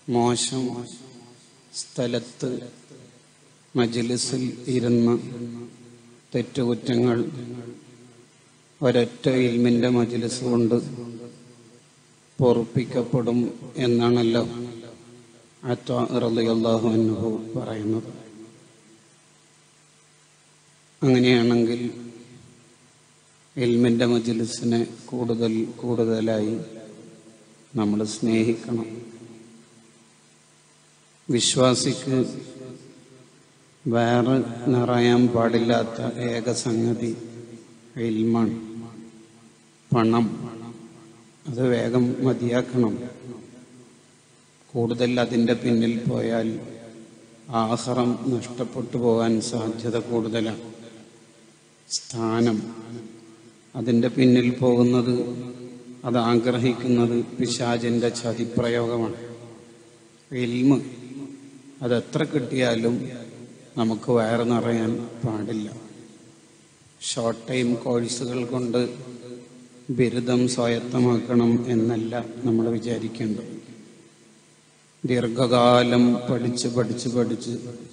മോശം സ്ഥലത്ത് മജ്ലിസിൽ ഇരുന്ന് തെറ്റുകുറ്റങ്ങൾ ഒരൊറ്റ ഇൽമിന്റെ മജ്ലിസ് കൊണ്ട് പൊറുപ്പിക്കപ്പെടും എന്നാണല്ലോ അള്ളാഹു അനുഭവ പറയുന്നത് അങ്ങനെയാണെങ്കിൽ ഇൽമിന്റെ മജ്ലിസിനെ കൂടുതൽ കൂടുതലായി നമ്മൾ സ്നേഹിക്കണം വിശ്വാസിക്ക് വേറെ നിറയാൻ പാടില്ലാത്ത ഏക സംഗതി ഇൽമാണ് പണം അത് വേഗം മതിയാക്കണം കൂടുതൽ അതിൻ്റെ പിന്നിൽ പോയാൽ ആഹാരം നഷ്ടപ്പെട്ടു പോകാൻ സാധ്യത കൂടുതലാണ് സ്ഥാനം അതിൻ്റെ പിന്നിൽ പോകുന്നത് അത് ആഗ്രഹിക്കുന്നത് പിശാചിൻ്റെ ചതിപ്രയോഗമാണ് ഇൽമ് അതെത്ര കിട്ടിയാലും നമുക്ക് വയറ് നിറയാൻ പാടില്ല ഷോർട്ട് ടൈം കോഴ്സുകൾ കൊണ്ട് ബിരുദം സ്വായത്തമാക്കണം എന്നല്ല നമ്മൾ വിചാരിക്കേണ്ടത് ദീർഘകാലം പഠിച്ച് പഠിച്ച് പഠിച്ച്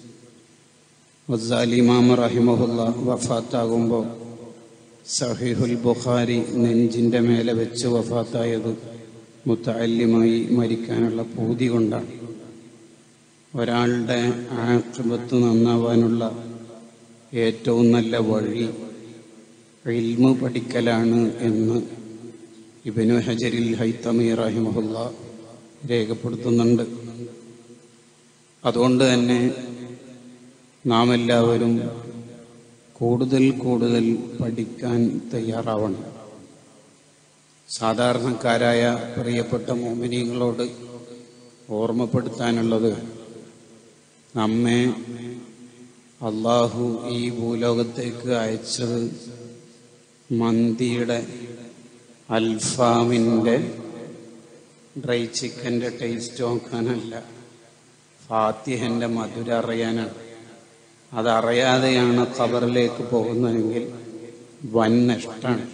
വസാലിമാമ റഹിമഹുല്ല വഫാത്താകുമ്പോൾ സഹീഹുൽ ബുഖാരി നെഞ്ചിൻ്റെ മേലെ വെച്ച് വഫാത്തായത് മുത്തല്യമായി മരിക്കാനുള്ള പൂതി കൊണ്ടാണ് ഒരാളുടെ ആക്രിപത്ത് നന്നാവാനുള്ള ഏറ്റവും നല്ല വഴി ഇൽമു പഠിക്കലാണ് എന്ന് ഇബനു ഹജരിൽ ഹൈത്തമി റഹിമഹുല്ല രേഖപ്പെടുത്തുന്നുണ്ട് അതുകൊണ്ട് തന്നെ നാം എല്ലാവരും കൂടുതൽ കൂടുതൽ പഠിക്കാൻ തയ്യാറാവണം സാധാരണക്കാരായ പ്രിയപ്പെട്ട മോമിനികളോട് ഓർമ്മപ്പെടുത്താനുള്ളത് നമ്മെ അള്ളാഹു ഈ ഭൂലോകത്തേക്ക് അയച്ചത് മന്തിയുടെ അൽഫാമിൻ്റെ ഡ്രൈ ചിക്കൻ്റെ ടേസ്റ്റ് നോക്കാനല്ല ഫാത്തിഹൻ്റെ മധുര അറിയാനാണ് അതറിയാതെയാണ് ഖബറിലേക്ക് പോകുന്നതെങ്കിൽ വൻ നഷ്ടമാണ്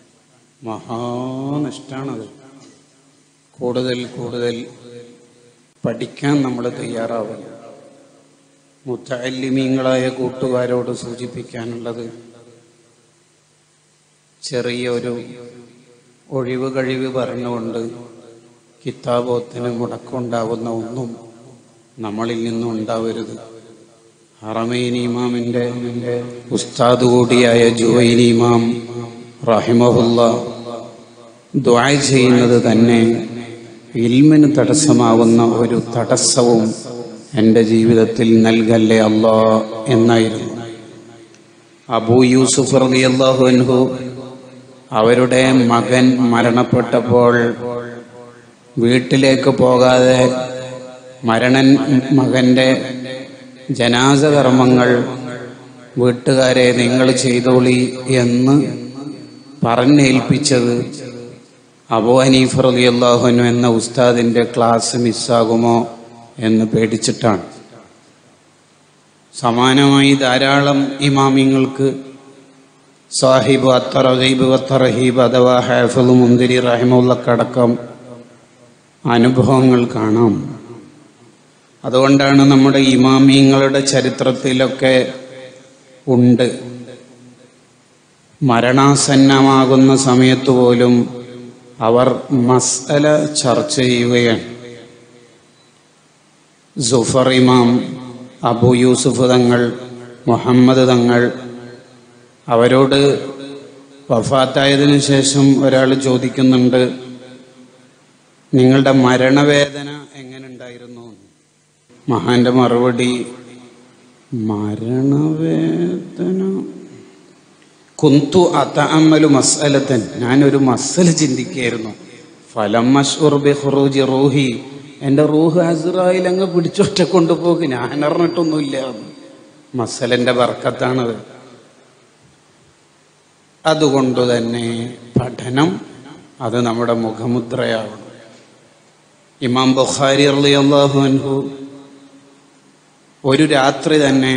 മഹാനഷ്ടാണത് കൂടുതൽ കൂടുതൽ പഠിക്കാൻ നമ്മൾ തയ്യാറാവുക മുത്തല്ലിമീങ്ങളായ കൂട്ടുകാരോട് സൂചിപ്പിക്കാനുള്ളത് ചെറിയൊരു ഒഴിവ് കഴിവ് പറഞ്ഞുകൊണ്ട് കിതാബോത്തിന് മുടക്കമുണ്ടാവുന്ന ഒന്നും നമ്മളിൽ നിന്നും ഉണ്ടാവരുത് ഹറമൈൻ ഇമാമിന്റെ ഉസ്താദ് കൂടിയായ ജുവൈൻ ഇമാം റഹിമഹുല്ല ദ്വാ ചെയ്യുന്നത് തന്നെ ഇൽമിന് തടസ്സമാവുന്ന ഒരു തടസ്സവും എൻ്റെ ജീവിതത്തിൽ നൽകല്ലേ അല്ലാ എന്നായിരുന്നു അബൂ യൂസുഫ് റളിയല്ലാഹു അൻഹു അവരുടെ മകൻ മരണപ്പെട്ടപ്പോൾ വീട്ടിലേക്ക് പോകാതെ മരണൻ മകന്റെ ജനാസ കർമ്മങ്ങൾ വീട്ടുകാരെ നിങ്ങൾ ചെയ്തോളി എന്ന് പറഞ്ഞേൽപ്പിച്ചത് അബു ഹനീഫ് റളിയല്ലാഹുനു എന്ന ഉസ്താദിന്റെ ക്ലാസ് മിസ്സാകുമോ എന്ന് പേടിച്ചിട്ടാണ് സമാനമായി ധാരാളം ഇമാമിങ്ങൾക്ക് സാഹിബ് അത്തറഹീബ് അത്തറഹീബ് അഥവാ ഹാഫിദ് മുന്തിരി റഹിമുള്ളക്കടക്കം അനുഭവങ്ങൾ കാണാം അതുകൊണ്ടാണ് നമ്മുടെ ഇമാമിങ്ങളുടെ ചരിത്രത്തിലൊക്കെ ഉണ്ട് മരണാസന്നമാകുന്ന സമയത്ത് പോലും അവർ മസല ചർച്ച ചെയ്യുകയാണ് സുഫർ ഇമാം അബു യൂസുഫ് തങ്ങൾ മുഹമ്മദ് തങ്ങൾ അവരോട് വഫാത്തായതിനു ശേഷം ഒരാൾ ചോദിക്കുന്നുണ്ട് നിങ്ങളുടെ മരണവേദന എങ്ങനെ ഉണ്ടായിരുന്നു മഹാന്റെ മറുപടി മരണവേദന കുന്തു അത്തഅമ്മലു മസ്അലത്തൻ ഞാനൊരു മസല ചിന്തിക്കുകയായിരുന്നു ഫലം മഷ്ഉർബി ഖുറൂജി റൂഹി എൻ്റെ റൂഹ് അസ്രായിൽ അങ്ങ് പിടിച്ചൊറ്റ കൊണ്ടുപോകി ഞാൻ അറിഞ്ഞിട്ടൊന്നുമില്ല മസലന്റെ ബർക്കത്താണത് അതുകൊണ്ട് തന്നെ പഠനം അത് നമ്മുടെ മുഖമുദ്രയാവണം ഇമാം ബുഖാരി അള്ളാഹു അൻഹു ഒരു രാത്രി തന്നെ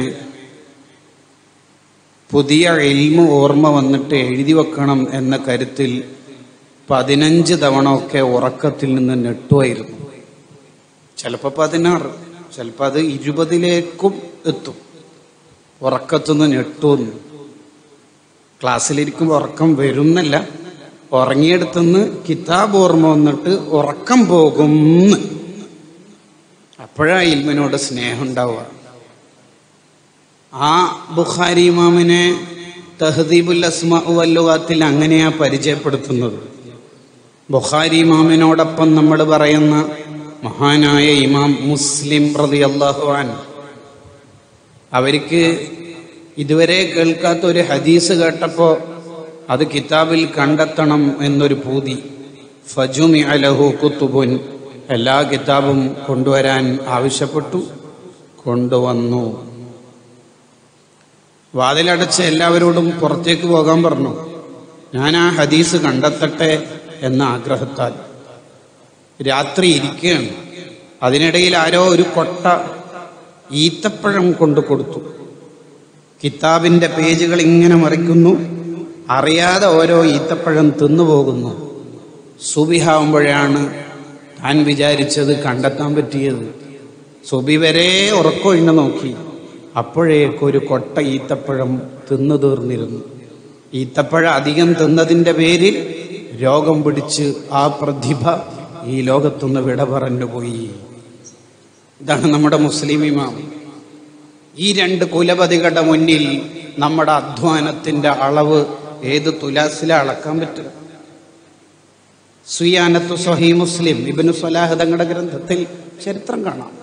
പുതിയ എൽമ ഓർമ്മ വന്നിട്ട് എഴുതി വെക്കണം എന്ന കരുത്തിൽ പതിനഞ്ച് തവണ ഒക്കെ ഉറക്കത്തിൽ നിന്ന് നെട്ടുമായിരുന്നു ചിലപ്പോൾ പതിനാറ് ചിലപ്പോൾ അത് ഇരുപതിലേക്കും എത്തും ഉറക്കത്തുനിന്ന് ഞെട്ടുമെന്ന് ക്ലാസ്സിലിരിക്കുമ്പോൾ ഉറക്കം വരുന്നല്ല ഉറങ്ങിയെടുത്തുനിന്ന് കിതാബ് ഓർമ്മ വന്നിട്ട് ഉറക്കം പോകും അപ്പോഴാ ഇൽമിനോട് സ്നേഹം ഉണ്ടാവുക ആ ബുഖാരി ഇമാമിനെ തഹദീബുൽ അസ്മ വല്ലുകാത്തിൽ അങ്ങനെയാ പരിചയപ്പെടുത്തുന്നത് ബുഖാരി ഇമാമിനോടൊപ്പം നമ്മൾ പറയുന്ന മഹാനായ ഇമാം മുസ്ലിം പ്രതി അള്ളാഹുവാൻ അവർക്ക് ഇതുവരെ കേൾക്കാത്ത ഒരു ഹദീസ് കേട്ടപ്പോൾ അത് കിതാബിൽ കണ്ടെത്തണം എന്നൊരു പൂതി ഫജുമി അലഹു കുത്തുബുൻ എല്ലാ കിതാബും കൊണ്ടുവരാൻ ആവശ്യപ്പെട്ടു കൊണ്ടുവന്നു വാതിലടച്ച് എല്ലാവരോടും പുറത്തേക്ക് പോകാൻ പറഞ്ഞു ഞാൻ ആ ഹദീസ് കണ്ടെത്തട്ടെ എന്ന ആഗ്രഹത്താൽ രാത്രി ഇരിക്കുകയാണ് അതിനിടയിൽ ആരോ ഒരു കൊട്ട ഈത്തപ്പഴം കൊണ്ടു കൊടുത്തു കിതാബിന്റെ പേജുകൾ ഇങ്ങനെ മറിക്കുന്നു അറിയാതെ ഓരോ ഈത്തപ്പഴം തിന്നുപോകുന്നു സുബിഹാവുമ്പോഴാണ് താൻ വിചാരിച്ചത് കണ്ടെത്താൻ പറ്റിയത് സുബി വരെ ഉറക്കൊഴിഞ്ഞു നോക്കി അപ്പോഴേക്കൊരു കൊട്ട ഈത്തപ്പഴം തിന്നു തീർന്നിരുന്നു ഈത്തപ്പഴം അധികം തിന്നതിൻ്റെ പേരിൽ രോഗം പിടിച്ച് ആ പ്രതിഭ ഈ ലോകത്തുനിന്ന് വിട പറഞ്ഞുപോയി ഇതാണ് നമ്മുടെ മുസ്ലിം ഇമാം ഈ രണ്ട് കുലപതികളുടെ മുന്നിൽ നമ്മുടെ അധ്വാനത്തിന്റെ അളവ് ഏത് തുലാസില അളക്കാൻ പറ്റുക സുയാനത്തു സഹി മുസ്ലിം ഇബിനു സ്വലാഹ് തങ്ങളുടെ ഗ്രന്ഥത്തിൽ ചരിത്രം കാണാം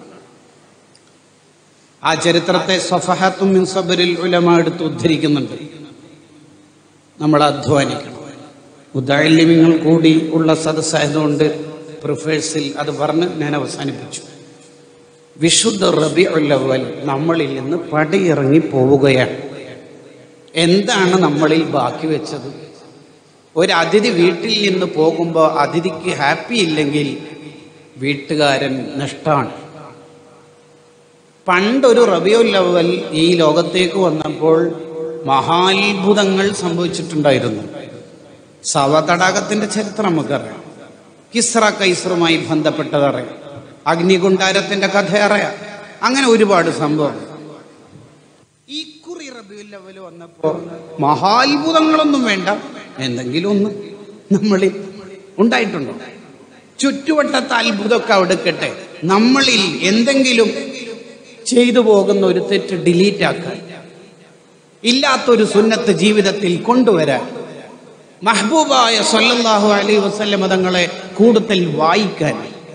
ആ ചരിത്രത്തെ സഫഹത്തും മിൻ സബരിൽ ഉലമ എടുത്ത് ഉദ്ധരിക്കുന്നുണ്ട് നമ്മൾ അധ്വാനിക്കണം ഉദാലിമ്യങ്ങൾ കൂടി ഉള്ള സദസ്സായതുകൊണ്ട് പ്രിഫേഴ്സിൽ അത് പറഞ്ഞ് ഞാൻ അവസാനിപ്പിച്ചു വിശുദ്ധ റബി ഉല്ലവൽ നമ്മളിൽ നിന്ന് പടിയിറങ്ങി പോവുകയാണ് എന്താണ് നമ്മളിൽ ബാക്കി വെച്ചത് ഒരു അതിഥി വീട്ടിൽ നിന്ന് പോകുമ്പോൾ അതിഥിക്ക് ഹാപ്പി ഇല്ലെങ്കിൽ വീട്ടുകാരൻ നഷ്ടമാണ് പണ്ടൊരു റബിയുല്ലവൽ ഈ ലോകത്തേക്ക് വന്നപ്പോൾ മഹാത്ഭുതങ്ങൾ സംഭവിച്ചിട്ടുണ്ടായിരുന്നു സവതടാകത്തിന്റെ ചരിത്രം നമുക്കറിയാം കിസ്ര കൈസറുമായി ബന്ധപ്പെട്ടതറിയാം അഗ്നികുണ്ടാരത്തിന്റെ കഥ അറിയാം അങ്ങനെ ഒരുപാട് സംഭവം ഈ കുറി റബിയുല്ലവൽ വന്നപ്പോ മഹാത്ഭുതങ്ങളൊന്നും വേണ്ട എന്തെങ്കിലും ഒന്ന് നമ്മളിൽ ഉണ്ടായിട്ടുണ്ടോ ചുറ്റുവട്ടത്തെ അത്ഭുതമൊക്കെ അവിടെ കെട്ടെ നമ്മളിൽ എന്തെങ്കിലും ചെയ്തു പോകുന്ന ഒരു തെറ്റ് ഡിലീറ്റ് ആക്കാൻ ഇല്ലാത്തൊരു സുന്നത്ത് ജീവിതത്തിൽ കൊണ്ടുവരാൻ മഹബൂബായ സല്ലല്ലാഹു അലൈഹി വസല്ലം തങ്ങളെ കൂടുതൽ വായിക്കാൻ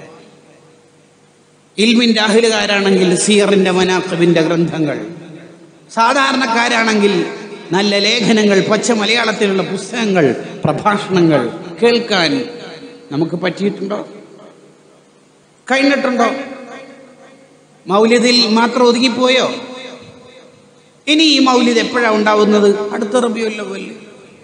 ഇൽമിന്റെ അഹിലുകാരാണെങ്കിൽ സീറിന്റെ മനാഖബിന്റെ ഗ്രന്ഥങ്ങൾ സാധാരണക്കാരാണെങ്കിൽ നല്ല ലേഖനങ്ങൾ പച്ച മലയാളത്തിലുള്ള പുസ്തകങ്ങൾ പ്രഭാഷണങ്ങൾ കേൾക്കാൻ നമുക്ക് പറ്റിയിട്ടുണ്ടോ കഴിഞ്ഞിട്ടുണ്ടോ മൗല്യത്തിൽ മാത്രം ഒതുങ്ങിപ്പോയോ ഇനി ഈ മൗല്യത എപ്പോഴാണ് ഉണ്ടാവുന്നത് അടുത്ത റബിയല്ലോ പോലെ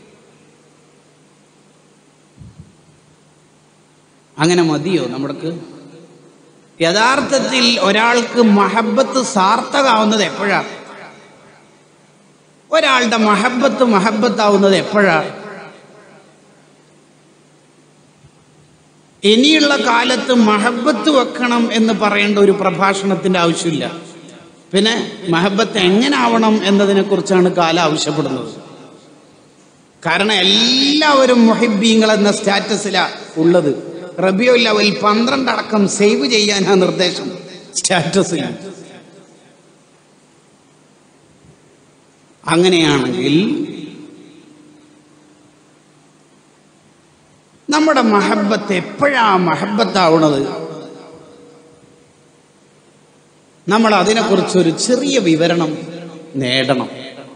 അങ്ങനെ മതിയോ നമ്മൾക്ക് യഥാർത്ഥത്തിൽ ഒരാൾക്ക് മഹബത്ത് സാർത്ഥകാവുന്നത് എപ്പോഴാ ഒരാളുടെ മഹബത്ത് മഹബത്താവുന്നത് എപ്പോഴാ ഇനിയുള്ള കാലത്ത് മഹബത്ത് വെക്കണം എന്ന് പറയേണ്ട ഒരു പ്രഭാഷണത്തിന്റെ ആവശ്യമില്ല പിന്നെ മഹബത്ത് എങ്ങനെ ആവണം എന്നതിനെ കുറിച്ചാണ് കാലം ആവശ്യപ്പെടുന്നത് കാരണം എല്ലാവരും മുഹിബീങ്ങൾ എന്ന സ്റ്റാറ്റസിലാ ഉള്ളത് റബിയോ ലെവൽ പന്ത്രണ്ട് അടക്കം സേവ് ചെയ്യാനാ നിർദ്ദേശം സ്റ്റാറ്റസിൽ അങ്ങനെയാണെങ്കിൽ നമ്മുടെ മഹബത്ത് എപ്പോഴാ മഹബത്താവണത് നമ്മൾ അതിനെക്കുറിച്ചൊരു ചെറിയ വിവരണം നേടണം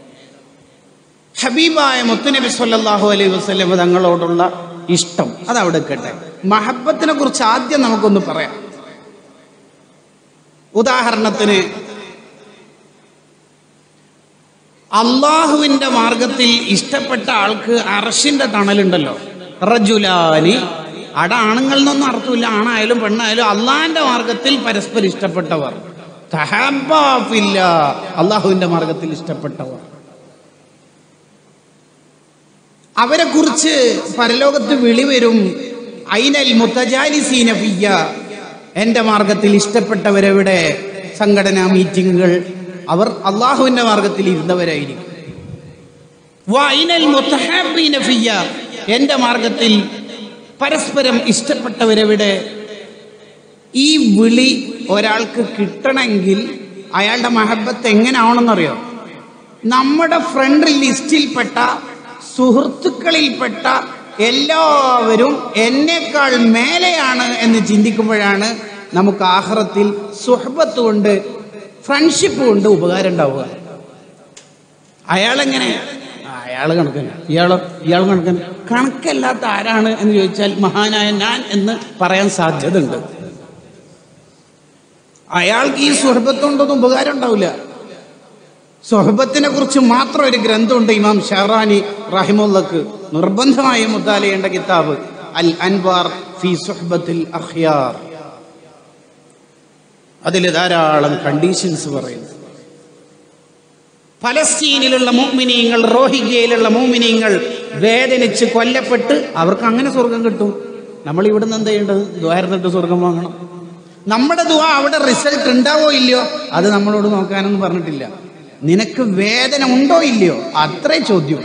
ഹബീബായ മുത്തുനബി സല്ലല്ലാഹു അലൈഹി വസല്ലം തങ്ങളോടുള്ള ഇഷ്ടം അതവിടെ കേട്ടെ മഹബത്തിനെ കുറിച്ച് ആദ്യം നമുക്കൊന്ന് പറയാം ഉദാഹരണത്തിന് അള്ളാഹുവിന്റെ മാർഗത്തിൽ ഇഷ്ടപ്പെട്ട ആൾക്ക് അറഷിന്റെ തണലുണ്ടല്ലോ റജുലാനി അട ആണുങ്ങൾ എന്നൊന്നും അർത്ഥമില്ല ആണായാലും പെണ്ണായാലും അള്ളാഹിന്റെ മാർഗത്തിൽ പരസ്പരം ഇഷ്ടപ്പെട്ടവർ തഹബ്ബാഫില്ല അള്ളാഹുവിന്റെ മാർഗത്തിൽ ഇഷ്ടപ്പെട്ടവർ അവരെ കുറിച്ച് പരലോകത്ത് വിളി വരും ഐനൽ മുത്തജാലിസീന ഫിയ്യ എൻ്റെ മാർഗത്തിൽ ഇഷ്ടപ്പെട്ടവരെവിടെ സംഘടനാ മീറ്റിങ്ങുകൾ അവർ അള്ളാഹുവിൻ്റെ മാർഗത്തിൽ ഇരുന്നവരായിരിക്കും വൈനൽ മുത്തഹാബീന ഫിയ്യ എൻ്റെ മാർഗത്തിൽ പരസ്പരം ഇഷ്ടപ്പെട്ടവരെവിടെ ഈ വിളി ഒരാൾക്ക് കിട്ടണമെങ്കിൽ അയാളുടെ മഹബത്ത് എങ്ങനെ ആവണമെന്നറിയോ നമ്മുടെ ഫ്രണ്ട് ലിസ്റ്റിൽപ്പെട്ട സുഹൃത്തുക്കളിൽപ്പെട്ട എല്ലാവരും എന്നേക്കാൾ മേലെയാണ് എന്ന് ചിന്തിക്കുമ്പോഴാണ് നമുക്ക് ആഹ്റത്തിൽ സുഹബത്ത് കൊണ്ട് ഫ്രണ്ട്ഷിപ്പ് കൊണ്ട് ഉപകാരം ഉണ്ടാവുക അയാളെങ്ങനെ അയാൾ കണക്കൻ ഇയാളോ ഇയാൾ കണക്കൻ കണക്കല്ലാത്ത ആരാണ് എന്ന് ചോദിച്ചാൽ മഹാനായ ഞാൻ എന്ന് പറയാൻ സാധ്യത ഉണ്ട് അയാൾക്ക് ഈ സുഹൃബത്തുകൊണ്ടൊന്നും ഉപകാരം ഉണ്ടാവില്ല സുഹബത്തിനെ കുറിച്ച് മാത്രം ഒരു ഗ്രന്ഥമുണ്ട് ഇമാം ഷഹറാനി റഹിമുള്ളക്ക് നിർബന്ധമായും മുത്താലയേണ്ട കിതാബ് അൽ അൻവാർ ഫി സുഹബത്തിൽ അഖ്യാർ അതിൽ ധാരാളം കണ്ടീഷൻസ് പറയുന്നു ഫലസ്തീനിലുള്ള മോമിനിയങ്ങൾ റോഹിംഗ്യയിലുള്ള മോമിനിയങ്ങൾ വേദനിച്ച് കൊല്ലപ്പെട്ട് അവർക്ക് അങ്ങനെ സ്വർഗം കിട്ടും നമ്മൾ ഇവിടുന്ന് എന്ത് ചെയ്യേണ്ടത് ദ്വാരന്നിട്ട് സ്വർഗം വാങ്ങണം നമ്മുടെ ദുവ അവിടെ റിസൾട്ട് ഉണ്ടാവോ ഇല്ലയോ അത് നമ്മളോട് നോക്കാനൊന്നും പറഞ്ഞിട്ടില്ല നിനക്ക് വേദന ഉണ്ടോ ഇല്ലയോ അത്രേ ചോദ്യം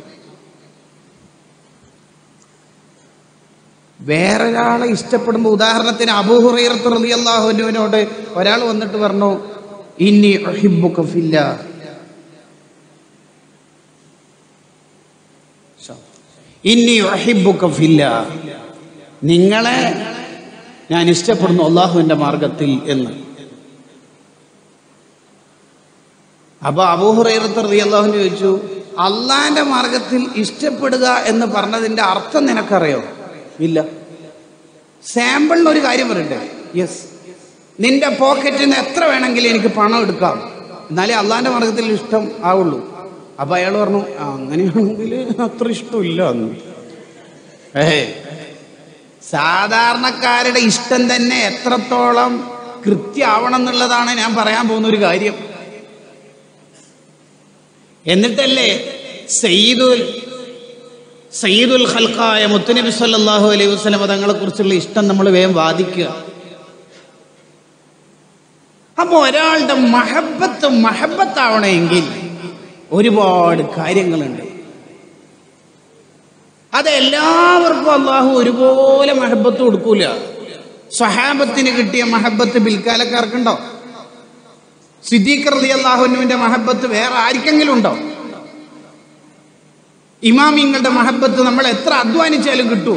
വേറൊരാളെ ഇഷ്ടപ്പെടുമ്പോൾ ഉദാഹരണത്തിന് അബൂഹുറൈറത്ത് റളിയല്ലാഹുവിനോട് ഒരാൾ വന്നിട്ട് പറഞ്ഞു ഇന്നി അഹിബ്ബുക ഫില്ല ഇന്നി അഹിബ്ബുക ഫില്ല നിങ്ങളെ ഞാൻ ഇഷ്ടപ്പെടുന്നു അള്ളാഹുവിന്റെ മാർഗത്തിൽ എന്ന് അപ്പൊ അബൂഹുറൈറത്ത് റളിയല്ലാഹു ചോദിച്ചു അള്ളാന്റെ മാർഗത്തിൽ ഇഷ്ടപ്പെടുക എന്ന് പറഞ്ഞതിന്റെ അർത്ഥം നിനക്കറിയോ ഇല്ല സാമ്പിളിന് ഒരു കാര്യം പറയട്ടെ യെസ് നിന്റെ പോക്കറ്റിൽ നിന്ന് എത്ര വേണമെങ്കിലും എനിക്ക് പണം എടുക്കാം എന്നാലേ അള്ളാന്റെ മാർഗത്തിൽ ഇഷ്ടം ആവുള്ളൂ അപ്പൊ അയാൾ പറഞ്ഞു "ആ, അങ്ങനെയാണെങ്കിൽ അത്ര ഇഷ്ടമില്ല എന്ന് ഏ സാധാരണക്കാരുടെ ഇഷ്ടം തന്നെ എത്രത്തോളം കൃത്യമാവണം എന്നുള്ളതാണ് ഞാൻ പറയാൻ പോകുന്ന ഒരു കാര്യം എന്നിട്ടല്ലേ സയ്യിദുൽ സയ്യിദുൽ ഖൽഖായ മുത്തുനബി സല്ലല്ലാഹു അലൈഹി വസല്ലം തങ്ങളെ കുറിച്ചുള്ള ഇഷ്ടം നമ്മൾ വേഗം വാദിക്കുക അപ്പൊ ഒരാളുടെ മഹബത്ത് മഹബത്താവണമെങ്കിൽ ഒരുപാട് കാര്യങ്ങളുണ്ട് അത് എല്ലാവർക്കും അള്ളാഹു ഒരുപോലെ മഹബത്ത് കൊടുക്കൂല സ്വഹാബത്തിന് കിട്ടിയ മഹബത്ത് പിൽക്കാലക്കാർക്കുണ്ടോ സിദ്ദീഖ് റളി അള്ളാഹുവിന്റെ മഹബത്ത് വേറെ ആർക്കെങ്കിലും ഉണ്ടോ ഇമാമിങ്ങളുടെ മഹബത്ത് നമ്മൾ എത്ര അധ്വാനിച്ചാലും കിട്ടുമോ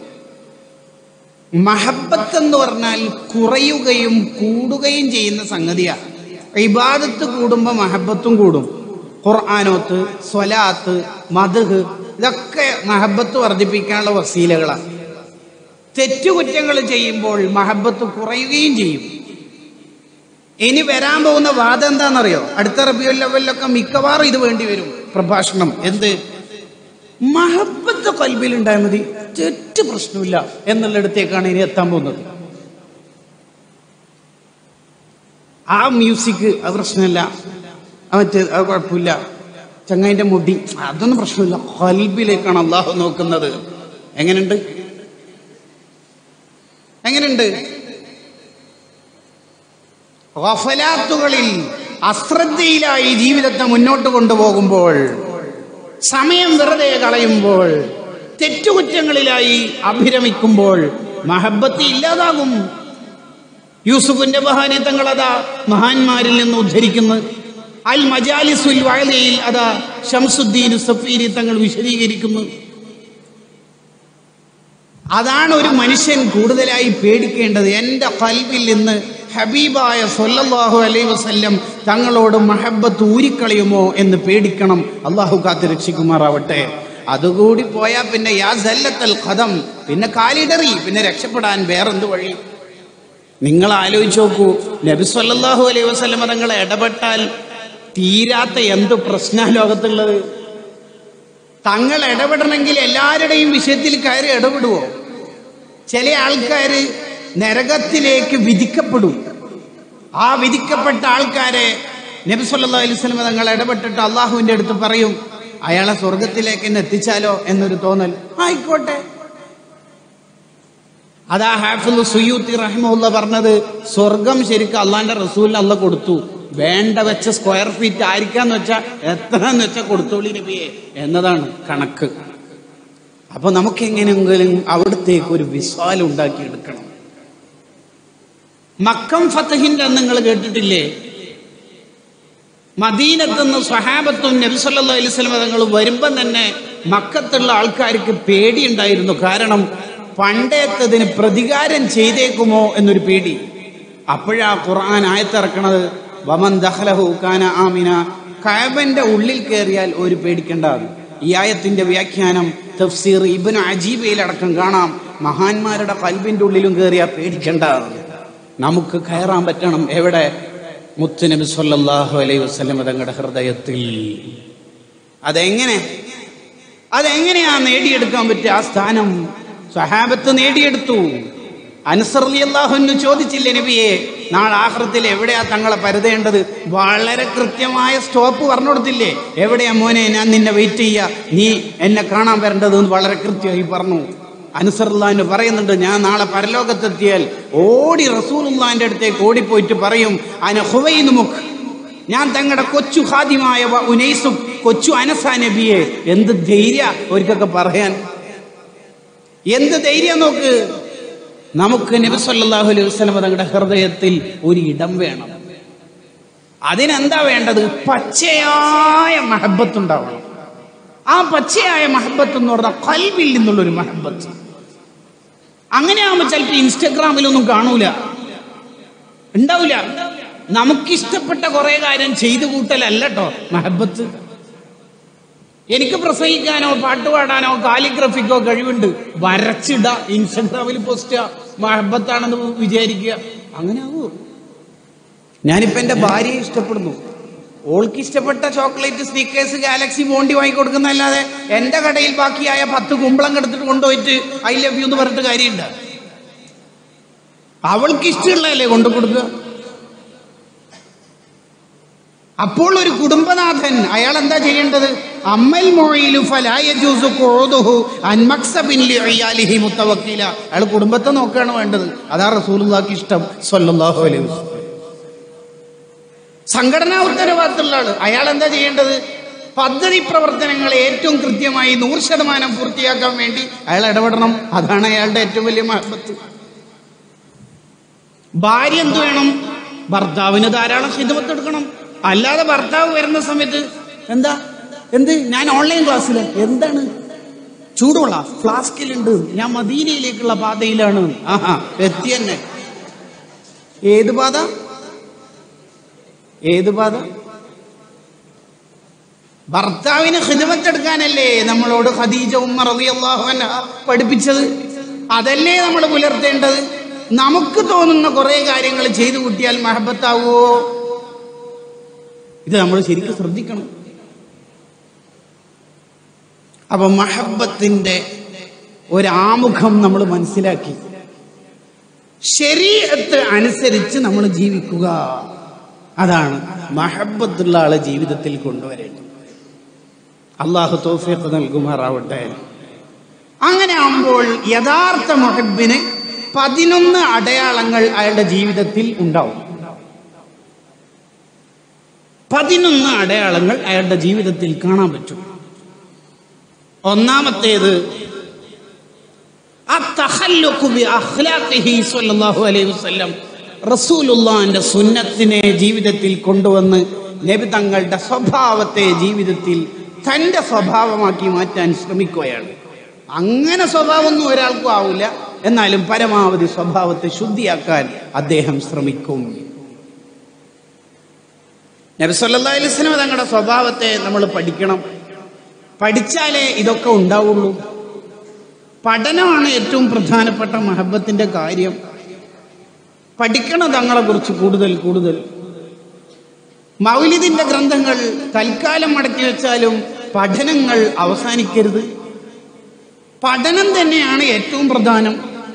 മഹബത്ത് എന്ന് പറഞ്ഞാൽ കുറയുകയും കൂടുകയും ചെയ്യുന്ന സംഗതിയാണ് ഇബാദത്ത് കൂടുമ്പോൾ മഹബത്തും കൂടും ഖുർആാനോത്ത് സ്വലാത്ത് മധുഹ് ഇതൊക്കെ മഹബത്ത് വർദ്ധിപ്പിക്കാനുള്ള വസീലകളാണ് തെറ്റുകുറ്റങ്ങൾ ചെയ്യുമ്പോൾ മഹബത്ത് കുറയുകയും ചെയ്യും ഇനി വരാൻ പോകുന്ന വാദം എന്താണെന്നറിയോ അടുത്ത റബിയുൽ ലെവലിലൊക്കെ മിക്കവാറും ഇത് വേണ്ടി വരും പ്രഭാഷണം എന്ത് മഹബത്ത് കൽബിൽ ഉണ്ടായാൽ മതി തെറ്റ് പ്രശ്നമില്ല എന്നുള്ളിടത്തേക്കാണ് ഇനി എത്താൻ പോകുന്നത് ആ മ്യൂസിക് അത് പ്രശ്നമില്ല ആ മറ്റേ അത് കുഴപ്പമില്ല ചങ്ങായിന്റെ മുടി അതൊന്നും പ്രശ്നമില്ല കൽബിലേക്കാണ് അള്ളാഹു നോക്കുന്നത് എങ്ങനെയുണ്ട് എങ്ങനെയുണ്ട് ഗഫലാത്തുകളിൽ അശ്രദ്ധയിലായി ജീവിതത്തെ മുന്നോട്ട് കൊണ്ടുപോകുമ്പോൾ സമയം വെറുതെ കളയുമ്പോൾ തെറ്റുകുറ്റങ്ങളിലായി അഭിരമിക്കുമ്പോൾ മഹബത്ത് ഇല്ലാതാകും യൂസുഫിന്റെ മഹാനെ തങ്ങളതാ മഹാന്മാരിൽ നിന്ന് ഉദ്ധരിക്കുന്നു അൽ മജാലിസുൽ വയലയിൽ അതാ ഷംസുദ്ദീൻ സഫീരി തങ്ങൾ വിശദീകരിക്കുന്നു അതാണ് ഒരു മനുഷ്യൻ കൂടുതലായി പേടിക്കേണ്ടത് എൻ്റെ കൽവിൽ നിന്ന് ഹബീബായ സൊല്ലാഹു അലൈ വസല്ലം തങ്ങളോട് മഹബത്ത് ഊരിക്കളയുമോ എന്ന് പേടിക്കണം അള്ളാഹു കാത്ത് രക്ഷിക്കുമാറാവട്ടെ അതുകൂടി പോയാൽ പിന്നെ യാ സല്ലത്തൽ ഖദം പിന്നെ കാലിടറി പിന്നെ രക്ഷപ്പെടാൻ വേറെന്ത് വഴി നിങ്ങൾ ആലോചിച്ച് നോക്കൂ നബി സല്ലല്ലാഹു അലൈഹി വസല്ലം തങ്ങൾ ഇടപെട്ടാൽ തീരാത്ത എന്ത് പ്രശ്ന ലോകത്തുള്ളത് തങ്ങൾ ഇടപെടണമെങ്കിൽ എല്ലാവരുടെയും വിഷയത്തിൽ കയറി ഇടപെടുവോ ചില ആൾക്കാർ നരകത്തിലേക്ക് വിധിക്കപ്പെടും ആ വിധിക്കപ്പെട്ട ആൾക്കാരെ നബി സല്ലല്ലാഹു അലൈഹി വസല്ലം തങ്ങൾ ഇടപെട്ടിട്ട് അള്ളാഹുവിൻ്റെ അടുത്ത് പറയും അയാളെ സ്വർഗത്തിലേക്ക് എന്നെ എത്തിച്ചാലോ എന്നൊരു തോന്നൽ ആയിക്കോട്ടെ അതാ ഹാഫിൽ സുയൂത്തി റഹിമുല്ല പറഞ്ഞത് സ്വർഗം ശരിക്കും അള്ളാന്റെ റസൂലിന് അല്ല കൊടുത്തു വേണ്ട വെച്ച സ്ക്വയർ ഫീറ്റ് ആയിരിക്കാന്ന് വെച്ചാൽ എത്രന്ന് വെച്ചാൽ കൊടുത്തോളി നബിയെ എന്നതാണ് കണക്ക് അപ്പൊ നമുക്ക് എങ്ങനെയെങ്കിലും അവിടത്തേക്ക് ഒരു വിശ്വാസം ഉണ്ടാക്കിയെടുക്കണം മക്കം ഫത്തഹിന്റെ അന്ന് നിങ്ങൾ കേട്ടിട്ടില്ലേ മദീനത്തുനിന്ന് സ്വഹാബത്തും നബിസല്ലാ അലൈഹി സ്വലം തങ്ങൾ വരുമ്പം തന്നെ മക്കത്തുള്ള ആൾക്കാർക്ക് പേടിയുണ്ടായിരുന്നു കാരണം പണ്ടേത്തതിന് പ്രതികാരം ചെയ്തേക്കുമോ എന്നൊരു പേടി അപ്പോഴാ ഖുർആൻ ആയത്തിറക്കണത് വമൻ ദഹലഹു കാന ആമിന കയബന്റെ ഉള്ളിൽ കയറിയാൽ ഒരു പേടിക്കേണ്ടത് ഈ ആയത്തിന്റെ വ്യാഖ്യാനം തഫ്സീർ ഇബിന് അജീബയിലടക്കം കാണാം മഹാന്മാരുടെ കൽബിന്റെ ഉള്ളിലും കയറിയാൽ പേടിക്കേണ്ടതാണ് നമുക്ക് കയറാൻ പറ്റണം എവിടെ മുത്തുനബി സല്ലല്ലാഹു അലൈഹി വസല്ലം തങ്ങളുടെ ഹൃദയത്തിൽ അതെങ്ങനെ അതെങ്ങനെയാ നേടിയെടുക്കാൻ പറ്റുക ആ സ്ഥാനം സഹാബത്ത് നേടിയെടുത്തു അൻസർലി അള്ളാഹുന്ന് ചോദിച്ചില്ലേ നബിയെ നാളെ ആഹ്റത്തിൽ എവിടെയാ തങ്ങളെ പരുതേണ്ടത് വളരെ കൃത്യമായ സ്റ്റോപ്പ് പറഞ്ഞു കൊടുത്തില്ലേ എവിടെയാ മോനെ ഞാൻ നിന്നെ വെയിറ്റ് ചെയ്യാ നീ എന്നെ കാണാൻ വരേണ്ടത് എന്ന് വളരെ കൃത്യമായി പറഞ്ഞു അനുസറുല്ലാന്ന് പറയുന്നുണ്ട് ഞാൻ നാളെ പരലോകത്തെത്തിയാൽ ഓടി റസൂലുള്ളാന്റെ അടുത്തേക്ക് ഓടിപ്പോയിട്ട് പറയും അന ഹുവൈന്ന് മുഖ് ഞാൻ തങ്ങളുടെ കൊച്ചു ഹാദ്യമായ വ ഉനൈസും കൊച്ചു അനസാ നബിയെ എന്ത് ധൈര്യ ഒരിക്കൊക്കെ പറയാൻ എന്ത് ധൈര്യം നോക്ക് നമുക്ക് നബി സല്ലല്ലാഹു അലൈഹി വസല്ലം തങ്ങളുടെ ഹൃദയത്തിൽ ഒരു ഇടം വേണം അതിനെന്താ വേണ്ടത് പച്ചയായ മഹബത്ത് ഉണ്ടാവണം ആ പച്ചയായ മഹബത്ത് എന്ന് പറഞ്ഞാൽ കൽവിൽ നിന്നുള്ളൊരു മഹബത്ത് അങ്ങനെയാകുമ്പോൾ ചിലപ്പോൾ ഇൻസ്റ്റഗ്രാമിലൊന്നും കാണൂല ഉണ്ടാവില്ല നമുക്കിഷ്ടപ്പെട്ട കുറെ കാര്യം ചെയ്തു കൂട്ടലല്ല കേട്ടോ മഹബത്ത് എനിക്ക് പ്രസംഗിക്കാനോ പാട്ട് പാടാനോ കാലിഗ്രഫിക്കോ കഴിവുണ്ട് വരച്ചിട ഇൻസ്റ്റഗ്രാമിൽ പോസ്റ്റ് മഹബത്താണെന്ന് വിചാരിക്കുക അങ്ങനെ ആവൂ ഞാനിപ്പോ എന്റെ ഭാര്യയെ ഇഷ്ടപ്പെടുന്നു ഓൾക്ക് ഇഷ്ടപ്പെട്ട ചോക്ലേറ്റ് സ്നീക്കേഴ്സ് ഗാലക്സി ബോണ്ടി വാങ്ങിക്കൊടുക്കുന്നല്ലാതെ എന്റെ കടയിൽ ബാക്കിയായ പത്ത് കുമ്പളം കെടുത്തിട്ട് കൊണ്ടുപോയിട്ട് ഐ ലവ് യു എന്ന് പറഞ്ഞിട്ട് കാര്യമുണ്ട് അവൾക്ക് ഇഷ്ടമുള്ളതല്ലേ കൊണ്ടു കൊടുക്കുക അപ്പോൾ ഒരു കുടുംബനാഥൻ അയാൾ എന്താ ചെയ്യേണ്ടത് അമ്മൽ മൊഴിയിലു ഫലായജൂസു ഖുഉദുഹു അൻ മക്സബിൻ ലിഇയാലിഹി മുത്തവക്കില അയാൾ കുടുംബത്തെ നോക്കുകയാണ് വേണ്ടത് അതാ റസൂലുള്ളാഹിക്ക് ഇഷ്ടം സ്വല്ലല്ലാഹു അലൈഹി വസല്ലം സംഘടനാ ഉത്തരവാദിത്തമുള്ള ആള് അയാൾ എന്താ ചെയ്യേണ്ടത് പദ്ധതി പ്രവർത്തനങ്ങൾ ഏറ്റവും കൃത്യമായി നൂറ് ശതമാനം പൂർത്തിയാക്കാൻ വേണ്ടി അയാൾ ഇടപെടണം അതാണ് അയാളുടെ ഏറ്റവും വലിയ മഹബത്ത് ഭാര്യ എന്ത് വേണം ഭർത്താവിന് ധാരാളം ഹിതമത്ത് എടുക്കണം അല്ലാതെ ഭർത്താവ് വരുന്ന സമയത്ത് എന്താ എന്ത് ഞാൻ ഓൺലൈൻ ക്ലാസ്സിൽ എന്താണ് ചൂടുള്ള ഫ്ലാസ്കിലുണ്ട് ഞാൻ മദീനയിലേക്കുള്ള പാതയിലാണ് ആഹാ എത്തി തന്നെ ഏത് പാത ഏത് പാത ഭർത്താവിന് ഹിദമത്തെടുക്കാനല്ലേ നമ്മളോട് ഖദീജ ഉമ്മർ റളിയല്ലാഹു അൻഹ പഠിപ്പിച്ചത് അതല്ലേ നമ്മൾ പുലർത്തേണ്ടത് നമുക്ക് തോന്നുന്ന കുറെ കാര്യങ്ങൾ ചെയ്തു കൂട്ടിയാൽ മഹബത്താവോ ഇത് നമ്മൾ ശരിക്കും ശ്രദ്ധിക്കണം അപ്പൊ മഹബത്തിന്റെ ഒരാമുഖം നമ്മൾ മനസ്സിലാക്കി ശരീരത്ത് അനുസരിച്ച് നമ്മൾ ജീവിക്കുക അതാണ് മഹബത്തുള്ള ആളെ ജീവിതത്തിൽ കൊണ്ടുവരേണ്ടത് അള്ളാഹു തോഫിക്ക് നൽകുമാറാവട്ടെ അങ്ങനെ ആകുമ്പോൾ യഥാർത്ഥ മുഹബിന് പതിനൊന്ന് അടയാളങ്ങൾ അയാളുടെ ജീവിതത്തിൽ ഉണ്ടാവും പതിനൊന്ന് അടയാളങ്ങൾ അയാളുടെ ജീവിതത്തിൽ കാണാൻ പറ്റും ഒന്നാമത്തേത് റസൂലുള്ളാന്റെ സുന്നത്തിനെ ജീവിതത്തിൽ കൊണ്ടുവന്ന് നബി തങ്ങളുടെ സ്വഭാവത്തെ ജീവിതത്തിൽ തന്റെ സ്വഭാവമാക്കി മാറ്റാൻ ശ്രമിക്കുകയാണ് അങ്ങനെ സ്വഭാവമൊന്നും ഒരാൾക്കും ആവില്ല എന്നാലും പരമാവധി സ്വഭാവത്തെ ശുദ്ധിയാക്കാൻ അദ്ദേഹം ശ്രമിക്കും നബി സല്ലല്ലാഹു അലൈഹി വസല്ലം തങ്ങളുടെ സ്വഭാവത്തെ നമ്മൾ പഠിക്കണം പഠിച്ചാലേ ഇതൊക്കെ ഉണ്ടാവുള്ളൂ പഠനമാണ് ഏറ്റവും പ്രധാനപ്പെട്ട മഹബത്തിന്റെ കാര്യം പഠിക്കണം തങ്ങളെ കുറിച്ച് കൂടുതൽ കൂടുതൽ മൗലിദിന്റെ ഗ്രന്ഥങ്ങൾ തൽക്കാലം മടക്കി വെച്ചാലും പഠനങ്ങൾ അവസാനിക്കരുത് പഠനം തന്നെയാണ് ഏറ്റവും പ്രധാനം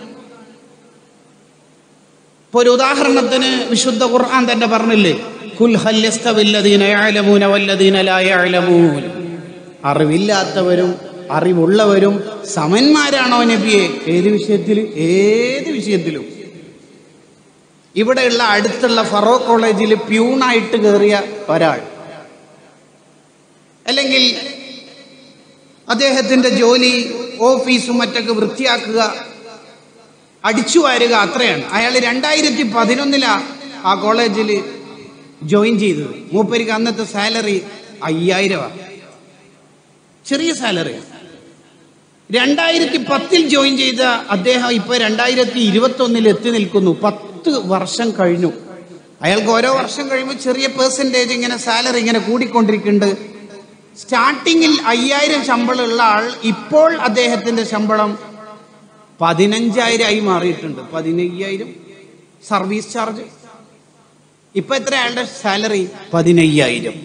ഇപ്പൊ ഒരു ഉദാഹരണത്തിന് വിശുദ്ധ ഖുർആൻ തന്നെ പറഞ്ഞില്ലേ കുൽ ഹല്യസ്തവില്ലദീന യഅലമൂന വല്ലദീന ലാ യഅലമൂൻ അറിവില്ലാത്തവരും അറിവുള്ളവരും സമന്മാരാണോ നബിയെ ഏത് വിഷയത്തിൽ ഏത് വിഷയത്തിലും ഇവിടെയുള്ള അടുത്തുള്ള ഫറോ കോളേജിൽ പ്യൂണായിട്ട് കയറിയ ഒരാൾ അല്ലെങ്കിൽ അദ്ദേഹത്തിന്റെ ജോലി ഓഫീസും മറ്റൊക്കെ വൃത്തിയാക്കുക അടിച്ചു വാരുക അത്രയാണ് അയാൾ രണ്ടായിരത്തി പതിനൊന്നിലാ ആ കോളേജിൽ ജോയിൻ ചെയ്തത് മൂപ്പരിക്ക് അന്നത്തെ സാലറി അയ്യായിരമാണ് ചെറിയ സാലറിയാണ് രണ്ടായിരത്തി പത്തിൽ ജോയിൻ ചെയ്ത അദ്ദേഹം ഇപ്പൊ രണ്ടായിരത്തി ഇരുപത്തി ഒന്നിൽ എത്തി നിൽക്കുന്നു പത്ത് വർഷം കഴിഞ്ഞു അയാൾക്ക് ഓരോ വർഷം കഴിയുമ്പോൾ ചെറിയ പെർസെൻറ്റേജ് ഇങ്ങനെ സാലറി ഇങ്ങനെ കൂടിക്കൊണ്ടിരിക്കുന്നുണ്ട് സ്റ്റാർട്ടിങ്ങിൽ അയ്യായിരം ശമ്പളമുള്ള ആൾ ഇപ്പോൾ അദ്ദേഹത്തിന്റെ ശമ്പളം പതിനഞ്ചായിരം ആയി മാറിയിട്ടുണ്ട് പതിനയ്യായിരം സർവീസ് ചാർജ് ഇപ്പൊ എത്ര അയാളുടെ സാലറി പതിനയ്യായിരം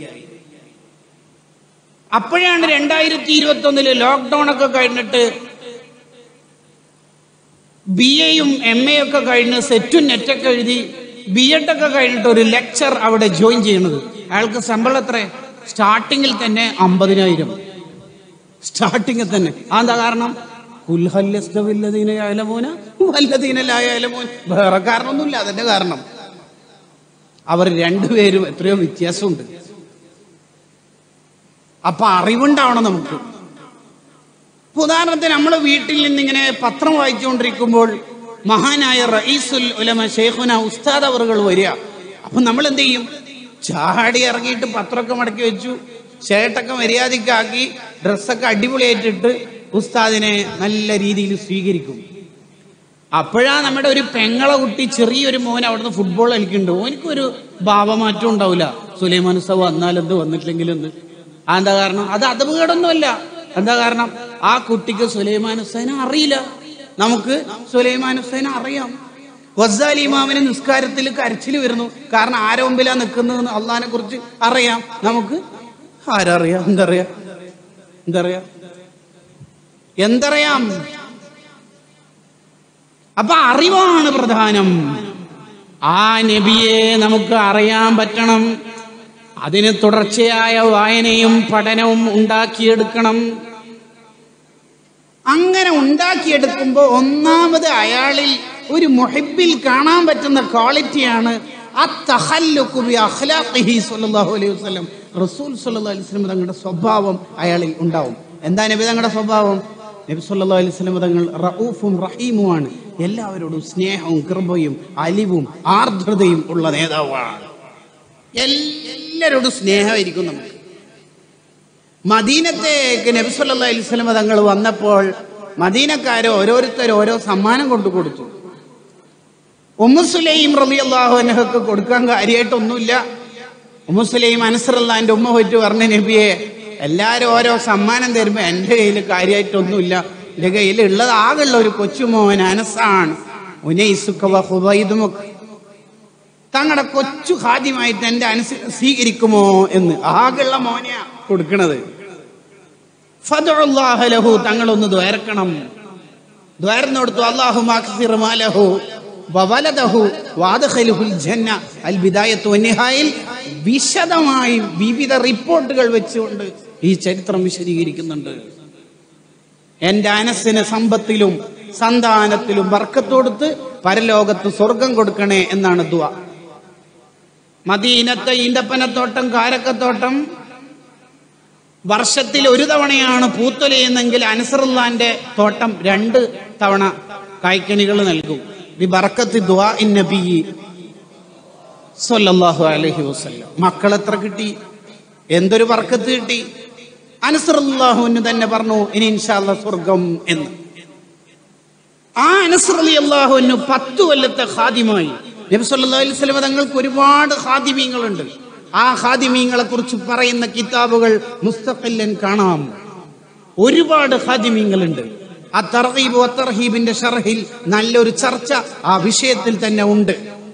അപ്പോഴാണ് രണ്ടായിരത്തി ഇരുപത്തി ഒന്നില് ലോക്ക്ഡൌൺ ഒക്കെ കഴിഞ്ഞിട്ട് ബി എയും എം എ ഒക്കെ കഴിഞ്ഞ് സെറ്റും നെറ്റൊക്കെ എഴുതി ബി എഡ് ഒക്കെ കഴിഞ്ഞിട്ട് ഒരു ലെക്ചർ അവിടെ ജോയിൻ ചെയ്യുന്നത് അയാൾക്ക് ശമ്പളം എത്ര സ്റ്റാർട്ടിങ്ങിൽ തന്നെ അമ്പതിനായിരം സ്റ്റാർട്ടിങ്ങിൽ തന്നെ അതെന്താ കാരണം കുൽഹല്ലസ്തവില്ലതീനയായാലമോന വല്ലതീനലായാലമോൻ വേറെ കാരണമൊന്നുമില്ല അതിന്റെ കാരണം അവർ രണ്ടുപേരും എത്രയോ വ്യത്യാസമുണ്ട് അപ്പൊ അറിവുണ്ടാവണം നമുക്ക് ഇപ്പൊ ഉദാഹരണത്തിന് നമ്മൾ വീട്ടിൽ നിന്നിങ്ങനെ പത്രം വായിച്ചുകൊണ്ടിരിക്കുമ്പോൾ മഹാനായ റഈസുൽ ഉലമ ഷെയ്ഖുന ഉസ്താദ് അവറുകൾ വരിക അപ്പൊ നമ്മൾ എന്ത് ചെയ്യും ചാടി ഇറങ്ങിയിട്ട് പത്രമൊക്കെ മടക്കി വെച്ചു ഷർട്ടൊക്കെ മര്യാദക്കാക്കി ഡ്രസ്സൊക്കെ അടിപൊളിയായിട്ടിട്ട് ഉസ്താദിനെ നല്ല രീതിയിൽ സ്വീകരിക്കും അപ്പോഴാ നമ്മുടെ ഒരു പെങ്ങളെ കുട്ടി ചെറിയൊരു മോൻ അവിടുന്ന് ഫുട്ബോൾ കളിക്കുന്നുണ്ട് ഓനിക്കൊരു ഭാവമാറ്റം ഉണ്ടാവില്ല സുലൈമാൻ ഉസ്താവ് വന്നാലെന്ത് വന്നിട്ടില്ലെങ്കിൽ എന്ത് അതെന്താ കാരണം അത് അപകടമൊന്നുമല്ല എന്താ കാരണം ആ കുട്ടിക്ക് സുലൈമാൻ ഹുസൈനെ അറിയില്ല നമുക്ക് സുലൈമാൻ ഹുസൈനെ അറിയാം വസാലി ഇമാമിന് നിസ്കാരത്തിൽ കരച്ചിൽ വരുന്നു കാരണം ആരെ മുമ്പിലാ നിൽക്കുന്നതെന്ന് അള്ളഹാനെ കുറിച്ച് അറിയാം നമുക്ക് ആരറിയാം എന്തറിയാം എന്തറിയാം എന്തറിയാം അപ്പൊ അറിവാണ് പ്രധാനം ആ നബിയെ നമുക്ക് അറിയാൻ പറ്റണം അതിന് തുടർച്ചയായ വായനയും പഠനവും ഉണ്ടാക്കിയെടുക്കണം അങ്ങനെ ഉണ്ടാക്കിയെടുക്കുമ്പോൾ ഒന്നാമത് അയാളിൽ ഒരു മുഹിബിൽ കാണാൻ പറ്റുന്ന ക്വാളിറ്റിയാണ് റസൂൽ സല്ലല്ലാഹു അലൈഹി വസല്ലം തങ്ങളുടെ സ്വഭാവം അയാളിൽ ഉണ്ടാവും എന്താ നബി തങ്ങളുടെ സ്വഭാവം നബി സല്ലല്ലാഹു അലൈഹി വസല്ലം തങ്ങൾ റഊഫും റഹീമുമാണ് എല്ലാവരോടും സ്നേഹവും കൃപയും അലിവും ആർദ്രതയും ഉള്ള നേതാവാണ് എല്ലാവരോടും സ്നേഹമായിരിക്കും നമുക്ക് മദീനത്തേക്ക് നബി സല്ലല്ലാഹു അലൈഹി വസല്ലം തങ്ങൾ വന്നപ്പോൾ മദീനക്കാര് ഓരോരുത്തർ ഓരോ സമ്മാനം കൊണ്ടു കൊടുത്തു ഉമ്മുസുലൈം റളിയല്ലാഹു അൻഹക്ക് കൊടുക്കാൻ കാര്യമായിട്ടൊന്നുമില്ല ഉമ്മുസുലൈം അനസറല്ലാന്റെ ഉമ്മ പോയിട്ട് പറഞ്ഞ നബിയെ എല്ലാരും ഓരോ സമ്മാനം തരുമ്പോ എന്റെ കയ്യിൽ കാര്യമായിട്ടൊന്നുമില്ല എന്റെ കയ്യിൽ ഉള്ളത് ആകെയുള്ള ഒരു കൊച്ചുമോൻ അനസാണ് ഉനൈസുക വ ഹുബൈദുമുക. തങ്ങളുടെ കൊച്ചു ഹാദ്യമായിട്ട് എന്റെ അനുസ സ്വീകരിക്കുമോ എന്ന് ആകെയുള്ള മോനെയാ കൊടുക്കണത് ഫദഉല്ലാഹ ലഹു തങ്ങളൊന്ന് ദ്വയർക്കണം ദ്വയർന്നു കൊടുത്തു അല്ലാഹു മാക്സിർ മാലഹു വവലദഹു വാദഖലുഹുൽ ജന്ന അൽ ബിദായത്തു വന്നിഹായിൽ വിശദമായി വിവിധ റിപ്പോർട്ടുകൾ വെച്ചുകൊണ്ട് ഈ ചരിത്രം വിശദീകരിക്കുന്നുണ്ട് എന്റെ അനസിന് സമ്പത്തിലും സന്താനത്തിലും ബർക്കത്ത് കൊടുത്ത് പരലോകത്ത് സ്വർഗം കൊടുക്കണേ എന്നാണ് ദുവ മദീനത്തെ ഈന്തപ്പനത്തോട്ടം കാരക്കത്തോട്ടം വർഷത്തിൽ ഒരു തവണയാണ് പൂത്തൊലയുന്നെങ്കിൽ അനസറുല്ലാന്റെ തോട്ടം രണ്ട് തവണ കായ്ക്കനികൾ നൽകും ബി ബർക്കത്ത് ദുആ ഇൻ നബി സല്ലല്ലാഹു അലൈഹി വസല്ലം മക്കൾ എത്ര കിട്ടി എന്തൊരു ബർക്കത്ത് കിട്ടി അനസറുല്ലാഹുവിന് തന്നെ പറഞ്ഞു ഇനി ഇൻഷാല്ല സ്വർഗം എന്ന് ആ അനസർ അലി അള്ളാഹുവിന് പത്തു കൊല്ലത്തെ ഖാദിമായി നബി സല്ലല്ലാഹു അലൈഹി വസല്ലം തങ്ങൾക്ക് ഒരുപാട് ഖാദിമീങ്ങളുണ്ട് ആ ഖാദിമീങ്ങളെ കുറിച്ച് പറയുന്ന കിതാബുകൾ മുസ്തഖില്ലൻ കാണാം ഒരുപാട് ഖാദിമീങ്ങളുണ്ട് ആ തർഹീബ് തർഹീബിന്റെ ഷർഹിൽ നല്ലൊരു ചർച്ച ആ വിഷയത്തിൽ തന്നെ ഉണ്ട്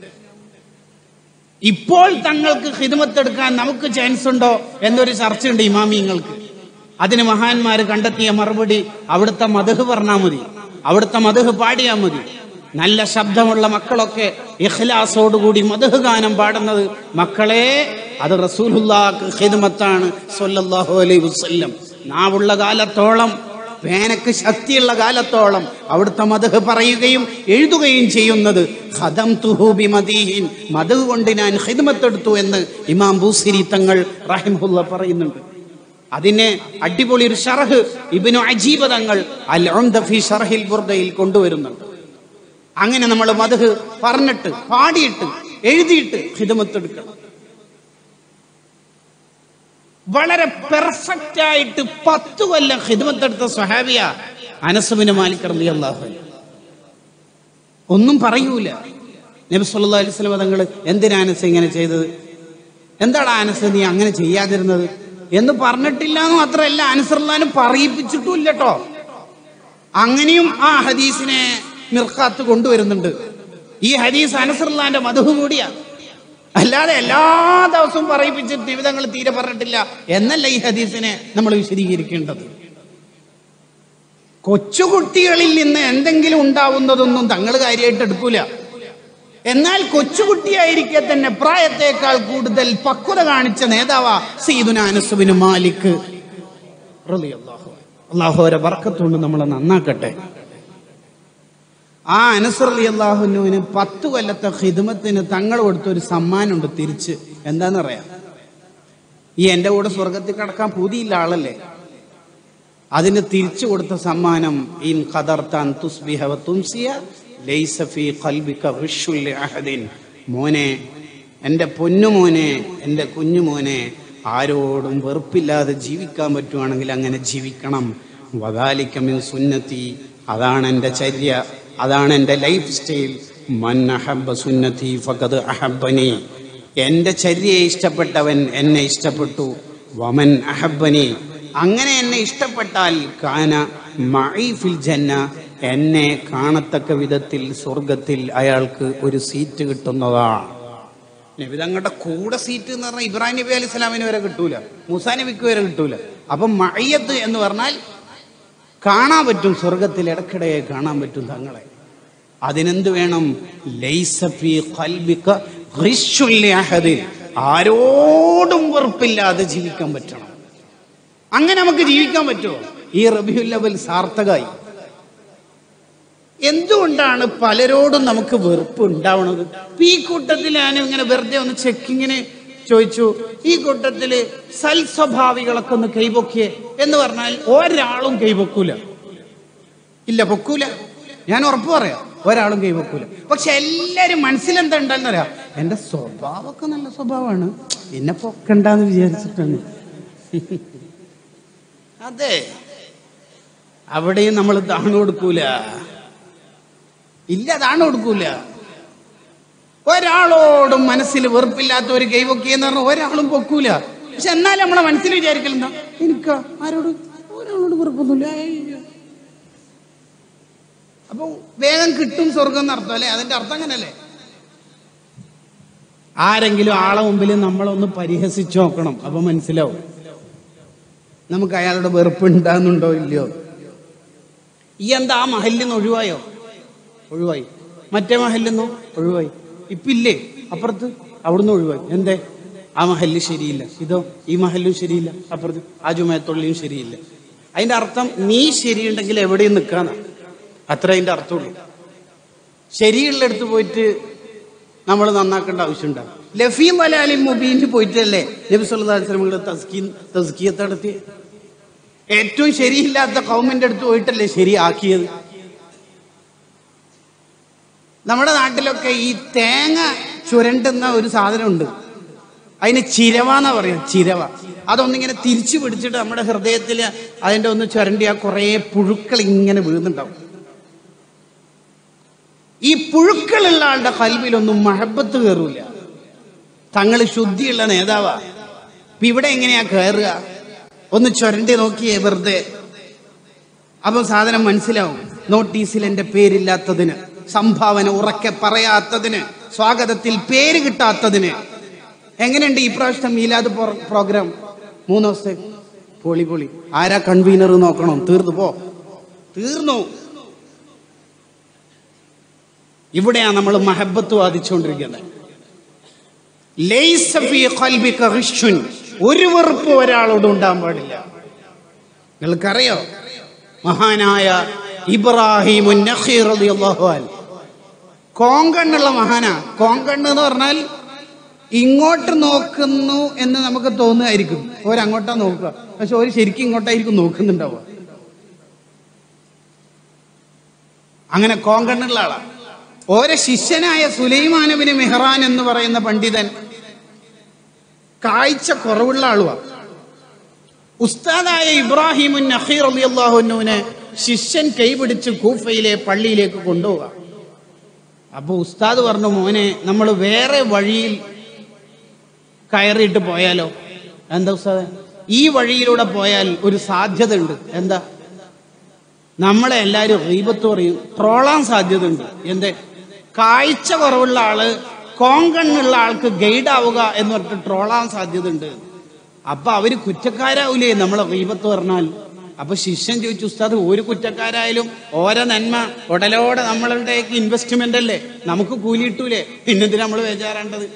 ഇപ്പോൾ തങ്ങൾക്ക് ഹിദ്മത്തെടുക്കാൻ നമുക്ക് ചാൻസ് ഉണ്ടോ എന്നൊരു ചർച്ചയുണ്ട് ഇമാമിങ്ങൾക്ക് അതിന് മഹാന്മാർ കണ്ടെത്തിയ മറുപടി അവിടുത്തെ മധു പറഞ്ഞാൽ മതി അവിടുത്തെ മധു പാടിയാൽ മതി നല്ല ശബ്ദമുള്ള മക്കളൊക്കെ ഇഖ്ലാസോടുകൂടി മധു ഗാനം പാടുന്നത് മക്കളെ അത് റസൂലുള്ളാക്ക് ഹിദ്മത്താണ് സല്ലല്ലാഹു അലൈഹി വസല്ലം നാവുള്ള കാലത്തോളം പേനക്ക് ശക്തിയുള്ള കാലത്തോളം അവിടുത്തെ മതഹ് പറയുകയും എഴുതുകയും ചെയ്യുന്നത് ഖദം തുഹൂബി മദീഹിൻ മതഹ് കൊണ്ട് ഞാൻ ഹിദ്മത്തെടുത്തു എന്ന് ഇമാം ബൂസിരി തങ്ങൾ റഹിമുല്ല പറയുന്നുണ്ട് അതിനെ അടിപൊളി ഒരു ഷറഹ് ഇബിനു അജീബ തങ്ങൾ അൽ ഉംദ ഫി ഷർഹിൽ ബുർദയിൽ കൊണ്ടുവരുന്നുണ്ട് അങ്ങനെ നമ്മൾ മതഹ് പറഞ്ഞിട്ട് പാടിയിട്ട് എഴുതിയിട്ട് ഹിദമത്തെടുക്കണം വളരെ പെർഫെക്റ്റ് ആയിട്ട് പത്ത് കൊല്ലം ഹിദമത്തെടുത്ത സ്വഹാബിയ അനസുബിന് മാലിക് റളി അള്ളാഹു ഒന്നും പറയൂല നബി സല്ലല്ലാഹു അലൈഹി വസല്ലം തങ്ങൾ എന്തിനാ അനസ് ഇങ്ങനെ ചെയ്തത് എന്താണ് അനസ് നീ അങ്ങനെ ചെയ്യാതിരുന്നത് എന്ന് പറഞ്ഞിട്ടില്ല എന്ന് മാത്രമല്ല അനസറുല്ലാനും പറയിപ്പിച്ചിട്ടും ഇല്ല കേട്ടോ അങ്ങനെയും ആ ഹദീസിനെ മിർക്കാത്ത് കൊണ്ടുവരുന്നുണ്ട് ഈ ഹദീസ് അനസറുല്ലാന്റെ മധു കൂടിയാ അല്ലാതെ എല്ലാ ദിവസവും പറയിപ്പിച്ചിട്ട് നിമിതങ്ങൾ തീരെ പറഞ്ഞിട്ടില്ല എന്നല്ല ഈ ഹദീസിനെ നമ്മൾ വിശദീകരിക്കേണ്ടത് കൊച്ചുകുട്ടികളിൽ നിന്ന് എന്തെങ്കിലും ഉണ്ടാവുന്നതൊന്നും തങ്ങൾ കാര്യമായിട്ട് എടുക്കൂല എന്നാൽ കൊച്ചുകുട്ടിയായിരിക്കെ തന്നെ പ്രായത്തേക്കാൾ കൂടുതൽ പക്വത കാണിച്ച നേതാവാ സീദുന അനസുബിന് മാലിക് റളിയല്ലാഹു അൻഹു. അള്ളാഹുവരെ വർക്കത്തുകൊണ്ട് നമ്മളെ നന്നാക്കട്ടെ ആ അനസർ അലി അള്ളാഹുനുവിന് പത്ത് കൊല്ലത്തെ ഹിദ്മത്തിന് തങ്ങൾ കൊടുത്ത ഒരു സമ്മാനമുണ്ട് തിരിച്ച് എന്താണെന്നറിയാം ഈ എൻ്റെ കൂടെ സ്വർഗത്തിൽ കിടക്കാൻ പൂതിയില്ല ആളല്ലേ അതിന് തിരിച്ചു കൊടുത്ത സമ്മാനം ഇൻ ഖദർത്താൻ തുസ്ബിഹ വ തുംസിയ ലൈസ ഫീ ഖൽബിക ഗിഷ്ഉൻ ലിഅഹദിൻ മോനെ എൻ്റെ പൊന്നുമോനെ എൻ്റെ കുഞ്ഞുമോനെ ആരോടും വെറുപ്പില്ലാതെ ജീവിക്കാൻ പറ്റുവാണെങ്കിൽ അങ്ങനെ ജീവിക്കണം വദാലിക മിൻ സുന്നത്തി അതാണ് എൻ്റെ ചര്യ അതാണ് എൻ്റെ ലൈഫ് സ്റ്റൈൽ മൻ അഹബ്ബ സുന്നത്തി ഫഖദ് അഹബ്ബനി എൻ്റെ ചര്യയെ ഇഷ്ടപ്പെട്ടവൻ എന്നെ ഇഷ്ടപ്പെട്ടു വമൻ അഹബ്ബനി അങ്ങനെ എന്നെ ഇഷ്ടപ്പെട്ടാൽ കാന മഈ ഫിൽ ജന്ന എന്നെ കാണത്തക്ക വിധത്തിൽ സ്വർഗത്തിൽ അയാൾക്ക് ഒരു സീറ്റ് കിട്ടുന്നതാണ് നബി തങ്ങളുടെ കൂടെ സീറ്റ് എന്ന് പറഞ്ഞാൽ ഇബ്രാഹിം നബി അലൈഹി സ്വലാമിന് വരെ കിട്ടൂല മൂസാ നബിക്ക് വരെ കിട്ടൂല അപ്പം മയ്യത്ത് എന്ന് പറഞ്ഞാൽ കാണാൻ പറ്റും സ്വർഗത്തിൽ ഇടക്കിടയെ കാണാൻ പറ്റും തങ്ങളെ അതിനെന്ത് വേണം ലൈസ ഫീ ഖൽബിക ഗിശ്ശുൻ ലിഅഹദിൻ. ആരോടും വെറുപ്പില്ലാതെ ജീവിക്കാൻ പറ്റണം അങ്ങനെ നമുക്ക് ജീവിക്കാൻ പറ്റുമോ ഈ റബിയുൽ ലവൽ സാർത്ഥകായി എന്തുകൊണ്ടാണ് പലരോടും നമുക്ക് വെറുപ്പ് ഉണ്ടാവണത് ഇപ്പൊ ഈ കൂട്ടത്തിൽ ഞാൻ ഇങ്ങനെ വെറുതെ ഒന്ന് ചെക്കിങ്ങിന് ചോദിച്ചു ഈ കൂട്ടത്തില് സൽസ്വഭാവികളൊക്കെ ഒന്ന് കൈപൊക്കിയേ എന്ന് പറഞ്ഞാൽ ഒരാളും കൈപൊക്കൂല ഇല്ല പൊക്കൂല ഞാൻ ഉറപ്പ് പറയാം ഒരാളും കൈവക്കൂല പക്ഷെ എല്ലാരും മനസ്സിലെന്താ ഉണ്ടെന്നറിയാം എന്റെ സ്വഭാവമൊക്കെ നല്ല സ്വഭാവമാണ് എന്നെ പൊക്കണ്ടെന്ന് വിചാരിച്ചിട്ടാണ് അതെ അവിടെയും നമ്മൾ താണു കൊടുക്കൂല ഇല്ല താണു കൊടുക്കൂല ഒരാളോടും മനസ്സിൽ വെറുപ്പില്ലാത്ത ഒരു കൈവൊക്കിയെന്ന് പറഞ്ഞാൽ ഒരാളും പൊക്കൂല പക്ഷെ എന്നാൽ നമ്മളെ മനസ്സിൽ വിചാരിക്കലെന്താ എനിക്കാ ആരോട് ഒരാളോട് വെറുപ്പൊന്നുമില്ല ഏയ്. അപ്പൊ വേഗം കിട്ടും സ്വർഗം എന്നർത്ഥം അല്ലേ അതിന്റെ അർത്ഥം അങ്ങനല്ലേ ആരെങ്കിലും ആളെ മുമ്പിൽ നമ്മളൊന്ന് പരിഹസിച്ചു നോക്കണം അപ്പൊ മനസ്സിലാവും നമുക്ക് അയാളുടെ വെറുപ്പുണ്ടാകുന്നുണ്ടോ ഇല്ലയോ ഈ എന്താ ആ മഹലിൽ നിന്ന് ഒഴിവായോ ഒഴിവായി മറ്റേ മഹലിൽ നിന്നോ ഒഴിവായി ഇപ്പില്ലേ അപ്പുറത്ത് അവിടുന്ന് ഒഴിവായി എന്തേ ആ മഹലിൽ ശരിയില്ല ഇതോ ഈ മഹലിലും ശരിയില്ല അപ്പുറത്ത് ആ ജുമയത്തുള്ളിയും ശരിയില്ല അതിന്റെ അർത്ഥം നീ ശരിയുണ്ടെങ്കിൽ എവിടെയും നിൽക്കാന്ന അത്ര അതിന്റെ അർത്ഥമുള്ളൂ ശരിയുള്ളിടത്ത് പോയിട്ട് നമ്മൾ നന്നാക്കേണ്ട ആവശ്യമുണ്ടാകും ലഫീം വലാലിം മുബീന് പോയിട്ടല്ലേ നബി സല്ലല്ലാഹു അലൈഹി വസല്ലം തസ്കീ തസ്കിയത്ത് നടത്തി ഏറ്റവും ശരിയില്ലാത്ത കൗമിന്റെ അടുത്ത് പോയിട്ടല്ലേ ശരിയാക്കിയത് നമ്മുടെ നാട്ടിലൊക്കെ ഈ തേങ്ങ ചുരണ്ടുന്ന ഒരു സാധനമുണ്ട് അതിന് ചിരവ എന്നാ പറയാ ചിരവ അതൊന്നിങ്ങനെ തിരിച്ചു പിടിച്ചിട്ട് നമ്മുടെ ഹൃദയത്തിൽ അതിന്റെ ഒന്ന് ചുരണ്ടിയാ കുറേ പുഴുക്കൾ ഇങ്ങനെ വീഴുന്നുണ്ടാവും ഈ പുഴുക്കളുള്ള ആളുടെ കൽവിലൊന്നും മഹബത്ത് കയറൂല തങ്ങൾ ശുദ്ധിയുള്ള നേതാവാ ഇപ്പൊ ഇവിടെ എങ്ങനെയാ കയറുക ഒന്ന് ചുരണ്ടി നോക്കിയേ വെറുതെ അപ്പൊ സാധനം മനസ്സിലാവും നോട്ടീസിൽ എന്റെ പേരില്ലാത്തതിന് സംഭാവന ഉറക്കെ പറയാത്തതിന് സ്വാഗതത്തിൽ പേര് കിട്ടാത്തതിന് എങ്ങനെയുണ്ട് ഈ പ്രാവശ്യം മീലാദ് പ്രോ- പ്രോഗ്രാം മൂന്ന് ദിവസത്തെ പൊളി പൊളി ആരാ കൺവീനർ നോക്കണം തീർന്നു പോ തീർന്നു ഇവിടെയാ നമ്മൾ മഹബത്ത് വാദിച്ചുകൊണ്ടിരിക്കുന്നത് ലൈസ ഫീ ഖൽബിക ഗിശ്ശുൻ. ഒരു വെറുപ്പ് ഒരാളോട് ഉണ്ടാകാൻ പാടില്ല നിങ്ങൾക്കറിയോ മഹാനായ ഇബ്രാഹിം റളിയല്ലാഹു അൻഹു കോങ്കണ്ണുള്ള മഹാനാ കോങ്കണ്ണ് എന്ന് പറഞ്ഞാൽ ഇങ്ങോട്ട് നോക്കുന്നു എന്ന് നമുക്ക് തോന്നുമായിരിക്കും ഒരങ്ങോട്ടാ നോക്കുക പക്ഷെ ഒരു ശരിക്കും ഇങ്ങോട്ടായിരിക്കും നോക്കുന്നുണ്ടാവുക അങ്ങനെ കോങ്കണ്ണുള്ള ആളാണ് ഓരോ ശിഷ്യനായ സുലൈമാനബിന് മെഹ്റാൻ എന്ന് പറയുന്ന പണ്ഡിതൻ കാഴ്ച കുറവുള്ള ആളുവാ ഉസ്താദായ ഇബ്രാഹിമുൻ നഖീർ അള്ളാഹുനുവിനെ ശിഷ്യൻ കൈപിടിച്ച് കൂഫയിലെ പള്ളിയിലേക്ക് കൊണ്ടുപോകാം അപ്പൊ ഉസ്താദ് പറഞ്ഞു മോനെ നമ്മൾ വേറെ വഴിയിൽ കയറിയിട്ട് പോയാലോ എന്താ ഉസ്താദ് ഈ വഴിയിലൂടെ പോയാൽ ഒരു സാധ്യത ഉണ്ട് എന്താ നമ്മളെ എല്ലാവരും റീബത്ത് പറയും ട്രോളാൻ സാധ്യത ഉണ്ട് എന്തേ കാഴ്ച കുറവുള്ള ആള് കോങ്കണ്ണുള്ള ആൾക്ക് ഗൈഡ് ആവുക എന്ന് പറഞ്ഞിട്ട് ട്രോളാൻ സാധ്യത ഉണ്ട് അപ്പൊ അവര് കുറ്റക്കാരാവൂലേ നമ്മളെ റീബത്ത് പറഞ്ഞാൽ അപ്പൊ ശിഷ്യൻ ചോദിച്ചു ഉസ്താദ് ഒരു കുറ്റക്കാരായാലും ഓരോ നന്മ ഉടലോടെ നമ്മളുടെ ഇൻവെസ്റ്റ്മെന്റ് അല്ലേ നമുക്ക് കൂലി കിട്ടൂലേ പിന്നെന്തിനാ നമ്മൾ ബേജാറേണ്ടത്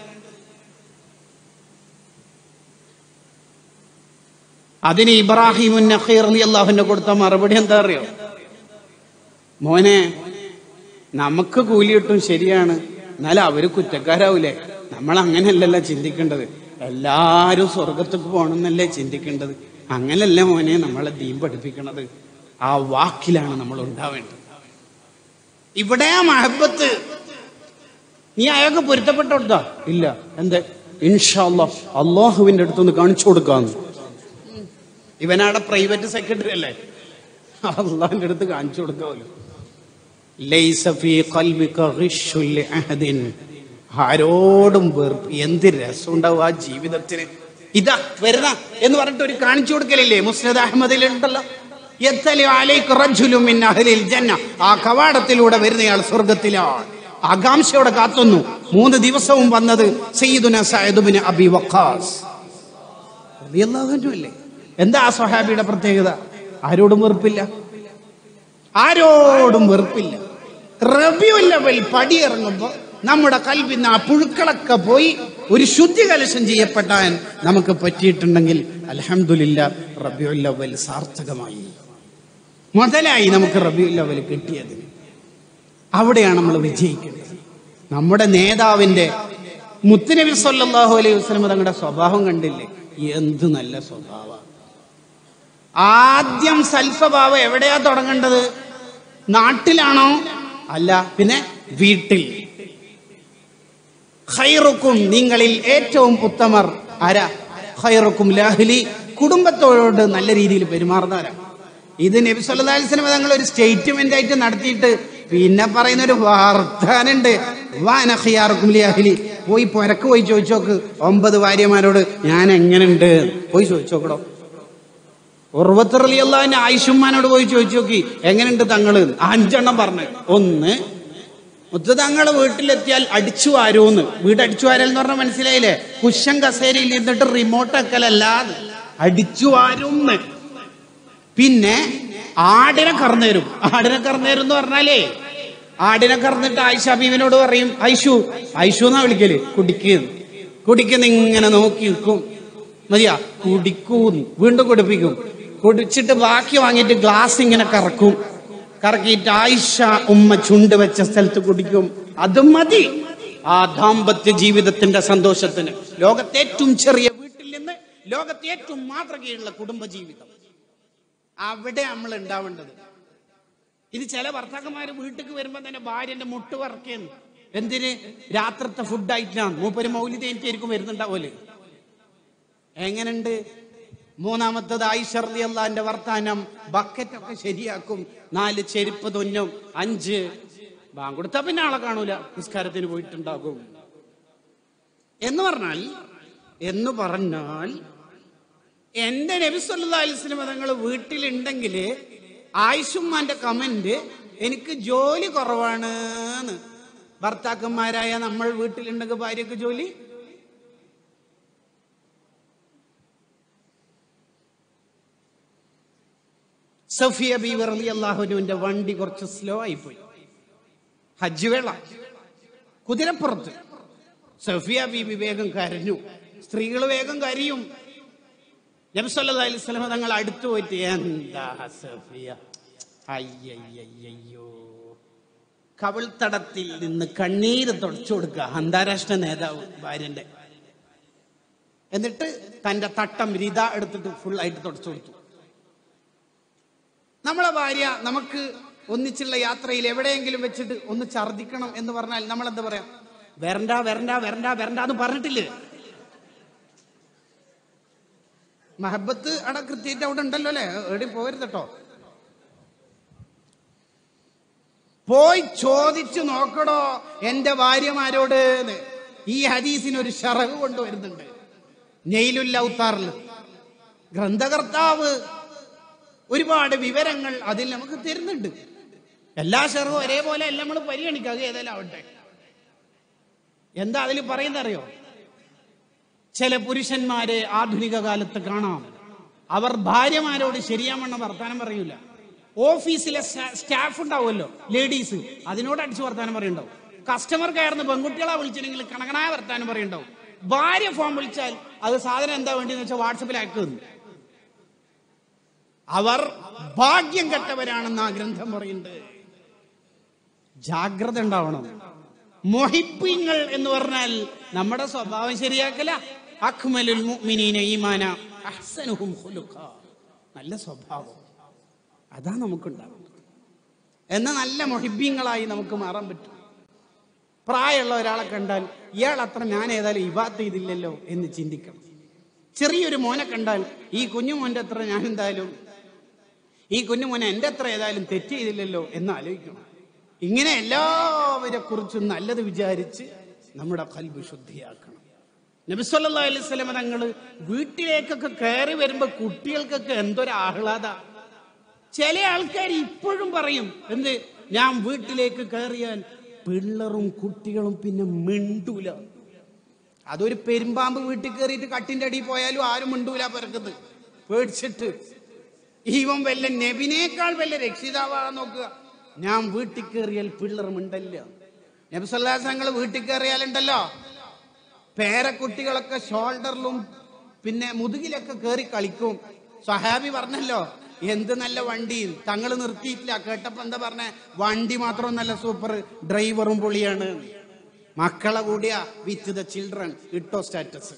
അതിന് ഇബ്രാഹിമുൻ നഖീർ അള്ളാഹുവിന്റെ കൊടുത്ത മറുപടി എന്താ അറിയോ മോനെ നമുക്ക് കൂലി കിട്ടും ശരിയാണ് എന്നാലും അവര് കുറ്റക്കാരാവൂലേ നമ്മൾ അങ്ങനെയല്ലല്ലോ ചിന്തിക്കേണ്ടത് എല്ലാരും സ്വർഗത്തേക്ക് പോകണമെന്നല്ലേ ചിന്തിക്കേണ്ടത് അങ്ങനല്ലേ മോനെ നമ്മളെ ദീൻ പഠിപ്പിക്കണത് ആ വാക്കിലാണ് നമ്മൾ ഉണ്ടാവേണ്ടത് ഇവിടെ ആ മഹബത്ത് നീ അയാൾക്ക് പൊരുത്തപ്പെട്ടോട്ടാ ഇല്ല എന്തേ ഇൻഷാല്ല അള്ളാഹുവിന്റെ അടുത്തൊന്ന് കാണിച്ചു കൊടുക്കാന്ന് ഇവനാടെ പ്രൈവറ്റ് സെക്രട്ടറി അല്ലേ അള്ളാഹിന്റെ അടുത്ത് കാണിച്ചു കൊടുക്കാമല്ലോ ലൈസ ഫീ ഖൽബിക ഗിശ്ശുൻ ലിഅഹദിൻ. ആരോടും വെറുപ്പ് എന്ത് രസം ഉണ്ടാവും ആ ജീവിതത്തിന് ഇതാ വരുന്ന എന്ന് പറഞ്ഞിട്ട് ഒരു കാണിച്ചു കൊടുക്കലില്ലേ മുസ്നദ് അഹമ്മദിൽ ഉണ്ടല്ലോ യത്തലി അലൈക റജ്ജുലുൻ മിൻ അഹ്ലിൽ ജന്ന ആ കവാടത്തിലൂടെ വരുന്നയാൾ സ്വർഗത്തിലാണ് ആകാംക്ഷയോടെ കാത്തുന്നു മൂന്ന് ദിവസവും വന്നത് സയ്യിദുന സഅദ് ബിൻ അബി വഖാസ് റളിയല്ലാഹു അൻഹു അല്ലേ എന്താ ആ സ്വഹാബിയുടെ പ്രത്യേകത ആരോടും വെറുപ്പില്ല ആരോടും വെറുപ്പില്ല റബിയുല്ലവൽ പടിയിറങ്ങുമ്പോൾ നമ്മുടെ കൽവിന്ന് ആ പുഴുക്കളൊക്കെ പോയി ഒരു ശുദ്ധി കലശം ചെയ്യപ്പെടാൻ നമുക്ക് പറ്റിയിട്ടുണ്ടെങ്കിൽ അലഹമില്ല റബിയുല്ലവൽ സാർത്ഥകമായി മുതലായി നമുക്ക് റബിയുല്ലവൽ കിട്ടിയത് അവിടെയാണ് നമ്മൾ വിജയിക്കേണ്ടത് നമ്മുടെ നേതാവിന്റെ മുത്തുനബി സല്ലല്ലാഹു അലൈഹി വസല്ലം തങ്ങളുടെ സ്വഭാവം കണ്ടില്ലേ എന്ത് നല്ല സ്വഭാവ ആദ്യം സൽസ്വഭാവം എവിടെയാ തുടങ്ങേണ്ടത് നാട്ടിലാണോ അല്ല പിന്നെ വീട്ടിൽ ഖൈറുക്കും നിങ്ങളിൽ ഏറ്റവും ഉത്തമർ ആരാ ഖൈറുക്കും ലാഹ്ലി കുടുംബത്തോട് നല്ല രീതിയിൽ പെരുമാറുന്നവരാ ഇത് നബി സല്ലല്ലാഹു അലൈഹി വസല്ലം തങ്ങൾ ഒരു സ്റ്റേറ്റ്മെന്റ് ആയിട്ട് നടത്തിയിട്ട് പിന്നെ പറയുന്ന ഒരു വാർത്താനുണ്ട് വാന ഖിയാറുക്കും ലിയാഹ്ലി പോയി പുരക്ക് പോയി ചോദിച്ചോക്ക് ഒമ്പത് ഭാര്യമാരോട് ഞാൻ എങ്ങനെയുണ്ട് പോയി ചോദിച്ചോക്കടോ ഉറവത്തറിയല്ലാന്റെ ആയിഷുമ്മാനോട് പോയി ചോദിച്ചു നോക്കി എങ്ങനെയുണ്ട് തങ്ങള് അഞ്ചെണ്ണം പറഞ്ഞു ഒന്ന് മുത്ത് തങ്ങള് വീട്ടിലെത്തിയാൽ അടിച്ചു വാരൂന്ന് വീട് അടിച്ചു വാരൽ എന്ന് പറഞ്ഞാൽ മനസ്സിലായില്ലേ കുശൻ കസേരയിൽ ഇരുന്നിട്ട് റിമോട്ട് വെക്കലല്ലാതെ അടിച്ചു വാരുന്ന് പിന്നെ ആടിനെ കറന്നേരും ആടിനെ കറന്നേരും എന്ന് പറഞ്ഞാലേ ആടിനെ കറന്നിട്ട് ആയിഷ ബീവിനോട് പറയും ഐഷു ഐഷു എന്നാ വിളിക്കല് കുടിക്കുന്നു കുടിക്കുന്ന ഇങ്ങനെ നോക്കി നിൽക്കും മതിയാ കുടിക്കൂന്ന് വീണ്ടും കുടിപ്പിക്കും കുടിച്ചിട്ട് ബാക്കി വാങ്ങിയിട്ട് ഗ്ലാസ് ഇങ്ങനെ കറക്കും കറക്കിയിട്ട് ആയിഷ ഉമ്മ ചുണ്ട് വെച്ച സ്ഥലത്ത് കുടിക്കും അത് മതി ആ ദാമ്പത്യ ജീവിതത്തിന്റെ സന്തോഷത്തിന് ലോകത്തെ ഏറ്റവും ചെറിയ വീട്ടിൽ നിന്ന് ലോകത്തെ ഏറ്റവും മാതൃകയുള്ള കുടുംബ ജീവിതം അവിടെ നമ്മൾ ഉണ്ടാവേണ്ടത് ഇത് ചില ഭർത്താക്കന്മാര് വീട്ടിൽ വരുമ്പോ തന്നെ ഭാര്യന്റെ മുട്ട് വറക്കുന്നു എന്തിന് രാത്രത്തെ ഫുഡ് ആയിട്ടാണ് മൂപ്പര് മൗലിത എനിക്കായിരിക്കും വരുന്നുണ്ടാവൂലേ എങ്ങനുണ്ട് മൂന്നാമത്തത് ഐശ്വർലി അള്ളാന്റെ വർത്താനം ബക്കറ്റൊക്കെ ശരിയാക്കും നാല് ചെരുപ്പ് തുന്നും അഞ്ച് ബാങ്ക് കൊടുത്താ പിന്നെ ആളെ കാണൂല നിസ്കാരത്തിന് പോയിട്ടുണ്ടാകും എന്ന് പറഞ്ഞാൽ എന്ന് പറഞ്ഞാൽ എന്റെ നബി സല്ലല്ലാഹു അലൈഹി വസല്ലം തങ്ങൾ വീട്ടിലുണ്ടെങ്കിൽ ആയിഷുമ്മാന്റെ കമന്റ് എനിക്ക് ജോലി കുറവാണ് എന്ന് ഭർത്താക്കന്മാരായ നമ്മൾ വീട്ടിലുണ്ടെങ്കിൽ ഭാര്യക്ക് ജോലി സഫിയ ബീവി റളിയല്ലാഹുവിന്റെ വണ്ടി കുറച്ച് സ്ലോ ആയിപ്പോയി ഹജ്ജ് വേള കുതിരപ്പുറത്ത് സഫിയ ബീബി വേഗം കരഞ്ഞു സ്ത്രീകൾ വേഗം കരയും നബി സല്ലല്ലാഹു അലൈഹി വസല്ലം തങ്ങൾ അടുത്ത് പോയിട്ട് എന്താ സഫിയ അയ്യയ്യോ കവിൾത്തടത്തിൽ നിന്ന് കണ്ണീര് തുടച്ചു കൊടുക്കുക അന്താരാഷ്ട്ര നേതാവ് ഭാര്യന്റെ എന്നിട്ട് തന്റെ തട്ടം രിത എടുത്തിട്ട് ഫുൾ ആയിട്ട് തുടച്ചു കൊടുത്തു നമ്മളെ ഭാര്യ നമുക്ക് ഒന്നിച്ചുള്ള യാത്രയിൽ എവിടെയെങ്കിലും വെച്ചിട്ട് ഒന്ന് ഛർദിക്കണം എന്ന് പറഞ്ഞാൽ നമ്മൾ എന്താ പറയാ വരണ്ട വരണ്ട വരണ്ട വരണ്ട എന്ന് പറഞ്ഞിട്ടില്ലേ മഹബത്ത് അവിടെ കൃത്യമായിട്ട് അവിടെ ഉണ്ടല്ലോ അല്ലേ എവിടെയും പോകരുത് കേട്ടോ പോയി ചോദിച്ചു നോക്കടോ എന്റെ ഭാര്യമാരോട് എന്ന്. ഈ ഹദീസിന് ഒരു ഷറവ് കൊണ്ടുവരുന്നുണ്ട് നെയിലുല്ല ഔത്താറിൽ ഗ്രന്ഥകർത്താവ് ഒരുപാട് വിവരങ്ങൾ അതിൽ നമുക്ക് തരുന്നുണ്ട് എല്ലാ ഷെറും ഒരേപോലെ എല്ലാം നമ്മൾ പരിഗണിക്കുക അത് ഏതായാലും ആവട്ടെ എന്താ അതിൽ പറയുന്ന അറിയോ ചില പുരുഷന്മാരെ ആധുനിക കാലത്ത് കാണാം അവർ ഭാര്യമാരോട് ശരിയാവണ്ണം വർത്താനം പറയൂല ഓഫീസിലെ സ്റ്റാ- സ്റ്റാഫ് ഉണ്ടാവുമല്ലോ ലേഡീസ് അതിനോട് അടിച്ച് വർത്താനം പറയുണ്ടാവും കസ്റ്റമർ കയറുന്ന പെൺകുട്ടികളെ വിളിച്ചില്ലെങ്കിൽ കണക്കനായ വർത്താനം പറയുണ്ടാവും ഭാര്യ ഫോൺ വിളിച്ചാൽ അത് സാധനം എന്താ വേണ്ടിയെന്ന് വെച്ചാൽ വാട്സപ്പിൽ അയക്കുന്നു അവർ ഭാഗ്യം കെട്ടവരാണെന്ന് ആ ഗ്രന്ഥം പറയുന്നുണ്ട് ജാഗ്രത ഉണ്ടാവണം മൊഹിപ്പിങ്ങൾ എന്ന് പറഞ്ഞാൽ നമ്മുടെ സ്വഭാവം ശരിയാക്കല അക്മലുൽ മുഅ്മിനീന ഈമാന അഹ്സനുഹും ഖുലുഖ നല്ല സ്വഭാവം അതാ നമുക്കുണ്ടാവുന്നത് എന്നാൽ നല്ല മൊഹിബ്യങ്ങളായി നമുക്ക് മാറാൻ പറ്റും പ്രായമുള്ള ഒരാളെ കണ്ടാൽ ഇയാൾ അത്ര ഞാൻ ഏതായാലും ഇവാത്ത് ചെയ്തില്ലല്ലോ എന്ന് ചിന്തിക്കണം ചെറിയൊരു മോനെ കണ്ടാൽ ഈ കുഞ്ഞു മോന്റെ അത്ര ഞാൻ എന്തായാലും ഈ കുഞ്ഞു മോനെ എൻ്റെ അത്ര ഏതായാലും തെറ്റ് ചെയ്തില്ലല്ലോ എന്ന് ആലോചിക്കണം ഇങ്ങനെ എല്ലാവരെ കുറിച്ചും നല്ലത് വിചാരിച്ച് നമ്മുടെ കൽബ് ശുദ്ധിയാക്കണം നബിസ്വല്ലാ അലൈഹി സ്വലമ തങ്ങള് വീട്ടിലേക്കൊക്കെ കയറി വരുമ്പോ കുട്ടികൾക്കൊക്കെ എന്തൊരു ആഹ്ലാദ ചില ആൾക്കാർ ഇപ്പോഴും പറയും എന്ത് ഞാൻ വീട്ടിലേക്ക് കയറിയാൽ പിള്ളറും കുട്ടികളും പിന്നെ മിണ്ടൂല അതൊരു പെരുമ്പാമ്പ് വീട്ടിൽ കയറിയിട്ട് കട്ടിന്റെ അടിയിൽ പോയാലും ആരും മിണ്ടൂല പിറക്കുന്നത് പേടിച്ചിട്ട് ഇവൻ വല്ല നബിനേക്കാൾ വല്ല രക്ഷിതാവാകാൻ നോക്കുക ഞാൻ വീട്ടിൽ കയറിയാൽ പിള്ളർ മിണ്ടല്ല നബിസല്ലാസങ്ങൾ വീട്ടിൽ കയറിയാലുണ്ടല്ലോ പേരക്കുട്ടികളൊക്കെ ഷോൾഡറിലും പിന്നെ മുതുകിലൊക്കെ കയറി കളിക്കും സഹാബി പറഞ്ഞല്ലോ എന്ത് നല്ല വണ്ടി തങ്ങൾ നിർത്തിയിട്ടില്ല കേട്ടപ്പോ എന്താ പറഞ്ഞ വണ്ടി മാത്രം നല്ല സൂപ്പർ ഡ്രൈവറും പൊളിയാണ് മക്കളെ കൂടിയ വിത്ത് ദ ചിൽഡ്രൻ ഇട്ടോ സ്റ്റാറ്റസ്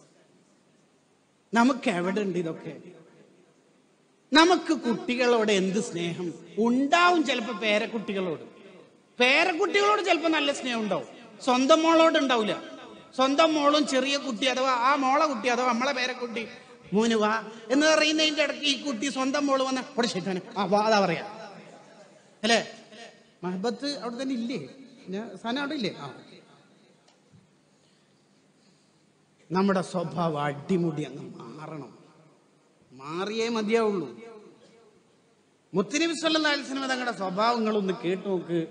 നമുക്ക് എവിടെ ഉണ്ട് ഇതൊക്കെ നമുക്ക് കുട്ടികളോട് എന്ത് സ്നേഹം ഉണ്ടാവും ചിലപ്പോ പേരക്കുട്ടികളോട് പേരക്കുട്ടികളോട് ചിലപ്പോ നല്ല സ്നേഹം ഉണ്ടാവും സ്വന്തം മോളോട് ഉണ്ടാവില്ല സ്വന്തം മോളും ചെറിയ കുട്ടി അഥവാ ആ മോളെ കുട്ടി അഥവാ നമ്മളെ പേരക്കുട്ടി മോന് വാ എന്ന് പറയുന്നതിന്റെ ഇടയ്ക്ക് ഈ കുട്ടി സ്വന്തം മോള് വന്ന അവിടെ ശരിയാണ് ആ വാ അതാ പറയാ അല്ലേ മഹബത്ത് അവിടെ തന്നെ ഇല്ലേ ഞാൻ സാധനം അവിടെ ഇല്ലേ ആ നമ്മുടെ സ്വഭാവം അടിമുടി അങ്ങ് മാറണം മാറിയേ മതിയാവുള്ളൂ മുത്തനബി സല്ലല്ലാഹു അലൈഹി വസല്ലം തങ്ങളുടെ സ്വഭാവങ്ങളൊന്ന് കേട്ടു നോക്ക്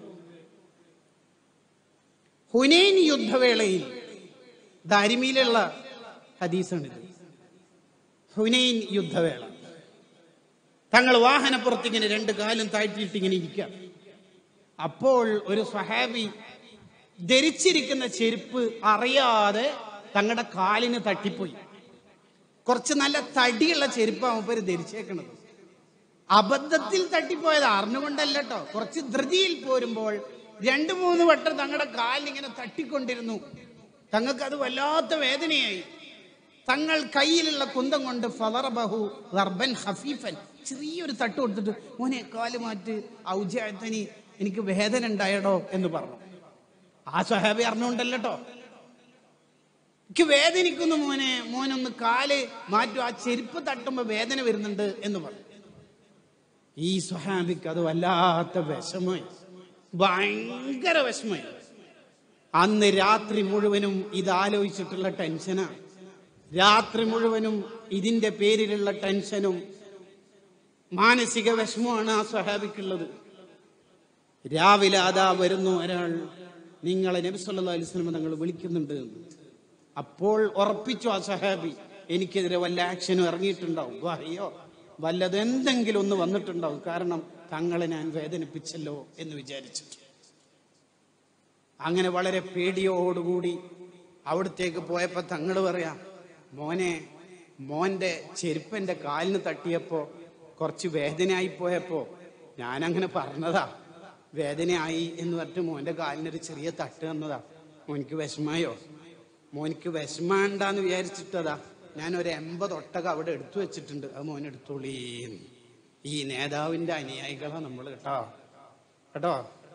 ഹുനൈൻ യുദ്ധവേളയിൽ ദാരിമിയിലുള്ള ഹദീസാണിത് ഹുനൈൻ യുദ്ധവേള തങ്ങൾ വാഹനപ്പുറത്ത് ഇങ്ങനെ രണ്ട് കാലും താഴ്ത്തിയിട്ട് ഇങ്ങനെ ഇരിക്കാം അപ്പോൾ ഒരു സ്വഹാബി ധരിച്ചിരിക്കുന്ന ചെരുപ്പ് അറിയാതെ തങ്ങളുടെ കാലിന് തട്ടിപ്പോയി കുറച്ച് നല്ല തടിയുള്ള ചെരുപ്പാണ് മൂപ്പര് ധരിച്ചേക്കണത് അബദ്ധത്തിൽ തട്ടിപ്പോയത് അറിഞ്ഞുകൊണ്ടല്ല കേട്ടോ കുറച്ച് ധൃതിയിൽ പോരുമ്പോൾ രണ്ടു മൂന്ന് വട്ടം തങ്ങളുടെ കാലിനിങ്ങനെ തട്ടിക്കൊണ്ടിരുന്നു തങ്ങൾക്ക് അത് വല്ലാത്ത വേദനയായി തങ്ങൾ കയ്യിലുള്ള കുന്തം കൊണ്ട് ഫലറബഹു ഗർബൻ ഹഫീഫൻ ചെറിയൊരു തട്ട് കൊടുത്തിട്ട് മോനെ കാല് മാറ്റ് ഔജായത്തനി എനിക്ക് വേദന ഉണ്ടായടോ എന്ന് പറഞ്ഞു ആ സ്വഹാബി അറിഞ്ഞുകൊണ്ടല്ലോ കേട്ടോ എനിക്ക് വേദനിക്കുന്നു മോനെ മോനൊന്ന് കാല് മാറ്റും ആ ചെരുപ്പ് തട്ടുമ്പോ വേദന വരുന്നുണ്ട് എന്ന് പറഞ്ഞു ഈ സ്വഹാബിക്ക് അത് വല്ലാത്ത വിഷമായി ഭയങ്കര വിഷമായി അന്ന് രാത്രി മുഴുവനും ഇത് ആലോചിച്ചിട്ടുള്ള ടെൻഷനാ രാത്രി മുഴുവനും ഇതിന്റെ പേരിലുള്ള ടെൻഷനും മാനസിക വിഷമമാണ് ആ സ്വഹാബിക്കുള്ളത് രാവിലെ അതാ വരുന്നു ഒരാൾ നിങ്ങളെ നബി സല്ലല്ലാഹു അലൈഹി വസല്ലം തങ്ങൾ വിളിക്കുന്നുണ്ട് എന്ന്. അപ്പോൾ ഉറപ്പിച്ചു ആ സഹാബി എനിക്കെതിരെ വല്ല ആക്ഷനും ഇറങ്ങിയിട്ടുണ്ടാവും വായോ വല്ലത് എന്തെങ്കിലും ഒന്ന് വന്നിട്ടുണ്ടാവും കാരണം തങ്ങളെ ഞാൻ വേദനിപ്പിച്ചല്ലോ എന്ന് വിചാരിച്ചിട്ട് അങ്ങനെ വളരെ പേടിയോടുകൂടി അവിടത്തേക്ക് പോയപ്പോ തങ്ങൾ പറയാം മോനെ മോന്റെ ചെരുപ്പന്റെ കാലിന് തട്ടിയപ്പോ കുറച്ച് വേദനയായി പോയപ്പോ ഞാനങ്ങനെ പറഞ്ഞതാ വേദനയായി എന്ന് പറഞ്ഞിട്ട് മോന്റെ കാലിനൊരു ചെറിയ തട്ട് തന്നതാ മോനിക്ക് വിഷമായോ മോനിക്ക് വിഷമാണ്ടാന്ന് വിചാരിച്ചിട്ടതാ ഞാൻ ഒരു എൺപത് ഒട്ടക അവിടെ എടുത്തു വെച്ചിട്ടുണ്ട് അത് മോൻ എടുത്തോളീന്ന് ഈ നേതാവിന്റെ അനുയായികളാ നമ്മൾ കേട്ടോ കേട്ടോ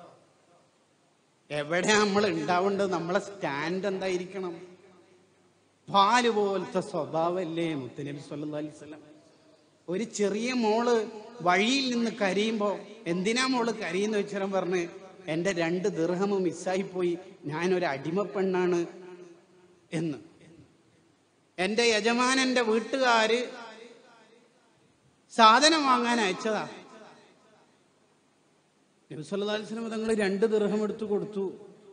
എവിടെ നമ്മൾ ഉണ്ടാവേണ്ടത് നമ്മളെ സ്റ്റാൻഡ് എന്തായിരിക്കണം പാല് പോലത്തെ സ്വഭാവമല്ലേ മുത്തനബി സല്ലല്ലാഹു അലൈഹി വസല്ലം ഒരു ചെറിയ മോള് വഴിയിൽ നിന്ന് കരയുമ്പോ എന്തിനാ മോള് കരയുന്ന വെച്ചാൽ പറഞ്ഞ് എന്റെ രണ്ട് ദീർഘമ മിസ്സായി പോയി ഞാനൊരു അടിമപ്പെണ്ണാണ് എന്ന് എന്റെ യജമാനന്റെ വീട്ടുകാര് സാധനം വാങ്ങാൻ അയച്ചതാ നബിസ്വല്ലാസ്ലം തങ്ങൾ രണ്ട് ദീർഘം എടുത്തു കൊടുത്തു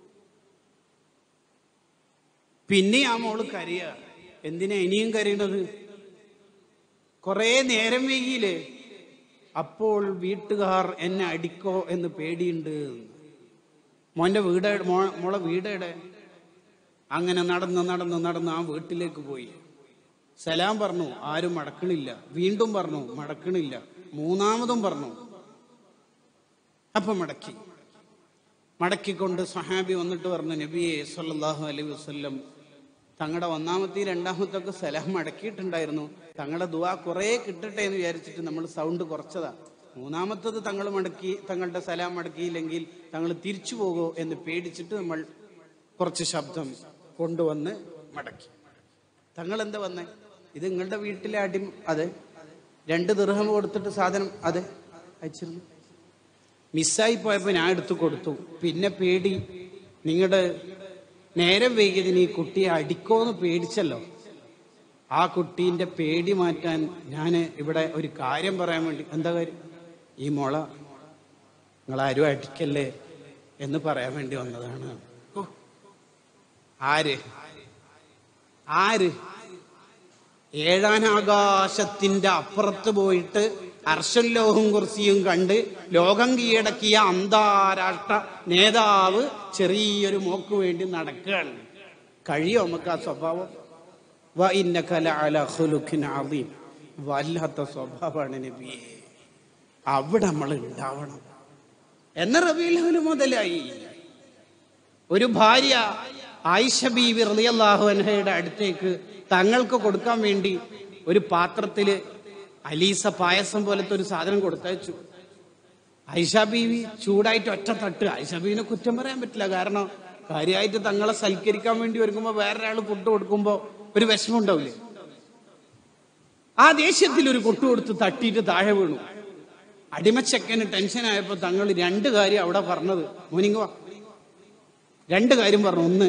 പിന്നെ ആ മോള് കരയ എന്തിനാ ഇനിയും കരയണത് കുറെ നേരം വൈകിയില്ലേ അപ്പോൾ വീട്ടുകാർ എന്നെ അടിക്കോ എന്ന് പേടിയുണ്ട് മോന്റെ വീട് മോ- മോളെ വീടേടെ അങ്ങനെ നടന്ന് നടന്ന് നടന്ന് ആ വീട്ടിലേക്ക് പോയി സലാം പറഞ്ഞു ആരും മടക്കണില്ല വീണ്ടും പറഞ്ഞു മടക്കണില്ല മൂന്നാമതും പറഞ്ഞു അപ്പൊ മടക്കി മടക്കിക്കൊണ്ട് സഹാബി വന്നിട്ട് പറഞ്ഞു നബിയെ സല്ലല്ലാഹു അലൈഹി വസല്ലം തങ്ങളുടെ ഒന്നാമത്തെ രണ്ടാമത്തെ ഒക്കെ സലാം മടക്കിയിട്ടുണ്ടായിരുന്നു തങ്ങളുടെ ദുആ കുറേ കിട്ടട്ടെ എന്ന് വിചാരിച്ചിട്ട് നമ്മൾ സൗണ്ട് കുറച്ചതാ മൂന്നാമത്തത് തങ്ങൾ മടക്കി തങ്ങളുടെ സലാം മടക്കിയില്ലെങ്കിൽ തങ്ങൾ തിരിച്ചു പോകുമോ എന്ന് പേടിച്ചിട്ട് നമ്മൾ കുറച്ച് ശബ്ദം കൊണ്ടുവന്ന് മടക്കി തങ്ങൾ എന്താ വന്നേ ഇത് നിങ്ങളുടെ വീട്ടിലെ അടി അതെ രണ്ട് ദീർഘം കൊടുത്തിട്ട് സാധനം അതെ അയച്ചിരുന്നു മിസ്സായി പോയപ്പോൾ ഞാൻ എടുത്തു കൊടുത്തു പിന്നെ പേടി നിങ്ങളുടെ നേരം വൈകിയതിന് ഈ കുട്ടിയെ അടിക്കോന്ന് പേടിച്ചല്ലോ ആ കുട്ടീന്റെ പേടി മാറ്റാൻ ഞാൻ ഇവിടെ ഒരു കാര്യം പറയാൻ വേണ്ടി എന്താ കാര്യം ഈ മോള നിങ്ങളാരും അടിക്കല്ലേ എന്ന് പറയാൻ വേണ്ടി വന്നതാണ് ഓ, ആര് ആര് ഏഴാനാകാശത്തിന്റെ അപ്പുറത്ത് പോയിട്ട് അർഷല്ലോഹും കുർസിയും കണ്ട് ലോകം കീഴടക്കിയ അന്താരാഷ്ട്ര നേതാവ് ചെറിയൊരു മോക്ക് വേണ്ടി നടക്കുകയാണ് കഴിയോ നമുക്ക് ആ സ്വഭാവം വ ഇന്നക ലഅല ഖുലുഖിൻ അദീം. വല്ലാത്ത സ്വഭാവമാണ് നബിയെ അവിടെ നമ്മൾ ഉണ്ടാവണം എന്ന റബീൽ മുതലായി ഒരു ഭാര്യ ആയിഷ ബീവി റളിയല്ലാഹു അൻഹയുടെ അടുത്തേക്ക് തങ്ങൾക്ക് കൊടുക്കാൻ വേണ്ടി ഒരു പാത്രത്തില് അലീസ പായസം പോലത്തെ ഒരു സാധനം കൊടുത്തയച്ചു ആയിഷ ബീവി ചൂടായിട്ട് ഒറ്റ തട്ട് ആയിഷ ബീവിനെ കുറ്റം പറയാൻ പറ്റില്ല കാരണം കാര്യമായിട്ട് തങ്ങളെ സൽക്കരിക്കാൻ വേണ്ടി ഒരുങ്ങുമ്പോ വേറൊരാൾ ഫുഡ് കൊടുക്കുമ്പോ ഒരു വിഷമം ഉണ്ടാവില്ലേ ആ ദേഷ്യത്തിൽ ഒരു കൊട്ടു കൊടുത്ത് തട്ടിയിട്ട് താഴെ വീണു അടിമച്ചക്കന് ടെൻഷനായപ്പോ തങ്ങൾ രണ്ട് കാര്യം അവിടെ പറഞ്ഞത് മോനിങ്ങ വാ രണ്ട് കാര്യം പറഞ്ഞു ഒന്ന്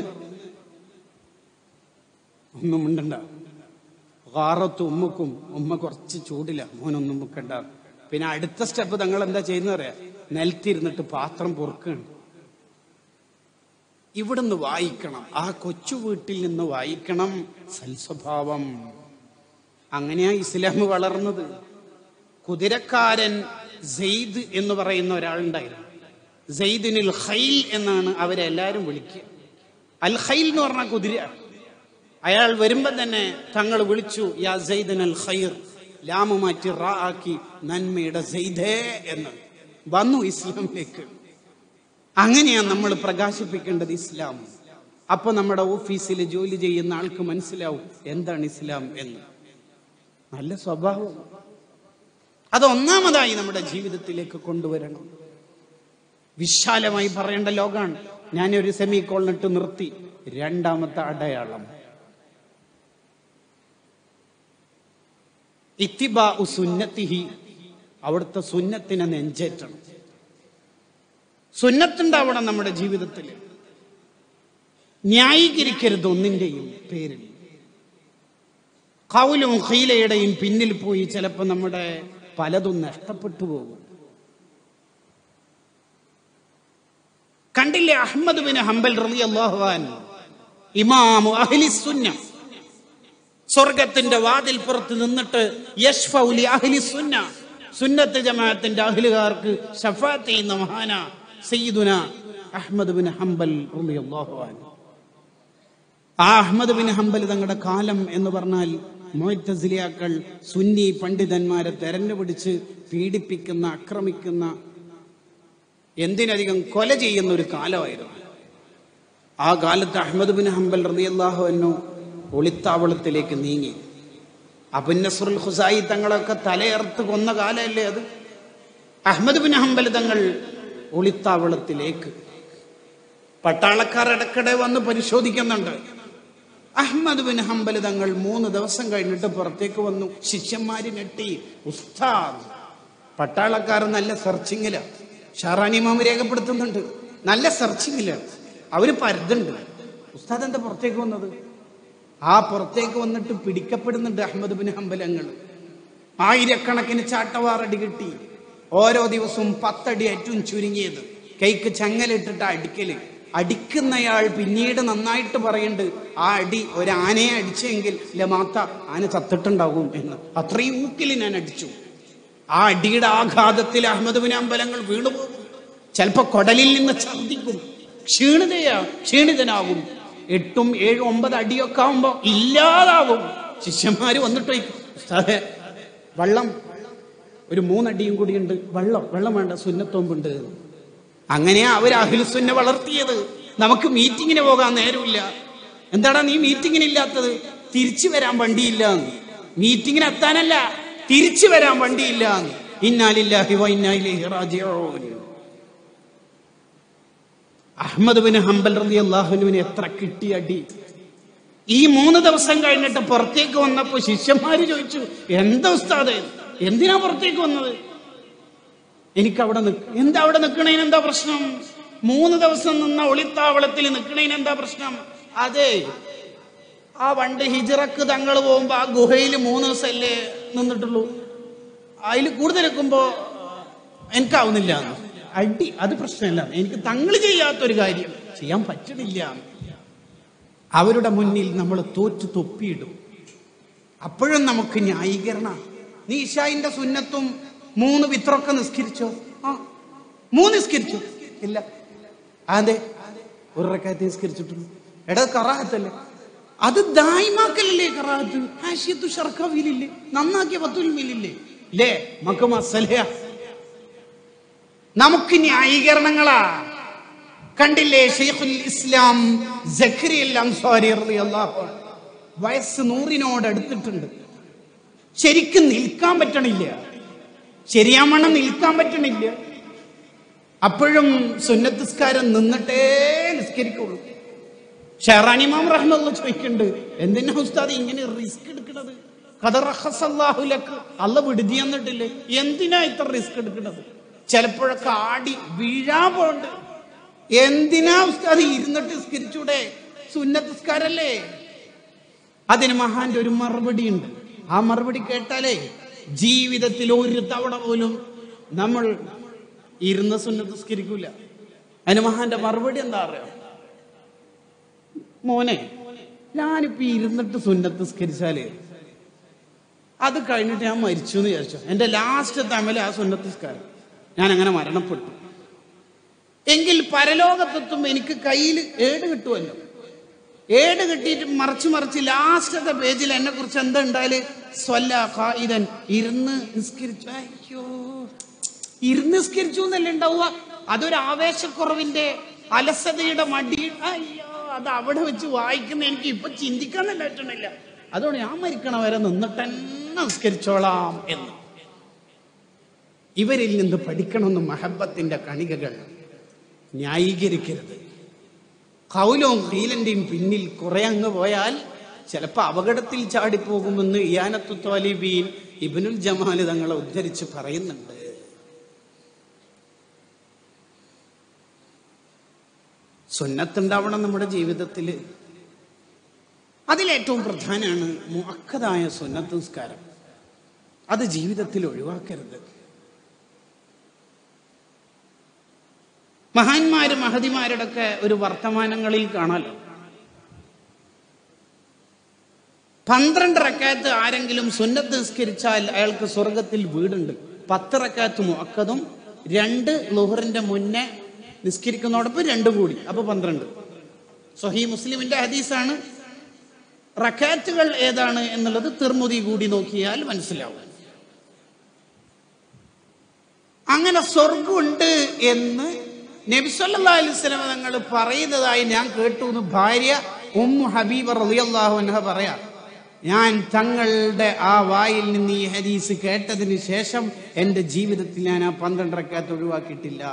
ഒന്നും മിണ്ടണ്ട കാറത്ത് ഉമ്മക്കും ഉമ്മ കുറച്ച് ചൂടില്ല മോനൊന്നും മുക്കണ്ട പിന്നെ അടുത്ത സ്റ്റെപ്പ് തങ്ങൾ എന്താ ചെയ്യുന്ന പറയാ നിലത്തിരുന്നിട്ട് പാത്രം പൊറുക്കുകയാണ് ഇവിടുന്ന് വായിക്കണം ആ കൊച്ചു വീട്ടിൽ നിന്ന് വായിക്കണം സൽസ്വഭാവം അങ്ങനെയാ ഇസ്ലാം വളർന്നത് കുതിരക്കാരൻ സെയ്ദ് എന്ന് പറയുന്ന ഒരാളുണ്ടായിരുന്നു സെയ്ദിനിൽ ഖൈൽ എന്നാണ് അവരെ എല്ലാവരും വിളിക്കുക അൽ ഖൈൽ എന്ന് പറഞ്ഞ കുതിര അയാൾ വരുമ്പോ തന്നെ തങ്ങൾ വിളിച്ചു യാ സെയ്ദിൻ അൽ ഖൈർ ലാമു മാറ്റി റാ ആക്കി നന്മയുടെ സെയ്ദേ എന്ന് വന്നു ഇസ്ലാമിലേക്ക് അങ്ങനെയാണ് നമ്മൾ പ്രകാശിപ്പിക്കേണ്ടത് ഇസ്ലാം അപ്പൊ നമ്മുടെ ഓഫീസിൽ ജോലി ചെയ്യുന്ന ആൾക്ക് മനസ്സിലാവും എന്താണ് ഇസ്ലാം എന്ന് നല്ല സ്വഭാവം അത് ഒന്നാമതായി നമ്മുടെ ജീവിതത്തിലേക്ക് കൊണ്ടുവരണം വിശാലമായി പറയേണ്ട ലോകാണ് ഞാനൊരു സെമി കോളിനിട്ട് നിർത്തി രണ്ടാമത്തെ അടയാളം ഇത്തിബാ സുന്നത്തിഹി അവിടുത്തെ സുന്നത്തിനെ നെഞ്ചേറ്റണം സുന്നത്തുണ്ടാവണം നമ്മുടെ ജീവിതത്തിൽ ന്യായീകരിക്കരുത് ഒന്നിന്റെയും പേരിൽ കൗലും ഹീലയുടെയും പിന്നിൽ പോയി ചിലപ്പോൾ നമ്മുടെ പലതും നഷ്ടപ്പെട്ടു പോകും കണ്ടില്ലേ അഹമ്മദ് ബിൻ ഹംബൽ റളിയല്ലാഹുവാൻ ഇമാമു അഹ്ലി സുന്ന സ്വർഗത്തിന്റെ വാതിൽ പുറത്ത് നിന്നിട്ട് യഷ്ഫൗലി അഹ്ലി സുന്ന സുന്നത്ത് ജമാഅത്തിന്റെ അഹ്ലുകാർക്ക് ഷഫാത്ത് ചെയ്യുന്ന മഹാന സയ്യിദുന അഹ്മദ് ബിൻ ഹംബൽ റളിയല്ലാഹു അൻഹു ആ അഹ്മദ് ബിൻ ഹംബൽ തങ്ങളുടെ കാലം എന്ന് പറഞ്ഞാൽ മൊയ്ത്തസിലിയാക്കൾ സുന്നി പണ്ഡിതന്മാരെ തെരഞ്ഞുപിടിച്ച് പീഡിപ്പിക്കുന്ന ആക്രമിക്കുന്ന എന്തിനധികം കൊല ചെയ്യുന്ന ഒരു കാലമായിരുന്നു ആ കാലത്ത് അഹമ്മദ് ബിൻ ഹംബൽ റളിയല്ലാഹു അൻഹു ഒളിത്താവളത്തിലേക്ക് നീങ്ങി അബുൻ നസ്രുൽ ഖുസായി തങ്ങളൊക്കെ തലയർത്ത് കൊന്ന കാലമല്ലേ അത് അഹമ്മദ് ബിൻ ഹംബൽ തങ്ങൾ ഒളിത്താവളത്തിലേക്ക് പട്ടാളക്കാർ ഇടയ്ക്കിടെ വന്ന് പരിശോധിക്കുന്നുണ്ട് അഹമ്മദ് ബിൻ ഹംബൽ തങ്ങൾ മൂന്ന് ദിവസം കഴിഞ്ഞിട്ട് പുറത്തേക്ക് വന്നു ശിഷ്യന്മാര് ഞെട്ടി ഉസ്താദ് പട്ടാളക്കാർ നല്ല സെർച്ചിങ്ങില ഷാറാനിമാമ് രേഖപ്പെടുത്തുന്നുണ്ട് നല്ല സെർച്ചിങ്ങില അവര് പരതുണ്ട് ഉസ്താദ് എന്താ പുറത്തേക്ക് വന്നത് ആ പുറത്തേക്ക് വന്നിട്ട് പിടിക്കപ്പെടുന്നുണ്ട് അഹമ്മദ് ബിൻ ഹംബലങ്ങൾ ആയിരക്കണക്കിന് ചാട്ടവാറടി കിട്ടി ഓരോ ദിവസവും പത്തടി ഏറ്റവും ചുരുങ്ങിയത് കൈക്ക് ചങ്ങലിട്ടിട്ട് അടിക്കല് അടിക്കുന്നയാൾ പിന്നീട് നന്നായിട്ട് പറയുന്നുണ്ട് ആ അടി ഒരു ആനയെ അടിച്ചെങ്കിൽ ലമാത്ത ആന ചത്തിട്ടുണ്ടാകും എന്ന് അത്രയും ഊക്കിൽ ഞാൻ അടിച്ചു ആ അടിയുടെ ആഘാതത്തിൽ അഹമ്മദ് ബിൻ അമ്പലങ്ങൾ വീണുപോകും ചിലപ്പോ കൊടലിൽ നിന്ന് ഛർദിക്കും ക്ഷീണിതയാ ക്ഷീണിതനാകും എട്ടും ഏഴും ഒമ്പത് അടിയൊക്കെ ആവുമ്പോ ഇല്ലാതാവും ശിഷ്യന്മാര് വന്നിട്ട് ചോദിക്കും, ഉസ്താദേ വെള്ളം ഒരു മൂന്നടിയും കൂടിയുണ്ട് വെള്ളം വെള്ളം വേണ്ട സുന്നത്തോമ്പുണ്ട് അങ്ങനെയാ അവർ അഹിൽസുന്ന വളർത്തിയത് നമുക്ക് മീറ്റിങ്ങിന് പോകാൻ നേരമില്ല എന്താടാ നീ മീറ്റിങ്ങിന് ഇല്ലാത്തത് തിരിച്ചു വരാൻ വണ്ടിയില്ല മീറ്റിങ്ങിന് എത്താനല്ല തിരിച്ചു വരാൻ വണ്ടിയില്ല ഇന്നാലില്ലാഹി വ ഇന്നാ ഇലൈഹി റാജിഊൻ അഹമ്മദ് ബിൻ ഹംബൽ റളി അള്ളാഹുനുവിന് എത്ര കിട്ടി അടി ഈ മൂന്ന് ദിവസം കഴിഞ്ഞിട്ട് പുറത്തേക്ക് വന്നപ്പോ ശിഷ്യന്മാര് ചോദിച്ചു എന്താ ഉസ്താദ് എന്തിനാ പുറത്തേക്ക് വന്നത് എനിക്ക് അവിടെ നിക്ക് എന്താ അവിടെ നിൽക്കണേന് എന്താ പ്രശ്നം മൂന്ന് ദിവസം നിന്ന ഒളിത്താവളത്തിൽ നിൽക്കണേന് എന്താ പ്രശ്നം അതെ ആ വണ്ട് ഹിജറക്ക് തങ്ങൾ പോകുമ്പോ ആ ഗുഹയിൽ മൂന്ന് ദിവസമല്ലേ നിന്നിട്ടുള്ളൂ അതിൽ കൂടുതൽ നിൽക്കുമ്പോ എനിക്കാവുന്നില്ല അടി അത് പ്രശ്നമല്ല എനിക്ക് തങ്ങൾ ചെയ്യാത്തൊരു കാര്യം ചെയ്യാൻ പറ്റണില്ല അവരുടെ മുന്നിൽ നമ്മൾ തോറ്റു തൊപ്പിയിടും അപ്പോഴും നമുക്ക് ന്യായീകരണ നീ ഇഷായിന്റെ സുന്നത്തും മൂന്ന് വിത്രമൊക്കെ നിസ്കരിച്ചോ ആ മൂന്ന് നിസ്കരിച്ചു ഇല്ല അതെ ഒരു റക്കാത്ത് നിസ്കരിച്ചിട്ടുള്ളൂ എടാ കറാഹത്തല്ലേ അത് ദായ്മാക്കലല്ലേ കറാഹത്ത് ഹാഷിയത്തു ഷർക്കവിലില്ലേ നന്നാക്കിയ പത്തുൽ മില്ലില്ലേ ഇല്ലേ മക്ക് മസലയാ നമുക്ക് ന്യായീകരണങ്ങളാ കണ്ടില്ലേ ഷെയ്ഖുൽ ഇസ്ലാം സഖറിയൽ അൻസാരി റളിയല്ലാഹു അൻഹു വയസ്സ് നൂറിനോട് അടുത്തിട്ടുണ്ട് ശരിക്കും നിൽക്കാൻ പറ്റണില്ല ശരിയാവണ്ണം നിൽക്കാൻ പറ്റണില്ല അപ്പോഴും സുന്നത്തിസ്കാരം നിന്നിട്ടേ നിസ്കരിക്കുള്ളൂ ഷെറാനിമാം റഹ്മുള്ള ചോദിക്കുന്നുണ്ട് എന്തിനാ ഉസ്താദ് ഇങ്ങനെ റിസ്ക് എടുക്കണത് കഥറഹസല്ലാഹുലക്ക് അല്ല വിടുതി എന്നിട്ടില്ലേ എന്തിനാ ഇത്ര റിസ്ക് എടുക്കണത് ചിലപ്പോഴൊക്കെ ആടി വീഴാൻ പോണ്ട് എന്തിനാ ഉസ്താദ് ഇരുന്നിട്ട് നിസ്കരിച്ചൂടെ സുന്നത്തിസ്കാരല്ലേ അതിന് മഹാന്റെ ഒരു മറുപടി ഉണ്ട് ആ മറുപടി കേട്ടാലേ ജീവിതത്തിൽ ഒരു തവണ പോലും നമ്മൾ ഇരുന്ന് സുന്നത്തിസ്കരിക്കൂല അതിന് മഹാന്റെ മറുപടി എന്താ അറിയാം മോനെ ഞാനിപ്പോ ഇരുന്നിട്ട് സുന്നത്തിസ്കരിച്ചാല് അത് കഴിഞ്ഞിട്ട് ഞാൻ മരിച്ചു എന്ന് വിചാരിച്ചു എന്റെ ലാസ്റ്റ് തമ്മിൽ ആ സുന്നത്തിസ്കാരം ഞാൻ അങ്ങനെ മരണപ്പെട്ടു എങ്കിൽ പരലോകത്തെത്തുമ്പോ എനിക്ക് കയ്യിൽ ഏട് കിട്ടുമല്ലോ ഏട് കിട്ടിയിട്ട് മറിച്ച് മറിച്ച് ലാസ്റ്റത്തെ പേജിൽ എന്നെ കുറിച്ച് എന്താ ഉണ്ടായാല് സ്വല്ല ഖായിദൻ ഇരുന്ന് നിസ്കരിച്ചു അയ്യോ ഇരുന്ന് നിസ്കരിച്ചു എന്നല്ലേ ഉണ്ടാവുക അതൊരു ആവേശക്കുറവിന്റെ അലസതയുടെ മടി അയ്യോ അത് അവിടെ വെച്ച് വായിക്കുന്ന എനിക്ക് ഇപ്പൊ ചിന്തിക്കാൻ തന്നെ പറ്റണില്ല അതുകൊണ്ട് ഞാൻ മരിക്കണ വരെ നിന്നിട്ട് തന്നെ നിസ്കരിച്ചോളാം എന്ന് ഇവരിൽ നിന്ന് പഠിക്കണമെന്ന് മഹബത്തിന്റെ കണികകൾ ന്യായീകരിക്കരുത് കൗലവും ഹീലന്റെയും പിന്നിൽ കുറെ അങ്ങ് പോയാൽ ചിലപ്പോൾ അപകടത്തിൽ ചാടിപ്പോകുമെന്ന് ഇയാനത്തു തോലിബീൻ ഇബനുൽ ജമാല് തങ്ങളെ ഉദ്ധരിച്ച് പറയുന്നുണ്ട് സുന്നത്തുണ്ടാവണം നമ്മുടെ ജീവിതത്തിൽ അതിലേറ്റവും പ്രധാനമാണ് മുഅക്കതായ സുന്നത്ത് നിസ്കാരം അത് ജീവിതത്തിൽ ഒഴിവാക്കരുത് മഹാന്മാര് മഹതിമാരുടെ ഒക്കെ ഒരു വർത്തമാനങ്ങളിൽ കാണാലോ പന്ത്രണ്ട് റക്കാത്ത് ആരെങ്കിലും സുന്നത്ത് നിസ്കരിച്ചാൽ അയാൾക്ക് സ്വർഗത്തിൽ വീടുണ്ട് പത്ത് റക്കാത്ത് മുഅക്കതും രണ്ട് ലുഹറിന്റെ മുന്നേ നിസ്കരിക്കുന്നതോടൊപ്പം രണ്ടും കൂടി അപ്പൊ പന്ത്രണ്ട് സൊഹി മുസ്ലിമിന്റെ ഹദീസാണ് റക്കാത്തുകൾ ഏതാണ് എന്നുള്ളത് തിർമുതി കൂടി നോക്കിയാൽ മനസ്സിലാവും അങ്ങനെ സ്വർഗമുണ്ട് എന്ന് നബിസല്ലാ അലൈവലം തങ്ങൾ പറയുന്നതായി ഞാൻ കേട്ടു എന്ന് ഭാര്യ ഉമ്മു ഹബീബ് റളിയല്ലാഹു അൻഹ പറയാം ഞാൻ തങ്ങളുടെ ആ വായിൽ നിന്ന് ഈ ഹദീസ് കേട്ടതിന് ശേഷം എൻ്റെ ജീവിതത്തിൽ ഞാൻ ആ പന്ത്രണ്ടരക്കകത്ത് ഒഴിവാക്കിയിട്ടില്ല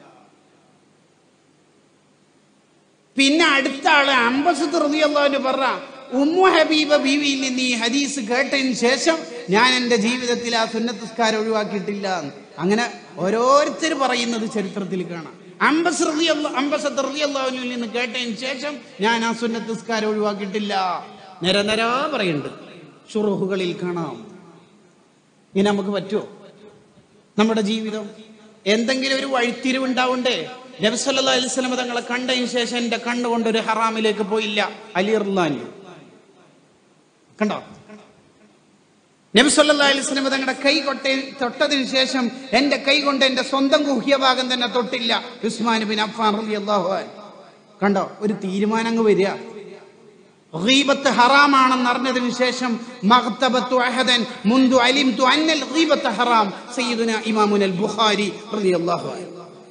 പിന്നെ അടുത്ത ആള് അമ്പസത്ത് റളിയല്ലാഹു പറഞ്ഞ ഉമ്മു ഹബീബ ബീവിയിൽ നിന്ന് ഈ ഹദീസ് കേട്ടതിന് ശേഷം ഞാൻ എൻ്റെ ജീവിതത്തിൽ ആ സുന്നത്തസ്കാരം ഒഴിവാക്കിയിട്ടില്ല എന്ന്. അങ്ങനെ ഓരോരുത്തർ പറയുന്നത് ചരിത്രത്തിൽ കാണാം അമ്പസ് റളിയല്ലാ- അമ്പസത്ത് റളിയല്ലാഹുവിൽ നിന്ന് കേട്ടതിന് ശേഷം ഞാൻ ആ സുന്നത്തസ്കാരം ഒഴിവാക്കിയിട്ടില്ല നിരനിരാ പറയുന്നുണ്ട് ഷുറുഹുകളിൽ കാണാം ഇങ്ങനെ നമുക്ക് പറ്റുമോ നമ്മുടെ ജീവിതം എന്തെങ്കിലും ഒരു വഴിത്തിരിവുണ്ടാവണ്ടേ നബിസല്ലാ അലിസ്ലമ തങ്ങളെ കണ്ടതിന് ശേഷം എന്റെ കണ്ണുകൊണ്ട് ഒരു ഹറാമിലേക്ക് പോയില്ല അലി റുല്ലാൻ കണ്ടോ നബിസല്ലാ അലിസ്ലമ തങ്ങളുടെ കൈ കൊട്ട തൊട്ടതിന് ശേഷം എന്റെ കൈ കൊണ്ട് എന്റെ സ്വന്തം ഗുഹ്യഭാഗം തന്നെ തൊട്ടില്ല ഉസ്മാൻ ബിൻ അഫ്ഫാൻ റളിയല്ലാഹു അൻഹു കണ്ടോ ഒരു തീരുമാനം അങ്ങ് വരിക ഗീബത്ത് ഹറാമാണെന്ന് അറിഞ്ഞതിന് ശേഷം മഗ്തബത്തു അഹദൻ മുന്തു അലിംതു അന്നൽ ഗീബത്ത് ഹറാം സയ്യിദുന ഇമാമുനൽ ബുഖാരി റളിയല്ലാഹു അൻഹു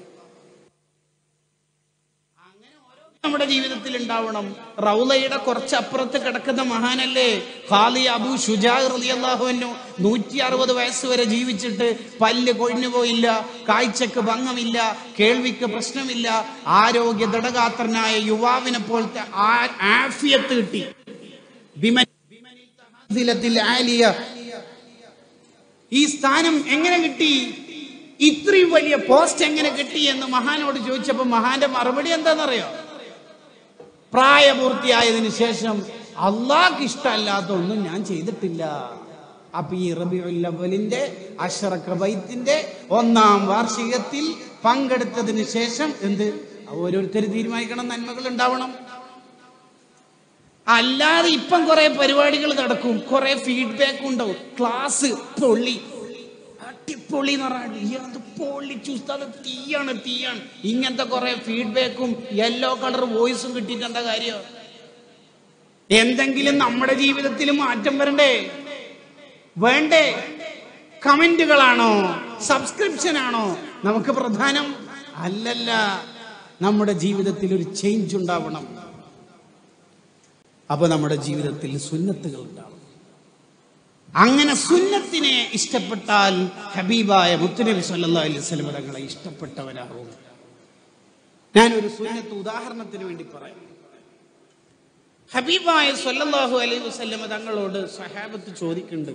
നമ്മുടെ ജീവിതത്തിൽ ഉണ്ടാവണം റൗലയുടെ കുറച്ച് അപ്പുറത്ത് കിടക്കുന്ന മഹാനല്ലേ ഖാലി അബു ഷുജാ റളിയല്ലാഹുവിനു നൂറ്റി അറുപത് വയസ്സ് വരെ ജീവിച്ചിട്ട് പല്ല് കൊഴിഞ്ഞു പോയില്ല കാഴ്ചക്ക് ഭംഗമില്ല കേൾവിക്ക് പ്രശ്നമില്ല ആരോഗ്യ ദൃഢഗാത്രനായ യുവാവിനെ പോലത്തെ ആ- ആഫിയത്ത് കിട്ടി ബിമൻ- ബിമനിൽ ആലിയ ഈ സ്ഥാനം എങ്ങനെ കിട്ടി ഇത്രയും വലിയ പോസ്റ്റ് എങ്ങനെ കിട്ടി എന്ന് മഹാനോട് ചോദിച്ചപ്പോ മഹാന്റെ മറുപടി എന്താണെന്നറിയോ പ്രായപൂർത്തിയായതിനു ശേഷം അള്ളാഹ്ക്ക് ഇഷ്ടമല്ലാത്ത ഒന്നും ഞാൻ ചെയ്തിട്ടില്ല അപ്പൊ ഈ റബിഉൽ അവലിന്റെ അഷറക്ക ബൈത്തിന്റെ ഒന്നാം വാർഷികത്തിൽ പങ്കെടുത്തതിന് ശേഷം എന്ത് ഓരോരുത്തർ തീരുമാനിക്കണം നന്മകൾ ഉണ്ടാവണം അല്ലാതെ ഇപ്പം കുറെ പരിപാടികൾ നടക്കും കുറെ ഫീഡ്ബാക്ക് ഉണ്ടാവും ക്ലാസ് പൊള്ളി അടിപൊളി എന്ന് പറഞ്ഞാൽ അത് പൊള്ളിച്ചു അത് തീയാണ് തീയാണ് ഇങ്ങനത്തെ കുറെ ഫീഡ്ബാക്കും യെല്ലോ കളർ വോയിസും കിട്ടിയിട്ട് എന്താ കാര്യം എന്തെങ്കിലും നമ്മുടെ ജീവിതത്തിൽ മാറ്റം വരണ്ടേ വേണ്ടേ കമന്റുകളാണോ സബ്സ്ക്രിപ്ഷൻ ആണോ നമുക്ക് പ്രധാനം അല്ലല്ല നമ്മുടെ ജീവിതത്തിൽ ഒരു ചേഞ്ച് ഉണ്ടാവണം അപ്പൊ നമ്മുടെ ജീവിതത്തിൽ സുന്നത്തുകൾ ഉണ്ടാവും അങ്ങനെ സുന്നത്തിനെ ഇഷ്ടപ്പെട്ടാൽ ഹബീബായ മുത്തുനബി സല്ലല്ലാഹു അലൈഹി വസല്ലം തങ്ങളെ ഇഷ്ടപ്പെട്ടവരാകും ഞാനൊരു സുന്നത്ത് ഉദാഹരണത്തിന് വേണ്ടി പറയാം ഹബീബായ സല്ലല്ലാഹു അലൈഹി വസല്ലം തങ്ങളോട് സഹാബത്ത് ചോദിക്കുന്നുണ്ട്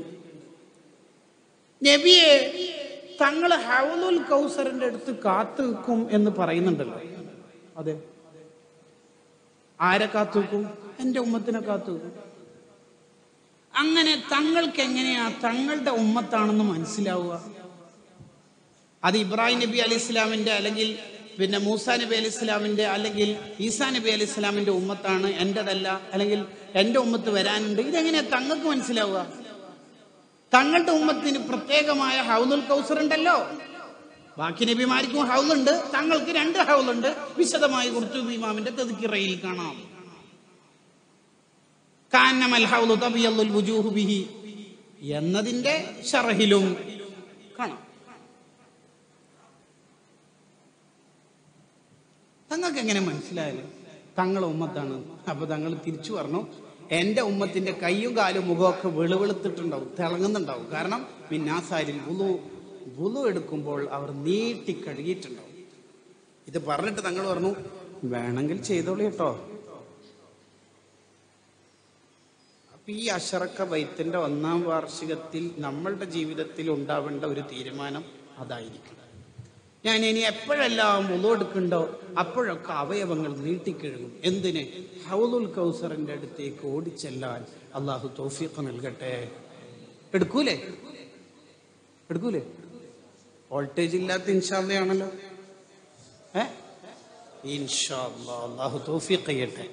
നബിയെ തങ്ങൾ ഹൗലുൽ കൗസറിന്റെ അടുത്ത് കാത്തു നിൽക്കും എന്ന് പറയുന്നുണ്ടല്ലോ അതെ ആരെ കാത്തു നിൽക്കും എന്റെ ഉമ്മത്തിനെ കാത്തു നിൽക്കും അങ്ങനെ തങ്ങൾക്ക് എങ്ങനെയാ തങ്ങളുടെ ഉമ്മത്താണെന്ന് മനസ്സിലാവുക അത് ഇബ്രാഹിം നബി അലി ഇസ്ലാമിന്റെ അല്ലെങ്കിൽ പിന്നെ മൂസ നബി അലി ഇസ്ലാമിന്റെ അല്ലെങ്കിൽ ഈസാ നബി അലി ഇസ്ലാമിന്റെ ഉമ്മത്താണ് എന്റേതല്ല അല്ലെങ്കിൽ എന്റെ ഉമ്മത്ത് വരാനുണ്ട് ഇതെങ്ങനെയാ തങ്ങൾക്ക് മനസ്സിലാവുക തങ്ങളുടെ ഉമ്മത്തിന് പ്രത്യേകമായ ഹൗലുൽ കൗസർ ഉണ്ടല്ലോ ബാക്കി നബിമാർക്കും ഹൗലുണ്ട് തങ്ങൾക്ക് രണ്ട് ഹൗലുണ്ട് വിശദമായി കുർത്തുബി ഇമാമിന്റെ തെതുക്കിറയിൽ കാണാം കാന്നമൽ ഹൗലു തബിയല്ലുൽ വുജൂഹു ബിഹി എന്നതിന്റെ ഷറഹിലും കാണാം തങ്ങൾക്ക് എങ്ങനെ മനസ്സിലായാലും തങ്ങളെ ഉമ്മത്താണ് അപ്പൊ തങ്ങൾ തിരിച്ചു പറഞ്ഞു എന്റെ ഉമ്മത്തിന്റെ കൈയും കാലും മുഖമൊക്കെ വെളുവെളുത്തിട്ടുണ്ടാവും തിളങ്ങുന്നുണ്ടാവും കാരണം മിന്നാസാരിൽ വുളു വുളു എടുക്കുമ്പോൾ അവർ നീട്ടി കഴുകിയിട്ടുണ്ടാവും ഇത് പറഞ്ഞിട്ട് തങ്ങൾ പറഞ്ഞു വേണമെങ്കിൽ ചെയ്തോളൂ കേട്ടോ അപ്പൊ ഈ അഷറക്ക വൈത്തിന്റെ ഒന്നാം വാർഷികത്തിൽ നമ്മളുടെ ജീവിതത്തിൽ ഉണ്ടാവേണ്ട ഒരു തീരുമാനം അതായിരിക്കും ഞാൻ ഇനി എപ്പോഴെല്ലാം മുളവെടുക്കുന്നുണ്ടോ അപ്പോഴൊക്കെ അവയവങ്ങൾ നീട്ടിക്കഴുകും എന്തിന് ഹൗലുൽ കൗസറിന്റെ അടുത്തേക്ക് ഓടിച്ചെല്ലാൻ അള്ളാഹു തൗഫീഖ് നൽകട്ടെ എടുക്കൂലേ എടുക്കൂലേ വോൾട്ടേജ് ഇല്ലാത്ത ഇൻഷാല്ലയാണല്ലോ ഏ ഇൻഷാ അല്ലാ അള്ളാഹു തൗഫീഖ് ചെയ്യട്ടെ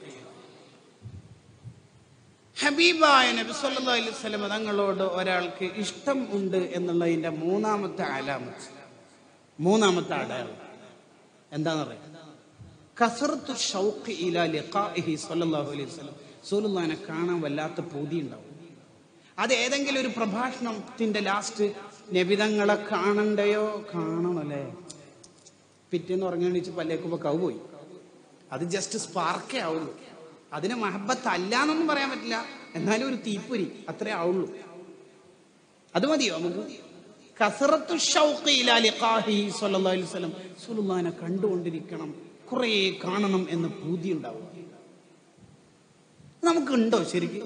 ഹബീബായ നബി സല്ലല്ലാഹു അലൈഹി വസല്ലം തങ്ങളോട് ഒരാൾക്ക് ഇഷ്ടം ഉണ്ട് എന്നുള്ളതിന്റെ മൂന്നാമത്തെ അലാമത്ത് മൂന്നാമത്തെ അടയാളം എന്താണെന്നറിയാം കസറത്തു ഷൗഖ് ഇലാ ലിഖാഇഹി സല്ലല്ലാഹു അലൈഹി വസല്ലം റസൂലുള്ളാഹിനെ കാണാൻ വല്ലാത്ത പൂതി ഉണ്ടാവും അത് ഏതെങ്കിലും ഒരു പ്രഭാഷണത്തിന്റെ ലാസ്റ്റ് നബിതങ്ങളെ കാണണ്ടയോ കാണണമല്ലേ പിറ്റേന്ന് ഉറങ്ങണിച്ച് പല്ലേക്കുമ്പോ കവ് പോയി അത് ജസ്റ്റ് സ്പാർക്കേ ആവുള്ളൂ അതിന് മഹബത്ത് അല്ല എന്നൊന്നും പറയാൻ പറ്റില്ല എന്നാലും ഒരു തീപ്പൊരി അത്രേ ആവുള്ളൂ അത് മതിയോ നമുക്ക് കസറത്തു ഷൗഖി ഇലാ ലിഖാഹി സ്വല്ലല്ലാഹു അലൈഹി വസല്ലം റസൂലുള്ളാഹിനെ കണ്ടുകൊണ്ടിരിക്കണം കുറേ കാണണം എന്ന് പൂതി ഉണ്ടാവും നമുക്കുണ്ടോ ശരിക്കും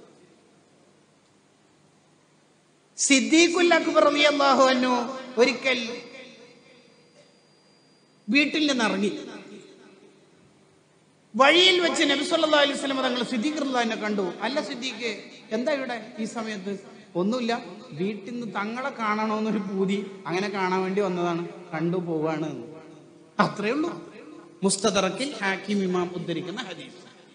സിദ്ദീഖുൽ അക്ബർ റളിയല്ലാഹു അൻഹു ഒരിക്കൽ വീട്ടിൽ നിന്ന് ഇറങ്ങി വഴിയിൽ വെച്ച് നബി സല്ലല്ലാഹു അലൈഹി വസല്ലം തങ്ങൾ സിദ്ദീഖ് റളിയല്ലാഹുവിനെ കണ്ടു അല്ല സിദ്ദീഖ് എന്താ ഇവിടെ ഈ സമയത്ത് ഒന്നുമില്ല വീട്ടിൽ നിന്ന് തങ്ങളെ കാണണമെന്നൊരു പൂതി അങ്ങനെ കാണാൻ വേണ്ടി വന്നതാണ് കണ്ടു പോവാണ് എന്ന്. അത്രേ ഉള്ളൂ മുസ്തദറക്കിൽ ഹാക്കിം ഇമാം ഉദ്ധരിക്കുന്ന ഹദീസ്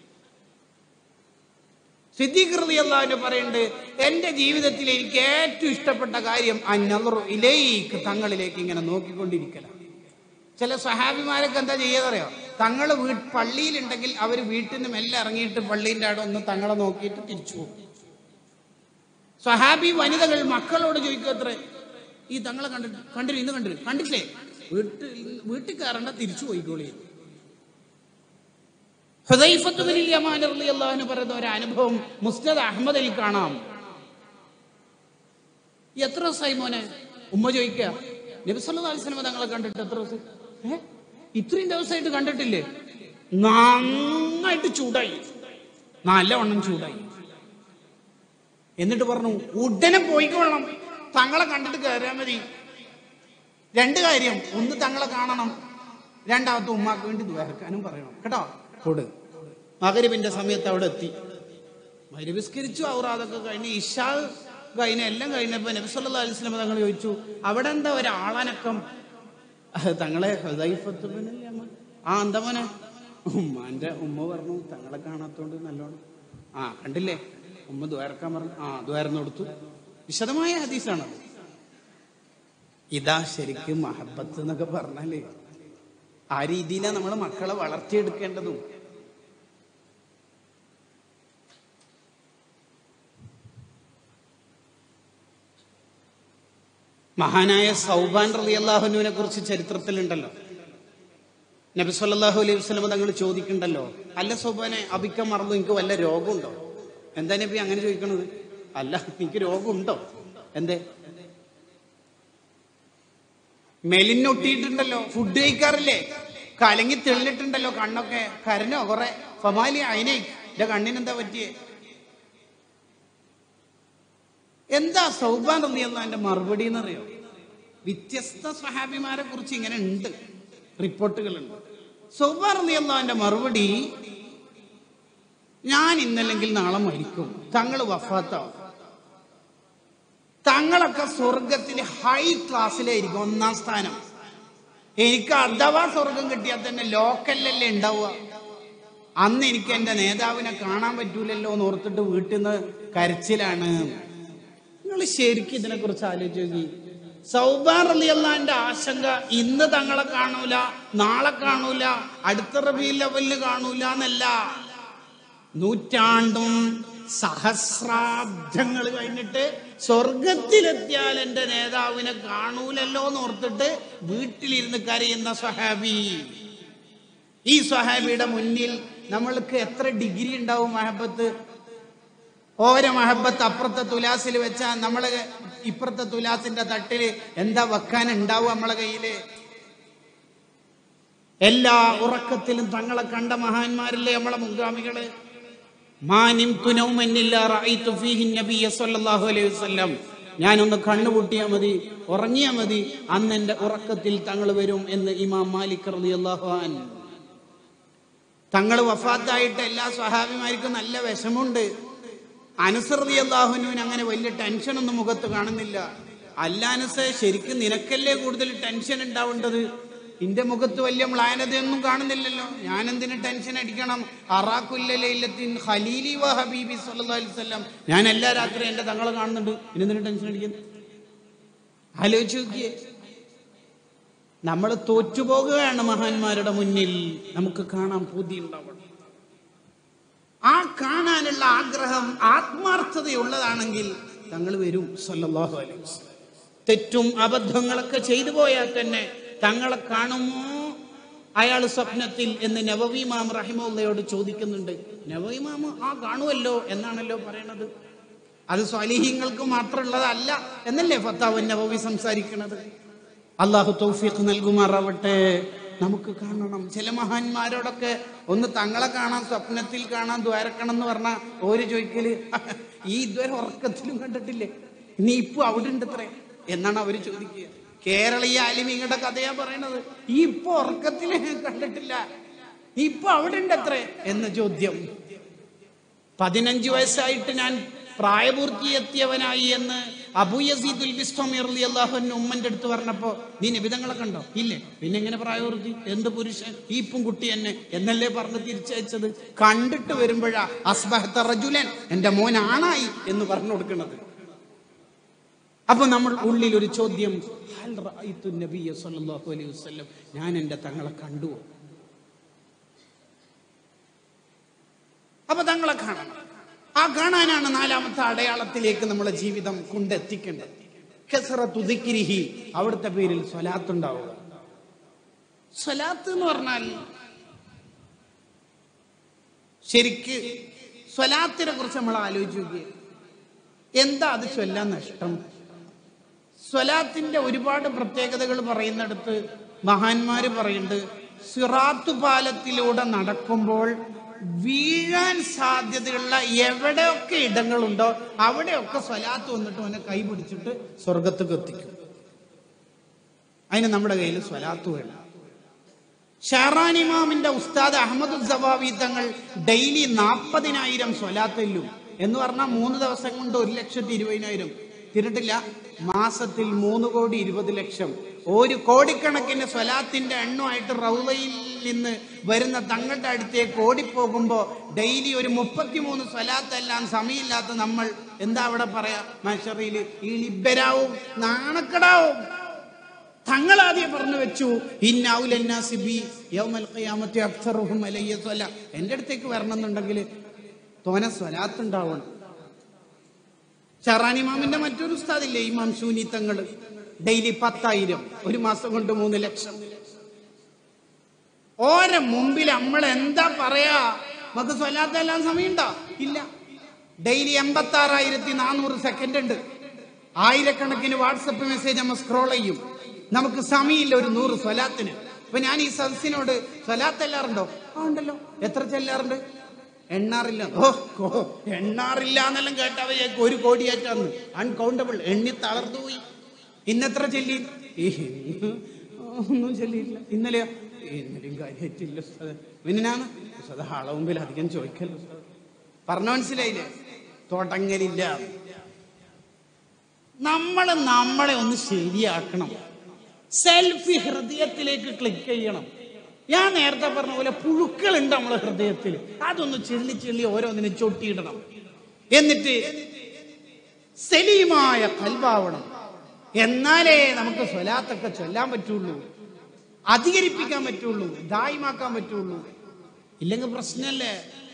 സിദ്ദീഖ് റളിയല്ലാഹു പറയുന്നുണ്ട് എന്റെ ജീവിതത്തിൽ എനിക്ക് ഏറ്റവും ഇഷ്ടപ്പെട്ട കാര്യം അന്നറു ഇലേക്ക് തങ്ങളിലേക്ക് ഇങ്ങനെ നോക്കിക്കൊണ്ടിരിക്കലാണ് ചില സഹാബിമാരൊക്കെ എന്താ ചെയ്യാതറിയോ തങ്ങൾ വീ പള്ളിയിലുണ്ടെങ്കിൽ അവർ വീട്ടിൽ നിന്ന് മെല്ലെ ഇറങ്ങിയിട്ട് പള്ളീൻ്റെ അവിടെ ഒന്ന് തങ്ങളെ നോക്കിയിട്ട് തിരിച്ചു പോകും സഹാബി വനിതകൾ മക്കളോട് ചോദിക്കും അത്രേ ഈ തങ്ങളെ കണ്ടിട്ട് കണ്ടിരു ഇന്ന് കണ്ടിരു കണ്ടില്ലേ വീട്ടിൽ വീട്ടിൽ കയറണ്ട തിരിച്ചു പോയിക്കോളി ഹുദൈഫത്ത് ബിൻ യമാൻ റളിയല്ലാഹു അൻഹു പറയുന്ന ഒരു അനുഭവം മുസ്നദ് അഹമ്മദിൽ കാണാം എത്ര ദിവസമായി മോനെ ഉമ്മ ചോദിക്കുക നബി സല്ലല്ലാഹു അലൈഹി വസല്ലം തങ്ങളെ കണ്ടിട്ട് എത്ര ദിവസം ഏ? ഇത്രയും ദിവസമായിട്ട് കണ്ടിട്ടില്ലേ നന്നായിട്ട് ചൂടായി നല്ലവണ്ണം ചൂടായി എന്നിട്ട് പറഞ്ഞു ഉടനെ പോയിക്കൊള്ളണം തങ്ങളെ കണ്ടിട്ട് കയറിയാൽ മതി രണ്ട് കാര്യം ഒന്ന് തങ്ങളെ കാണണം രണ്ടാമത്തെ ഉമ്മാക്ക് വേണ്ടി ദ്വാരക്കാനും പറയണം കേട്ടോ കൊടു മകരിവിന്റെ സമയത്ത് അവിടെ എത്തി മരുവിസ്കരിച്ചു ഔറാദൊക്കെ കഴിഞ്ഞ് ഇഷാ കഴിഞ്ഞ എല്ലാം കഴിഞ്ഞപ്പോ നബി സല്ലല്ലാഹു അലൈഹി വസല്ലം തങ്ങൾ ചോദിച്ചു അവിടെ എന്താ ഒരാളനക്കം അത് തങ്ങളെ ഹുദൈഫത്ത് ബിൻ യമാൻ. ആ എന്താ മോനെ ഉമ്മാന്റെ ഉമ്മ പറഞ്ഞു തങ്ങളെ കാണാത്തോണ്ട് നല്ലോണം ആ കണ്ടില്ലേ ഉമ്മ ദ്വാരക്കാൻ പറഞ്ഞു ആ ദ്വാരം കൊടുത്തു വിശദമായ ഹദീസാണ് ഇതാ ശരിക്കും മഹബത്ത് എന്നൊക്കെ പറഞ്ഞാലേ ആ രീതിയിലാണ് നമ്മൾ മക്കളെ വളർത്തിയെടുക്കേണ്ടതും മഹാനായ സൗബാൻ റളിയല്ലാഹുവിനെ കുറിച്ച് ചരിത്രത്തിലുണ്ടല്ലോ നബി സല്ലല്ലാഹു അലൈഹി വസല്ലം തങ്ങൾ ചോദിക്കണ്ടല്ലോ അല്ല സൗബാനെ അഭിക്കം മറന്നു നിങ്ങൾക്ക് വല്ല രോഗമുണ്ടോ എന്താ നബി അങ്ങനെ ചോദിക്കണത് അല്ല എനിക്ക് രോഗമുണ്ടോ എന്തേ മെലിഞ്ഞൊട്ടിയിട്ടുണ്ടല്ലോ ഫുഡ് കഴിക്കാറില്ലേ കലങ്ങി തെളിഞ്ഞിട്ടുണ്ടല്ലോ കണ്ണൊക്കെ കരഞ്ഞോ കുറെ ഫമാലി അയിനെ എന്റെ കണ്ണിനെന്താ പറ്റിയേ എന്താ സൗബാൻ റളിയല്ലാഹു എന്റെ മറുപടി എന്നറിയോ വ്യത്യസ്ത സ്വഹാബിമാരെ കുറിച്ച് ഇങ്ങനെ ഉണ്ട് റിപ്പോർട്ടുകളുണ്ട് സൗബാൻ റളിയല്ലാഹുവിന്റെ മറുപടി ഞാൻ ഇന്നല്ലെങ്കിൽ നാളെ മരിക്കും തങ്ങൾ വഫാത്താവും തങ്ങളൊക്കെ സ്വർഗത്തിൽ ഹൈ ക്ലാസ്സിലായിരിക്കും ഒന്നാം സ്ഥാനം എനിക്ക് അഥവാ സ്വർഗം കിട്ടിയാൽ തന്നെ ലോക്കലല്ലേ ഉണ്ടാവുക അന്ന് എനിക്ക് എന്റെ നേതാവിനെ കാണാൻ പറ്റൂലല്ലോ എന്ന് ഓർത്തിട്ട് വീട്ടിൽ നിന്ന് കരച്ചിലാണ് നിങ്ങൾ ശരിക്കും ഇതിനെ കുറിച്ച് ആലോചിച്ച് നോക്കി സൗബാർ അലി അള്ളാന്റെ ആശങ്ക ഇന്ന് തങ്ങളെ കാണൂല നാളെ കാണൂല അടുത്ത റബി ലെവലിന് കാണൂല എന്നല്ല നൂറ്റാണ്ടും സഹസ്രാബ്ദങ്ങൾ കഴിഞ്ഞിട്ട് സ്വർഗത്തിലെത്തിയാൽ എന്റെ നേതാവിനെ കാണൂലല്ലോ എന്ന് ഓർത്തിട്ട് വീട്ടിലിരുന്ന് കരയുന്ന സ്വഹാബി ഈ സ്വഹാബിയുടെ മുന്നിൽ നമ്മൾക്ക് എത്ര ഡിഗ്രി ഉണ്ടാവും മഹബത്ത് ഓരോ മഹബത്ത് അപ്പുറത്തെ തുലാസിൽ വെച്ചാൽ നമ്മള് ഇപ്പുറത്തെ തുലാസിന്റെ തട്ടില് എന്താ വെക്കാൻ ഉണ്ടാവും നമ്മളെ കയ്യില് എല്ലാ ഉറക്കത്തിലും തങ്ങളെ കണ്ട മഹാന്മാരില്ലേ നമ്മളെ മുൻഗാമികള് മാനിം തുനൗമന്നില്ല റഅയ്തു ഫീഹി നബിയ സല്ലല്ലാഹു അലൈഹി വസല്ലം ഞാനൊന്ന് കണ്ണുപൂട്ടിയാൽ മതി ഉറങ്ങിയാൽ മതി അന്ന് എന്റെ ഉറക്കത്തിൽ തങ്ങൾ വരും എന്ന് ഇമാം മാലിക് റളിയല്ലാഹു അൻ തങ്ങൾ വഫാത്തായിട്ട് എല്ലാ സ്വഹാബിമാർക്കും നല്ല വിഷമുണ്ട് അനുസൃതി അള്ളാഹുനുവിന് അങ്ങനെ വലിയ ടെൻഷനൊന്നും മുഖത്ത് കാണുന്നില്ല അല്ല അനസെ ശരിക്കും നിനക്കല്ലേ കൂടുതൽ ടെൻഷൻ ഉണ്ടാവേണ്ടത് നിന്റെ മുഖത്ത് വലിയ മ്ലാനതയൊന്നും കാണുന്നില്ലല്ലോ ഞാൻ എന്തിന് ടെൻഷൻ അടിക്കണം അറാഖുല്ലത്തിൻ ഖലീലി വ ഹബീബി സല്ലല്ലാഹു അലൈഹി വസല്ലം ഞാൻ എല്ലാ രാത്രി എന്റെ തങ്ങളെ കാണുന്നുണ്ട് ഇനെന്തിന് ടെൻഷൻ അടിക്കുന്നു ആലോചിച്ച് നോക്കിയേ നമ്മൾ തോറ്റുപോകുകയാണ് മഹാന്മാരുടെ മുന്നിൽ നമുക്ക് കാണാൻ പൂതി ഉണ്ടാവണം ആ കാണാനുള്ള ആഗ്രഹം ആത്മാർത്ഥതയുള്ളതാണെങ്കിൽ തങ്ങൾ വരും സല്ലല്ലാഹു അലൈഹി വസല്ലം തെറ്റും അബദ്ധങ്ങളൊക്കെ ചെയ്തു പോയാൽ തന്നെ തങ്ങളെ കാണുമോ അയാൾ സ്വപ്നത്തിൽ എന്ന് നവവി മാം റഹിമുള്ളയോട് ചോദിക്കുന്നുണ്ട് നവവി മാം ആ കാണുമല്ലോ എന്നാണല്ലോ പറയണത് അത് സ്വാലിഹീങ്ങൾക്ക് മാത്രമുള്ളതല്ല എന്നല്ലേ ഫത്താവ് നവവി സംസാരിക്കുന്നത് അള്ളാഹു തൗഫീഖ് നൽകുമാറാവട്ടെ നമുക്ക് കാണണം ചില മഹാന്മാരോടൊക്കെ ഒന്ന് തങ്ങളെ കാണാൻ സ്വപ്നത്തിൽ കാണാൻ ദ്വാരക്കണം എന്ന് പറഞ്ഞാൽ ഓര് ചോദിക്കല് ഈ ഇതുവരെ ഉറക്കത്തിലും കണ്ടിട്ടില്ലേ നീ ഇപ്പൊ അവിടെ ഉണ്ട് അത്രേ എന്നാണ് അവര് ചോദിക്കുക കേരളീയ ആലിമിങ്ങളുടെ കഥയാ പറയണത് ഈ ഇപ്പൊ ഉറക്കത്തിൽ കണ്ടിട്ടില്ല ഇപ്പൊ അവിടെ ഉണ്ട് അത്രേ എന്ന ചോദ്യം പതിനഞ്ച് വയസ്സായിട്ട് ഞാൻ പ്രായപൂർത്തിയെത്തിയവനായി എന്ന് അബു യസീദുൽ ബിസ്തോമിർ അള്ളാഹുവിന് ഉമ്മന്റെ അടുത്ത് പറഞ്ഞപ്പോ നീ നിബിധങ്ങളെ കണ്ടോ ഇല്ലേ പിന്നെ എങ്ങനെ പ്രായപൂർത്തി എന്ത് പുരുഷൻ ഈ ഇപ്പം കുട്ടി എന്നെ എന്നല്ലേ പറഞ്ഞ് തിരിച്ചയച്ചത് കണ്ടിട്ട് വരുമ്പോഴാ അസ്ബഹത്ത റജുലൻ എന്റെ മോൻ ആണായി എന്ന് പറഞ്ഞു കൊടുക്കുന്നത് അപ്പൊ നമ്മൾ ഉള്ളിൽ ഒരു ചോദ്യം ഹൽ റഅയ്തു നബിയ സല്ലല്ലാഹു അലൈഹി വസല്ലം ഞാൻ എൻ്റെ തങ്ങളെ കണ്ടുവോ അപ്പൊ തങ്ങളെ കാണണം ആ കാണാനാണ് നാലാമത്തെ അടയാളത്തിലേക്ക് നമ്മളെ ജീവിതം കൊണ്ടെത്തിക്കേണ്ടത് കസറത്തു ദിക്രിഹി അവിടുത്തെ പേരിൽ സ്വലാത്ത് ഉണ്ടാവുക സ്വലാത്ത് എന്ന് പറഞ്ഞാൽ ശരിക്ക് സ്വലാത്തിനെ കുറിച്ച് നമ്മൾ ആലോചിച്ച് നോക്കിയേ എന്താ അത് ചൊല്ലാൻ നഷ്ടം സ്വലാത്തിന്റെ ഒരുപാട് പ്രത്യേകതകൾ പറയുന്നിടത്ത് മഹാന്മാര് പറയുന്നുണ്ട് സിറാത്തു പാലത്തിലൂടെ നടക്കുമ്പോൾ വീഴാൻ സാധ്യതയുള്ള എവിടെയൊക്കെ ഇടങ്ങളുണ്ടോ അവിടെയൊക്കെ സ്വലാത്ത് വന്നിട്ട് അവനെ കൈ പിടിച്ചിട്ട് സ്വർഗത്തേക്ക് എത്തിക്കും അതിന് നമ്മുടെ കയ്യിൽ സ്വലാത്ത് വേണം ഷഹറാൻ ഇമാമിന്റെ ഉസ്താദ് അഹമ്മദ് സവാബി തങ്ങൾ ഡെയിലി നാൽപ്പതിനായിരം സ്വലാത്തല്ലും എന്ന് പറഞ്ഞാൽ മൂന്ന് ദിവസം കൊണ്ട് ഒരു ലക്ഷത്തി ഇരുപതിനായിരം തിരിട്ടില്ല മാസത്തിൽ മൂന്ന് കോടി ഇരുപത് ലക്ഷം ഒരു കോടിക്കണക്കിന് സ്വലാത്തിന്റെ എണ്ണമായിട്ട് റൗലയിൽ നിന്ന് വരുന്ന തങ്ങളുടെ അടുത്തേക്ക് ഓടിപ്പോകുമ്പോ ഡെയിലി ഒരു മുപ്പത്തിമൂന്ന് സ്വലാത്തെല്ലാം സമയമില്ലാത്ത നമ്മൾ എന്താ അവിടെ പറയാ മഷറിയിൽ ഈ ലിബരാവും നാണക്കടാവും തങ്ങൾ ആദ്യം പറഞ്ഞു വെച്ചു ഇന്നൗലന്നാസിബി യൗമൽ ഖിയാമത്തി അക്സറുഹും അലയ്യ സ്വല എൻ്റെ അടുത്തേക്ക് വരണമെന്നുണ്ടെങ്കിൽ തോനെ സ്വലാത്ത് ഉണ്ടാവണം ഷറാൻ ഇമാമിന്റെ മറ്റൊരു ഉസ്താദില്ലേ ഇമാം ശൂനി തങ്ങൾ ഡെയിലി പത്തായിരം ഒരു മാസം കൊണ്ട് മൂന്ന് ലക്ഷം ഓരോ മുമ്പിൽ നമ്മൾ എന്താ പറയാ നമുക്ക് സ്വലാത്ത് എല്ലാം സമയമുണ്ടോ ഇല്ല ഡെയിലി എൺപത്തി ആറായിരത്തി നാനൂറ് സെക്കൻഡ് ഉണ്ട് ആയിരക്കണക്കിന് വാട്സപ്പ് മെസ്സേജ് നമ്മൾ സ്ക്രോൾ ചെയ്യും നമുക്ക് സമയമില്ല ഒരു നൂറ് സ്വലാത്തിന് ഇപ്പൊ ഞാൻ ഈ സദസ്സിനോട് സ്വലാത്ത് ചെല്ലാറുണ്ടോ ആ ഉണ്ടല്ലോ എത്ര ചെല്ലാറുണ്ട് എണ്ണാറില്ല ഓ ഓ, എണ്ണാറില്ല എന്നെല്ലാം കേട്ടവ ഒരു കോടിയാറ്റാന്ന് അൺകൗണ്ടബിൾ എണ്ണി തളർന്നു പോയി ഇന്നെത്ര ചെല്ലി ഈ, ഒന്നും ചെല്ലിയില്ല ഇന്നലെയോ ഇന്നലെയും കാര്യമായിട്ടില്ല ഉസ്താദേ. പിന്നെ ഞാൻ ഉസ്താദ് ആളെ മുമ്പിൽ അധികം ചോദിക്കല്ലോ ഉസ്താദ്. പറഞ്ഞ മനസ്സിലായില്ലേ തുടങ്ങലില്ല നമ്മൾ നമ്മളെ ഒന്ന് ശരിയാക്കണം സെൽഫി ഹൃദയത്തിലേക്ക് ക്ലിക്ക് ചെയ്യണം ഞാൻ നേരത്തെ പറഞ്ഞ പോലെ പുഴുക്കളുണ്ട് നമ്മളെ ഹൃദയത്തിൽ അതൊന്ന് ചെല്ലി ചെല്ലി ഓരോന്നിനും ചൊട്ടിയിടണം എന്നിട്ട് സലീമായ കൽവാവണം എന്നാലേ നമുക്ക് സ്വലാത്തൊക്കെ ചൊല്ലാൻ പറ്റുള്ളൂ അധികരിപ്പിക്കാൻ പറ്റുള്ളൂ ദായിമാക്കാൻ പറ്റുള്ളൂ ഇല്ലെങ്കിൽ പ്രശ്നമല്ലേ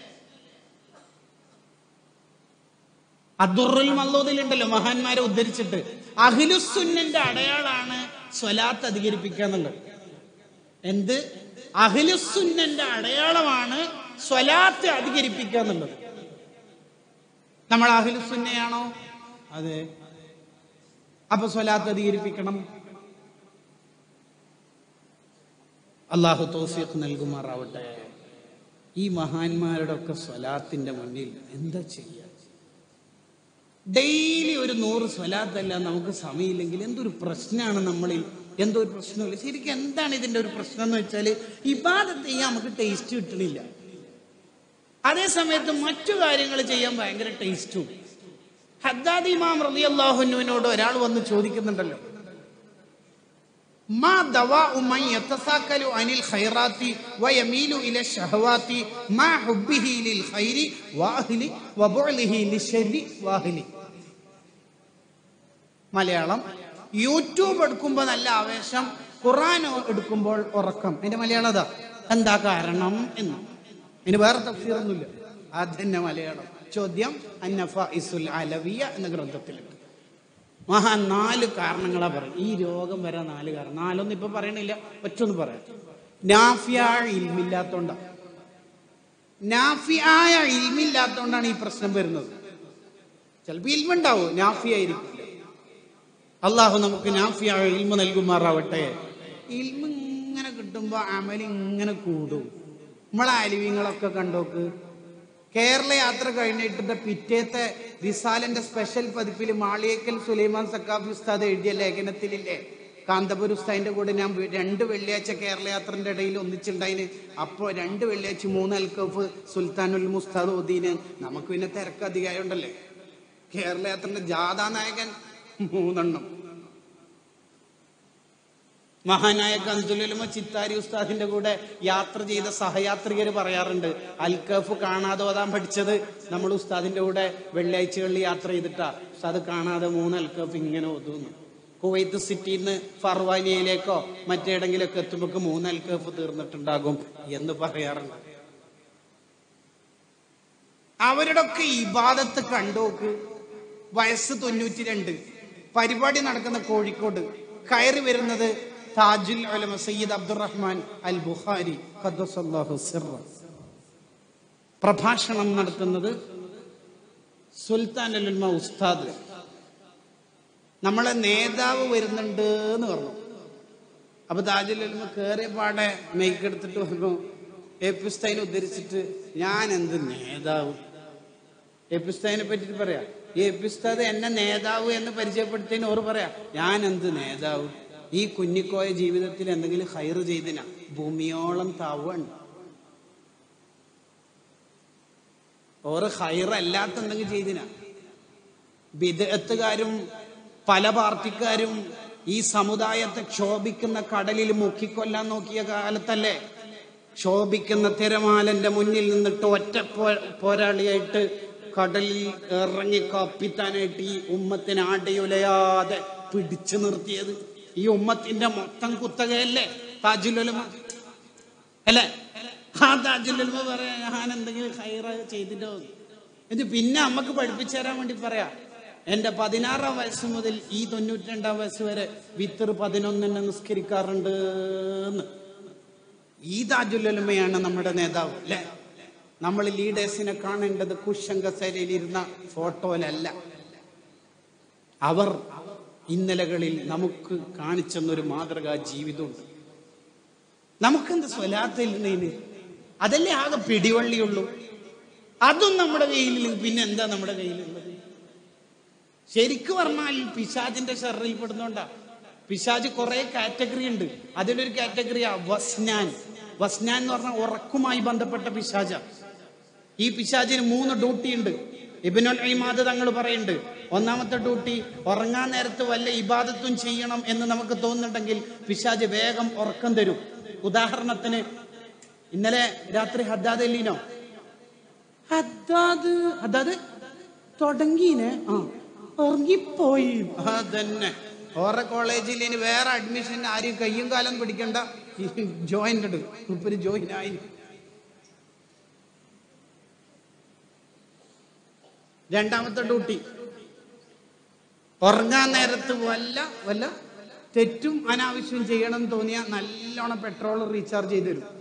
അദുറുൽ മല്ലൂദിലുണ്ടല്ലോ മഹാന്മാരെ ഉദ്ധരിച്ചിട്ട് അഖിലുസുന്നന്റെ അടയാളാണ് സ്വലാത്ത് അധികരിപ്പിക്കുക എന്നുള്ളത് എന്ത് അഖിലുസുന്നന്റെ അടയാളമാണ് സ്വലാത്ത് അധികരിപ്പിക്കുക എന്നുള്ളത് നമ്മൾ അഖിലുസുന്നയാണോ അതെ അപ്പൊ സ്വലാത്ത് അധികരിപ്പിക്കണം അള്ളാഹു തോഫിയൊക്കെ നൽകുമാറാവട്ടെ ഈ മഹാന്മാരുടെ ഒക്കെ സ്വലാത്തിന്റെ മുന്നിൽ എന്താ ചെയ്യുക ഡെയിലി ഒരു നൂറ് സ്വലാത്തല്ല നമുക്ക് സമയമില്ലെങ്കിൽ എന്തൊരു പ്രശ്നമാണ് നമ്മളിൽ എന്തോ ഒരു പ്രശ്നമില്ല ശരിക്കും എന്താണ് ഇതിന്റെ ഒരു പ്രശ്നം എന്ന് വെച്ചാൽ ഇബാദത്ത് ചെയ്യാൻ നമുക്ക് ടേസ്റ്റ് കിട്ടണില്ല അതേ സമയത്ത് മറ്റു കാര്യങ്ങൾ ചെയ്യാൻ ഭയങ്കര ടേസ്റ്റും ഹദ്ദാദ് ഇമാം റലി അള്ളാഹുനുവിനോട് ഒരാൾ വന്ന് ചോദിക്കുന്നുണ്ടല്ലോ ما دواء من يتساكل عن الخيرات ويميل إلى الشهوات مع حبه للخير وأهله وبعله للشر وأهله മലയാളം യൂട്യൂബ് എടുക്കുമ്പോൾ നല്ല ആവേശം ഖുറാൻ എടുക്കുമ്പോൾ ഉറക്കം അതിന്റെ മലയാളം അതാ എന്താ കാരണം എന്ന് അതിന് വേറെ തഫ്സീറൊന്നുമില്ല അത് തന്നെ മലയാളം ചോദ്യം അന്നഫ ഇസുൽ അലവിയ എന്ന ഗ്രന്ഥത്തിലുണ്ട് മഹാ നാല് കാരണങ്ങളാ പറയും ഈ രോഗം വരാൻ നാല് കാരണം നാലൊന്നും ഇപ്പൊ പറയണില്ല ഒറ്റൊന്ന് പറയാം നാഫിയ ഇൽമില്ലാത്തോണ്ടാ നാഫിയായ ഇൽമില്ലാത്തോണ്ടാണ് ഈ പ്രശ്നം വരുന്നത് ചിലപ്പോൾ ഇൽമുണ്ടാവും നാഫി ആയിരിക്കില്ല അള്ളാഹു നമുക്ക് നാഫിയായ ഇൽമ നൽകുമാറാവട്ടെ ഇൽമ ഇങ്ങനെ കിട്ടുമ്പോ അമൽ ഇങ്ങനെ കൂടും നമ്മളെ അലിവിങ്ങളൊക്കെ കണ്ടോക്ക് കേരള യാത്ര കഴിഞ്ഞിട്ട് പിറ്റേത്തെ വിസാലന്റെ സ്പെഷ്യൽ പതിപ്പിൽ മാളിയേക്കൽ സുലൈമാൻ സക്കാഫി ഉസ്താദ് എഴുതിയ ലേഖനത്തിലില്ലേ കാന്തപുര ഉസ്താദിന്റെ കൂടെ ഞാൻ വി- രണ്ട് വെള്ളിയാഴ്ച കേരള യാത്രന്റെ ഇടയിൽ ഒന്നിച്ചുണ്ടായിന് അപ്പോൾ രണ്ട് വെള്ളിയാഴ്ച മൂന്ന് അൽക്കഫ് സുൽത്താനുൽ മുസ്താദ് ഓദീന് നമുക്ക് പിന്നെ തിരക്ക് അധികമായുണ്ടല്ലേ കേരള യാത്രന്റെ ജാഥാ നായകൻ മൂന്നെണ്ണം മഹാനായ കൻസുലുലമ ചിത്താരി ഉസ്താദിന്റെ കൂടെ യാത്ര ചെയ്ത സഹയാത്രികർ പറയാറുണ്ട് അൽക്കഫ് കാണാതെ ഓതാൻ പഠിച്ചത് നമ്മൾ ഉസ്താദിന്റെ കൂടെ വെള്ളിയാഴ്ചകളിൽ യാത്ര ചെയ്തിട്ടാ ഉസ്താദ് കാണാതെ മൂന്ന് അൽക്കഫ് ഇങ്ങനെ ഓതുന്നു കുവൈത്ത് സിറ്റിയിൽ നിന്ന് ഫർവാനിയയിലേക്കോ മറ്റേടെങ്കിലൊക്കെ എത്തുമ്പോൾ മൂന്ന് അൽക്കഫ് തീർന്നിട്ടുണ്ടാകും എന്ന് പറയാറുണ്ട് അവരുടെ ഒക്കെ ഇബാദത്ത് കണ്ടോക്ക് വയസ്സ് തൊണ്ണൂറ്റി രണ്ട് പരിപാടി നടക്കുന്ന കോഴിക്കോട് കയറി വരുന്നത് താജുൽ ഉലമ സയ്യിദ് അബ്ദുറഹ്മാൻ അൽ ബുഖാരി ഖദ്ദസല്ലാഹു സിർറ പ്രഭാഷണം നടത്തുന്നത് സുൽത്താൻ അൽ ഉലമ ഉസ്താദ് നമ്മളെ നേതാവ് വരുന്നുണ്ട് എന്ന് പറഞ്ഞു അപ്പൊ താജുൽ ഉലമ കയറിയ പാടെ മെയ്ക്ക് എടുത്തിട്ട് പറഞ്ഞു എപ്പിസ്തൈൻ ഉദ്ധരിച്ചിട്ട് ഞാൻ എന്ത് നേതാവ് എപ്പിസ്തൈനെ പറ്റിട്ട് പറയാ ഈ എപ്പിസ്താദ് എന്നെ നേതാവ് എന്ന് പരിചയപ്പെടുത്തിയതിന് ഓർ പറയാ ഞാൻ എന്ത് നേതാവ് ഈ കുഞ്ഞിക്കോയ ജീവിതത്തിൽ എന്തെങ്കിലും ഹൈറ് ചെയ്തിന ഭൂമിയോളം താവാണ് ഓറ് ഹൈറല്ലാത്ത എന്തെങ്കിലും ചെയ്തിന വിദഗ്ധക്കാരും പല പാർട്ടിക്കാരും ഈ സമുദായത്തെ ക്ഷോഭിക്കുന്ന കടലിൽ മുക്കിക്കൊല്ലാൻ നോക്കിയ കാലത്തല്ലേ ക്ഷോഭിക്കുന്ന തിരമാലന്റെ മുന്നിൽ നിന്നിട്ട് ഒറ്റ പോ- പോരാളിയായിട്ട് കടലിൽ ഇറങ്ങി കപ്പിത്താനായിട്ട് ഈ ഉമ്മത്തിനെ ആടയുലയാതെ പിടിച്ചു നിർത്തിയത് ഈ ഉമ്മത്തിന്റെ മൊത്തം കുത്തകയല്ലേ താജുലുലമ അല്ലേ ആ താജുലുലമ പറയാ ഞാൻ എന്തെങ്കിലും ഹൈറ ചെയ്തിട്ടോ ഇത് പിന്നെ അമ്മക്ക് പഠിപ്പിച്ചു തരാൻ വേണ്ടി പറയാ എന്റെ പതിനാറാം വയസ്സ് മുതൽ ഈ തൊണ്ണൂറ്റി രണ്ടാം വയസ്സ് വരെ വിത്തർ പതിനൊന്നിനെ നിസ്കരിക്കാറുണ്ട് എന്ന് ഈ താജുലുലമയാണ് നമ്മുടെ നേതാവ് അല്ലെ നമ്മൾ ലീഡേഴ്സിനെ കാണേണ്ടത് കുശങ്കസരയിൽ ഇരുന്ന ഫോട്ടോയിലല്ല അവർ ഇന്നലകളിൽ നമുക്ക് കാണിച്ചെന്നൊരു മാതൃകാ ജീവിതമുണ്ട് നമുക്കെന്ത് സ്വലാത്തിരുന്നതിന് അതല്ലേ ആകെ പിടിവള്ളിയുള്ളൂ അതും നമ്മുടെ കയ്യിലില്ലെങ്കിൽ പിന്നെ എന്താ നമ്മുടെ കയ്യിലുള്ളത് ശരിക്കു പറഞ്ഞാൽ പിശാജിന്റെ ഷെറിൽ പെടുന്നോണ്ടാ പിശാജ് കുറെ കാറ്റഗറി ഉണ്ട് അതിലൊരു കാറ്റഗറിയാ വസ്നാൻ വസ്നാൻ എന്ന് പറഞ്ഞാൽ ഉറക്കുമായി ബന്ധപ്പെട്ട പിശാജ ഈ പിശാജിന് മൂന്ന് ഡ്യൂട്ടി ഉണ്ട് ഇബിനുൽ ഇമാദ് തങ്ങൾ പറയുന്നുണ്ട് ഒന്നാമത്തെ ഡ്യൂട്ടി ഉറങ്ങാൻ നേരത്ത് വല്ല ഇബാദത്തും ചെയ്യണം എന്ന് നമുക്ക് തോന്നുന്നുണ്ടെങ്കിൽ പിശാജ് വേഗം ഉറക്കം തരും ഉദാഹരണത്തിന് ഇന്നലെ രാത്രി ഹദ്ദാദ് അല്ലീനോ ഹദ്ദാദ് ഹദ്ദാദ് തുടങ്ങീനെ ആ ഉറങ്ങിപ്പോയി അതന്നെ ഓറെ കോളേജിൽ ഇനി വേറെ അഡ്മിഷൻ ആരും കയ്യും കാലം പിടിക്കണ്ട ജോയിന്റ് മുപ്പര് ജോയിൻ ആയി രണ്ടാമത്തെ ഡ്യൂട്ടി ഉറങ്ങാൻ നേരത്ത് വല്ല വല്ല തെറ്റും അനാവശ്യം ചെയ്യണം എന്ന് തോന്നിയാൽ നല്ലോണം പെട്രോൾ റീചാർജ് ചെയ്ത് തരും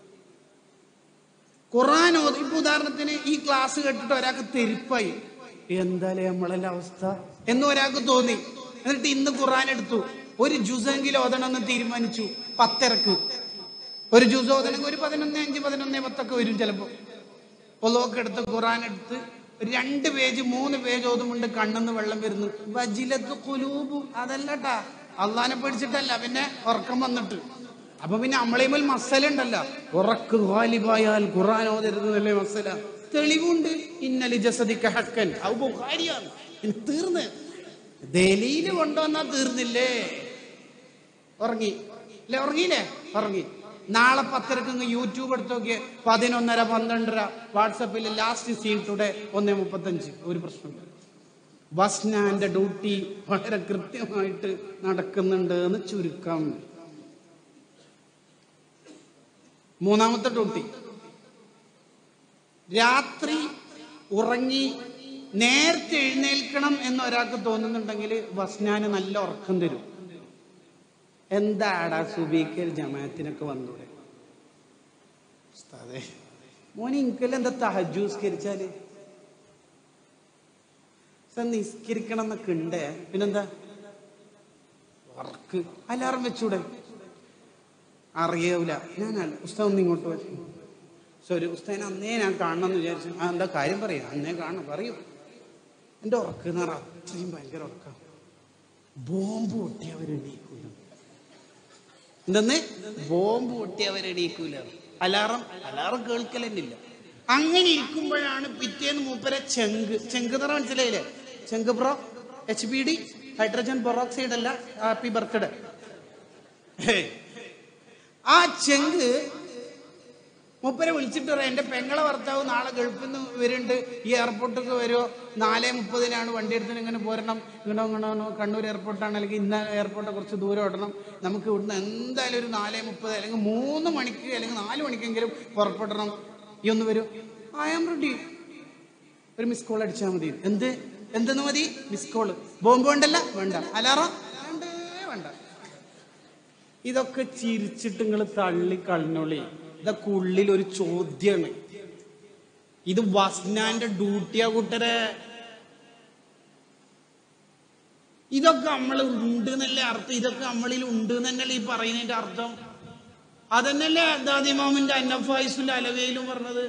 ഖുറാൻ ഓതി ഇപ്പൊ ഉദാഹരണത്തിന് ഈ ക്ലാസ് കേട്ടിട്ട് ഒരാൾക്ക് തെരിപ്പായി എന്താലേ നമ്മളെല്ലാം അവസ്ഥ എന്ന് ഒരാൾക്ക് തോന്നി എന്നിട്ട് ഇന്ന് ഖുറാൻ എടുത്തു ഒരു ജുസെങ്കിലും ഓതണമെന്ന് തീരുമാനിച്ചു പത്തിറക്ക് ഒരു ജുസ് ഓതണമെങ്കിൽ ഒരു പതിനൊന്ന് അഞ്ച് പതിനൊന്ന് പത്തൊക്കെ വരും ചിലപ്പോ പൊലോക്കെ എടുത്ത് ഖുറാൻ എടുത്ത് ഒരു രണ്ട് പേജ് മൂന്ന് പേജ് ഓതുമുണ്ട് കണ്ണെന്ന് വെള്ളം വരുന്നു വജിലത്ത് കുലൂബു അതല്ലട്ടാ അള്ളഹാനെ പേടിച്ചിട്ടല്ല പിന്നെ ഉറക്കം വന്നിട്ട് അപ്പൊ പിന്നെ നമ്മളേമേൽ മസല ഉണ്ടല്ലോ ഉറക്ക് ഖാലിബായാൽ ഖുറാൻ ഓതരുന്നതല്ലേ മസല തെളിവുണ്ട് ഇന്നലി ജസദിക്ക ഹക്കൻ അത് ബുഖാരിയാണ് ഇനി തീർന്ന് ദലീല് കൊണ്ടുവന്നാ തീർന്നില്ലേ ഉറങ്ങി അല്ലെ ഉറങ്ങിയില്ലേ ഉറങ്ങി നാളെ പത്തരക്ക് യൂട്യൂബ് എടുത്ത് നോക്കിയ പതിനൊന്നര പന്ത്രണ്ടര വാട്സപ്പിൽ ലാസ്റ്റ് സീൻ ടുഡേ ഒന്നേ മുപ്പത്തഞ്ച് ഒരു പ്രശ്നമില്ല വസ്നാന്റെ ഡ്യൂട്ടി വളരെ കൃത്യമായിട്ട് നടക്കുന്നുണ്ട് എന്ന് ചുരുക്കം മൂന്നാമത്തെ ഡ്യൂട്ടി രാത്രി ഉറങ്ങി നേരത്തെ എഴുന്നേൽക്കണം എന്ന് ഒരാൾക്ക് തോന്നുന്നുണ്ടെങ്കിൽ വസ്നാന് നല്ല ഉറക്കം തരും എന്താടാ സുബീക്കൽ ജമാഅത്തിനൊക്കെ വന്നൂടെ ഉസ്താദേ മോനെ ഇൻക്കെല്ലാം എന്താ തഹജൂസ്കരിച്ചാല് സർ നിസ്കരിക്കണം എന്നൊക്കെ ഉണ്ട് പിന്നെന്താ വർക്ക് അലാറം വെച്ചൂടെ അറിയൂല ഞാൻ അല്ല ഉസ്താദ് ഒന്ന് ഇങ്ങോട്ട് വരും സോറി ഉസ്താദിനെ അന്നേ ഞാൻ കാണണം എന്ന് വിചാരിച്ചു ആ എന്താ കാര്യം പറയാം അന്നേ കാണണം പറയൂ എൻ്റെ ഉറക്ക് എന്ന് പറഞ്ഞാൽ അത്രയും ഭയങ്കര ഉറക്കം ബോംബ് പൊട്ടിയവരെണീക്കൂല എന്തെന്ന് ബോംബ് പൊട്ടിയവരെണീക്കൂല അലാറം അലാറം കേൾക്കലെന്നില്ല അങ്ങനെ ഇരിക്കുമ്പോഴാണ് പിറ്റേന്ന് മൂപ്പരെ ചെങ്ക് ചെങ്ക് നിറ മനസ്സിലായില്ലേ ചെങ്ക് bro H B D hydrogen peroxide അല്ല ഹാപ്പി ബർത്ത്ഡേ ആ ചെങ്ക് മൂപ്പരെ വിളിച്ചിട്ട് പറയാം എൻ്റെ പെങ്ങളെ ഭർത്താവ് നാളെ ഗൾഫിൽ നിന്ന് വരുന്നുണ്ട് ഈ എയർപോർട്ടിലേക്ക് വരുമോ നാല് മുപ്പതിനാണ് വണ്ടി എടുത്തിട്ട് ഇങ്ങനെ പോരണം ഇങ്ങനെ ഇങ്ങനെ കണ്ണൂർ എയർപോർട്ടാണ് അല്ലെങ്കിൽ ഇന്ന എയർപോർട്ട് കുറച്ച് ദൂരം ഓടണം നമുക്ക് ഇവിടുന്ന് എന്തായാലും ഒരു നാല് മുപ്പത് അല്ലെങ്കിൽ മൂന്ന് മണിക്ക് അല്ലെങ്കിൽ നാല് മണിക്കെങ്കിലും പുറപ്പെടണം ഈ ഒന്ന് വരൂ ഐ ആം റെഡി ഒരു മിസ് കോൾ അടിച്ചാൽ മതി എന്ത് എന്തെന്ന് മതി മിസ് കോള് ബോംബ് വേണ്ടല്ല വേണ്ട അലാറം വേണ്ടേ വേണ്ട ഇതൊക്കെ ചിരിച്ചിട്ട് നിങ്ങൾ തള്ളി കളഞ്ഞോളി ഇതൊക്കെ ഉള്ളിൽ ഒരു ചോദ്യമാണ് ഇത് വസ്നാന്റെ ഡ്യൂട്ടിയാ കൂട്ടരെ ഇതൊക്കെ നമ്മൾ ഉണ്ട് എന്നല്ലേ അർത്ഥം ഇതൊക്കെ നമ്മളിൽ ഉണ്ട് എന്നല്ലേ ഈ പറയുന്നതിന്റെ അർത്ഥം അതന്നല്ലേ ദാദിമാമിന്റെ അന്നഫായിസിന്റെ അലവയിലും പറഞ്ഞത്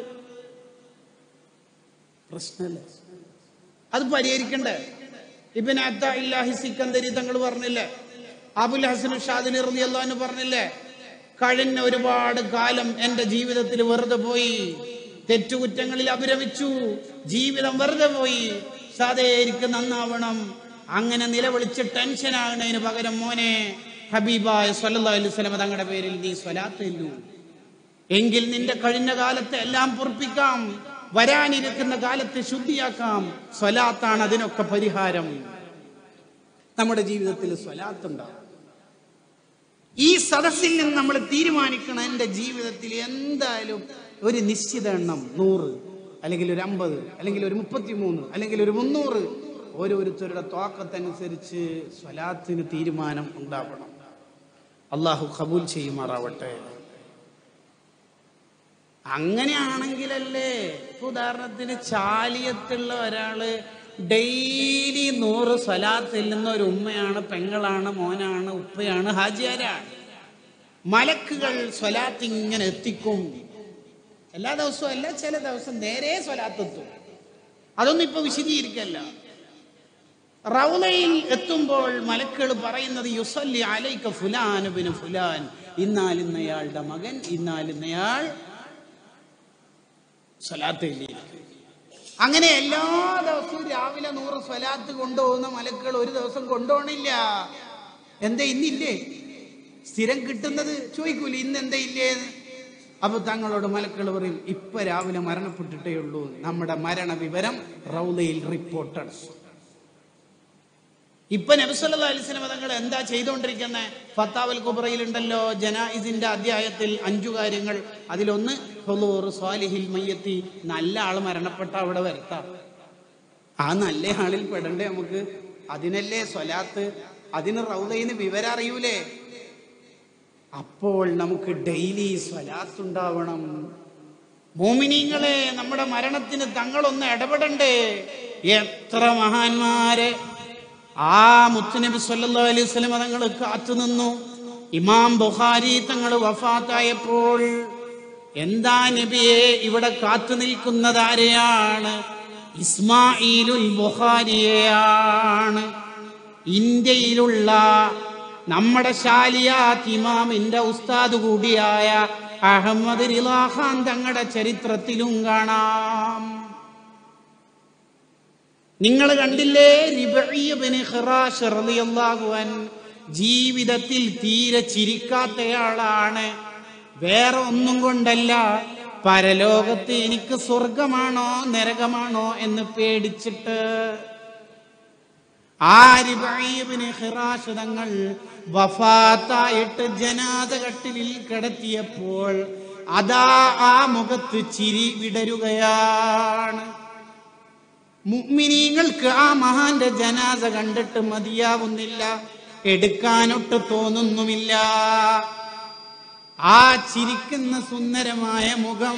പ്രശ്നമല്ല അത് പരിഹരിക്കണ്ടേ ഇബിൻ അത്ത ഇല്ലാഹി സിക്കന്ദരി തങ്ങൾ പറഞ്ഞില്ലേ അബുൽ ഹസൻ ഷാദിനി റളിയല്ലാഹു പറഞ്ഞില്ലേ കഴിഞ്ഞ ഒരുപാട് കാലം എന്റെ ജീവിതത്തിൽ വെറുതെ പോയി തെറ്റുകുറ്റങ്ങളിൽ അഭിരമിച്ചു ജീവിതം വെറുതെ പോയി സാധേ എനിക്ക് നന്നാവണം അങ്ങനെ നിലവിളിച്ച് ടെൻഷൻ ആകുന്നതിന് പകരം മോനെ ഹബീബായ സല്ലല്ലാഹു അലൈഹി വസല്ലം തങ്ങളുടെ പേരിൽ നീ സ്വലാത്ത് ചെല്ലൂ എങ്കിൽ നിന്റെ കഴിഞ്ഞ കാലത്തെ എല്ലാം പൊറപ്പിക്കാം വരാനിരിക്കുന്ന കാലത്തെ ശുദ്ധിയാക്കാം സ്വലാത്താണ് അതിനൊക്കെ പരിഹാരം നമ്മുടെ ജീവിതത്തിൽ സ്വലാത്തുണ്ടാവും ഈ സദസ്സിൽ നിന്ന് നമ്മൾ തീരുമാനിക്കണം എൻ്റെ ജീവിതത്തിൽ എന്തായാലും ഒരു നിശ്ചിത എണ്ണം നൂറ് അല്ലെങ്കിൽ ഒരു അമ്പത് അല്ലെങ്കിൽ ഒരു മുപ്പത്തിമൂന്ന് അല്ലെങ്കിൽ ഒരു മുന്നൂറ് ഓരോരുത്തരുടെ തോക്കത്തനുസരിച്ച് സ്വലാത്തിന് തീരുമാനം ഉണ്ടാവണം അള്ളാഹു കബൂൽ ചെയ്യുമാറാവട്ടെ അങ്ങനെയാണെങ്കിലല്ലേ ഇപ്പൊ ഉദാഹരണത്തിന് ചാലിയത്തുള്ള ഒരാള് ഡെയിലി നൂറ് സ്വലാത്ത് ചെല്ലുന്ന ഒരു ഉമ്മയാണ് പെങ്ങളാണ് മോനാണ് ഉപ്പയാണ് ഹാജിയാരാണ് മലക്കുകൾ സ്വലാത്ത് ഇങ്ങനെ എത്തിക്കും എല്ലാ ദിവസവും അല്ല ചില ദിവസം നേരെ സ്വലാത്തെത്തും അതൊന്നും ഇപ്പൊ വിശദീകരിക്കല്ല റൗലയിൽ എത്തുമ്പോൾ മലക്കുകൾ പറയുന്നത് യുസല്ലി അലൈക ഫുലാൻ ബിന് ഫുലാൻ ഇന്നാലിന്നയാളുടെ മകൻ ഇന്നാലിന്നയാൾ സ്വലാത്ത് എഴുതിയിരിക്കും അങ്ങനെ എല്ലാ ദിവസവും രാവിലെ നൂറ് സ്വലാത്ത് കൊണ്ടുപോകുന്ന മലക്കുകൾ ഒരു ദിവസം കൊണ്ടുപോകണില്ല എന്താ ഇന്നില്ലേ സ്ഥിരം കിട്ടുന്നത് ചോദിക്കൂല ഇന്ന് എന്താ ഇല്ലേ അപ്പൊ തങ്ങളോട് മലക്കൾ പറയും ഇപ്പൊ രാവിലെ മരണപ്പെട്ടിട്ടേ ഉള്ളൂ നമ്മുടെ മരണ വിവരം റൗലയിൽ റിപ്പോർട്ടഡ് ഇപ്പൊ നബിസല്ലാ അലിസ്ലം തങ്ങൾ എന്താ ചെയ്തുകൊണ്ടിരിക്കുന്നത് ഫത്താവൽ കുബറയിലുണ്ടല്ലോ ജനായിസിന്റെ അധ്യായത്തിൽ അഞ്ചു കാര്യങ്ങൾ അതിലൊന്ന് ഹുളൂർ സ്വാലിഹിൽ മയ്യത്തി നല്ല ആൾ മരണപ്പെട്ട അവിടെ വരുത്താം ആ നല്ല ആളിൽ പെടണ്ടേ നമുക്ക് അതിനല്ലേ സ്വലാത്ത് അതിന് റൗദയിന് വിവരം അറിയൂലേ അപ്പോൾ നമുക്ക് ഡെയിലി സ്വലാത്ത് ഉണ്ടാവണം മോമിനിങ്ങളെ നമ്മുടെ മരണത്തിന് തങ്ങളൊന്ന് ഇടപെടണ്ടേ എത്ര മഹാന്മാരെ ആ മുത്തുനബി സല്ലല്ലാഹു അലൈഹി വസല്ലം തങ്ങൾ കാത്തു നിന്നു ഇമാം ബുഖാരി തങ്ങൾ വഫാത്തായപ്പോൾ എന്താ നബിയെ ഇവിടെ കാത്തു നിൽക്കുന്നത് ആരെയാണ് ഇസ്മായിലുൽ ബുഖാരിയെയാണ് ഇന്ത്യയിലുള്ള നമ്മുടെ ശാലിയാത്ത് ഇമാമിന്റെ ഉസ്താദ് കൂടിയായ അഹമ്മദ് റിലാഖാൻ തങ്ങളുടെ ചരിത്രത്തിലും കാണാം നിങ്ങൾ കണ്ടില്ലേ റിബഈബിന് ഖിറാശ് റളിയല്ലാഹു അൻ ജീവിതത്തിൽ തീരെ ചിരിക്കാത്തയാളാണ് വേറെ ഒന്നും കൊണ്ടല്ല പരലോകത്ത് എനിക്ക് സ്വർഗമാണോ നരകമാണോ എന്ന് പേടിച്ചിട്ട് ആ റിബഈബിന് ഖിറാശ് തങ്ങൾ വഫാത്തായിട്ട് ജനാദ കട്ടിലിൽ കിടത്തിയപ്പോൾ അതാ ആ മുഖത്ത് ചിരി വിടരുകയാണ് മുഅ്മിനീങ്ങൾക്ക് ആ മഹാന്റെ ജനാസ കണ്ടിട്ട് മതിയാവുന്നില്ല എടുക്കാനൊട്ട് തോന്നുന്നുമില്ല ആ ചിരിക്കുന്ന സുന്ദരമായ മുഖം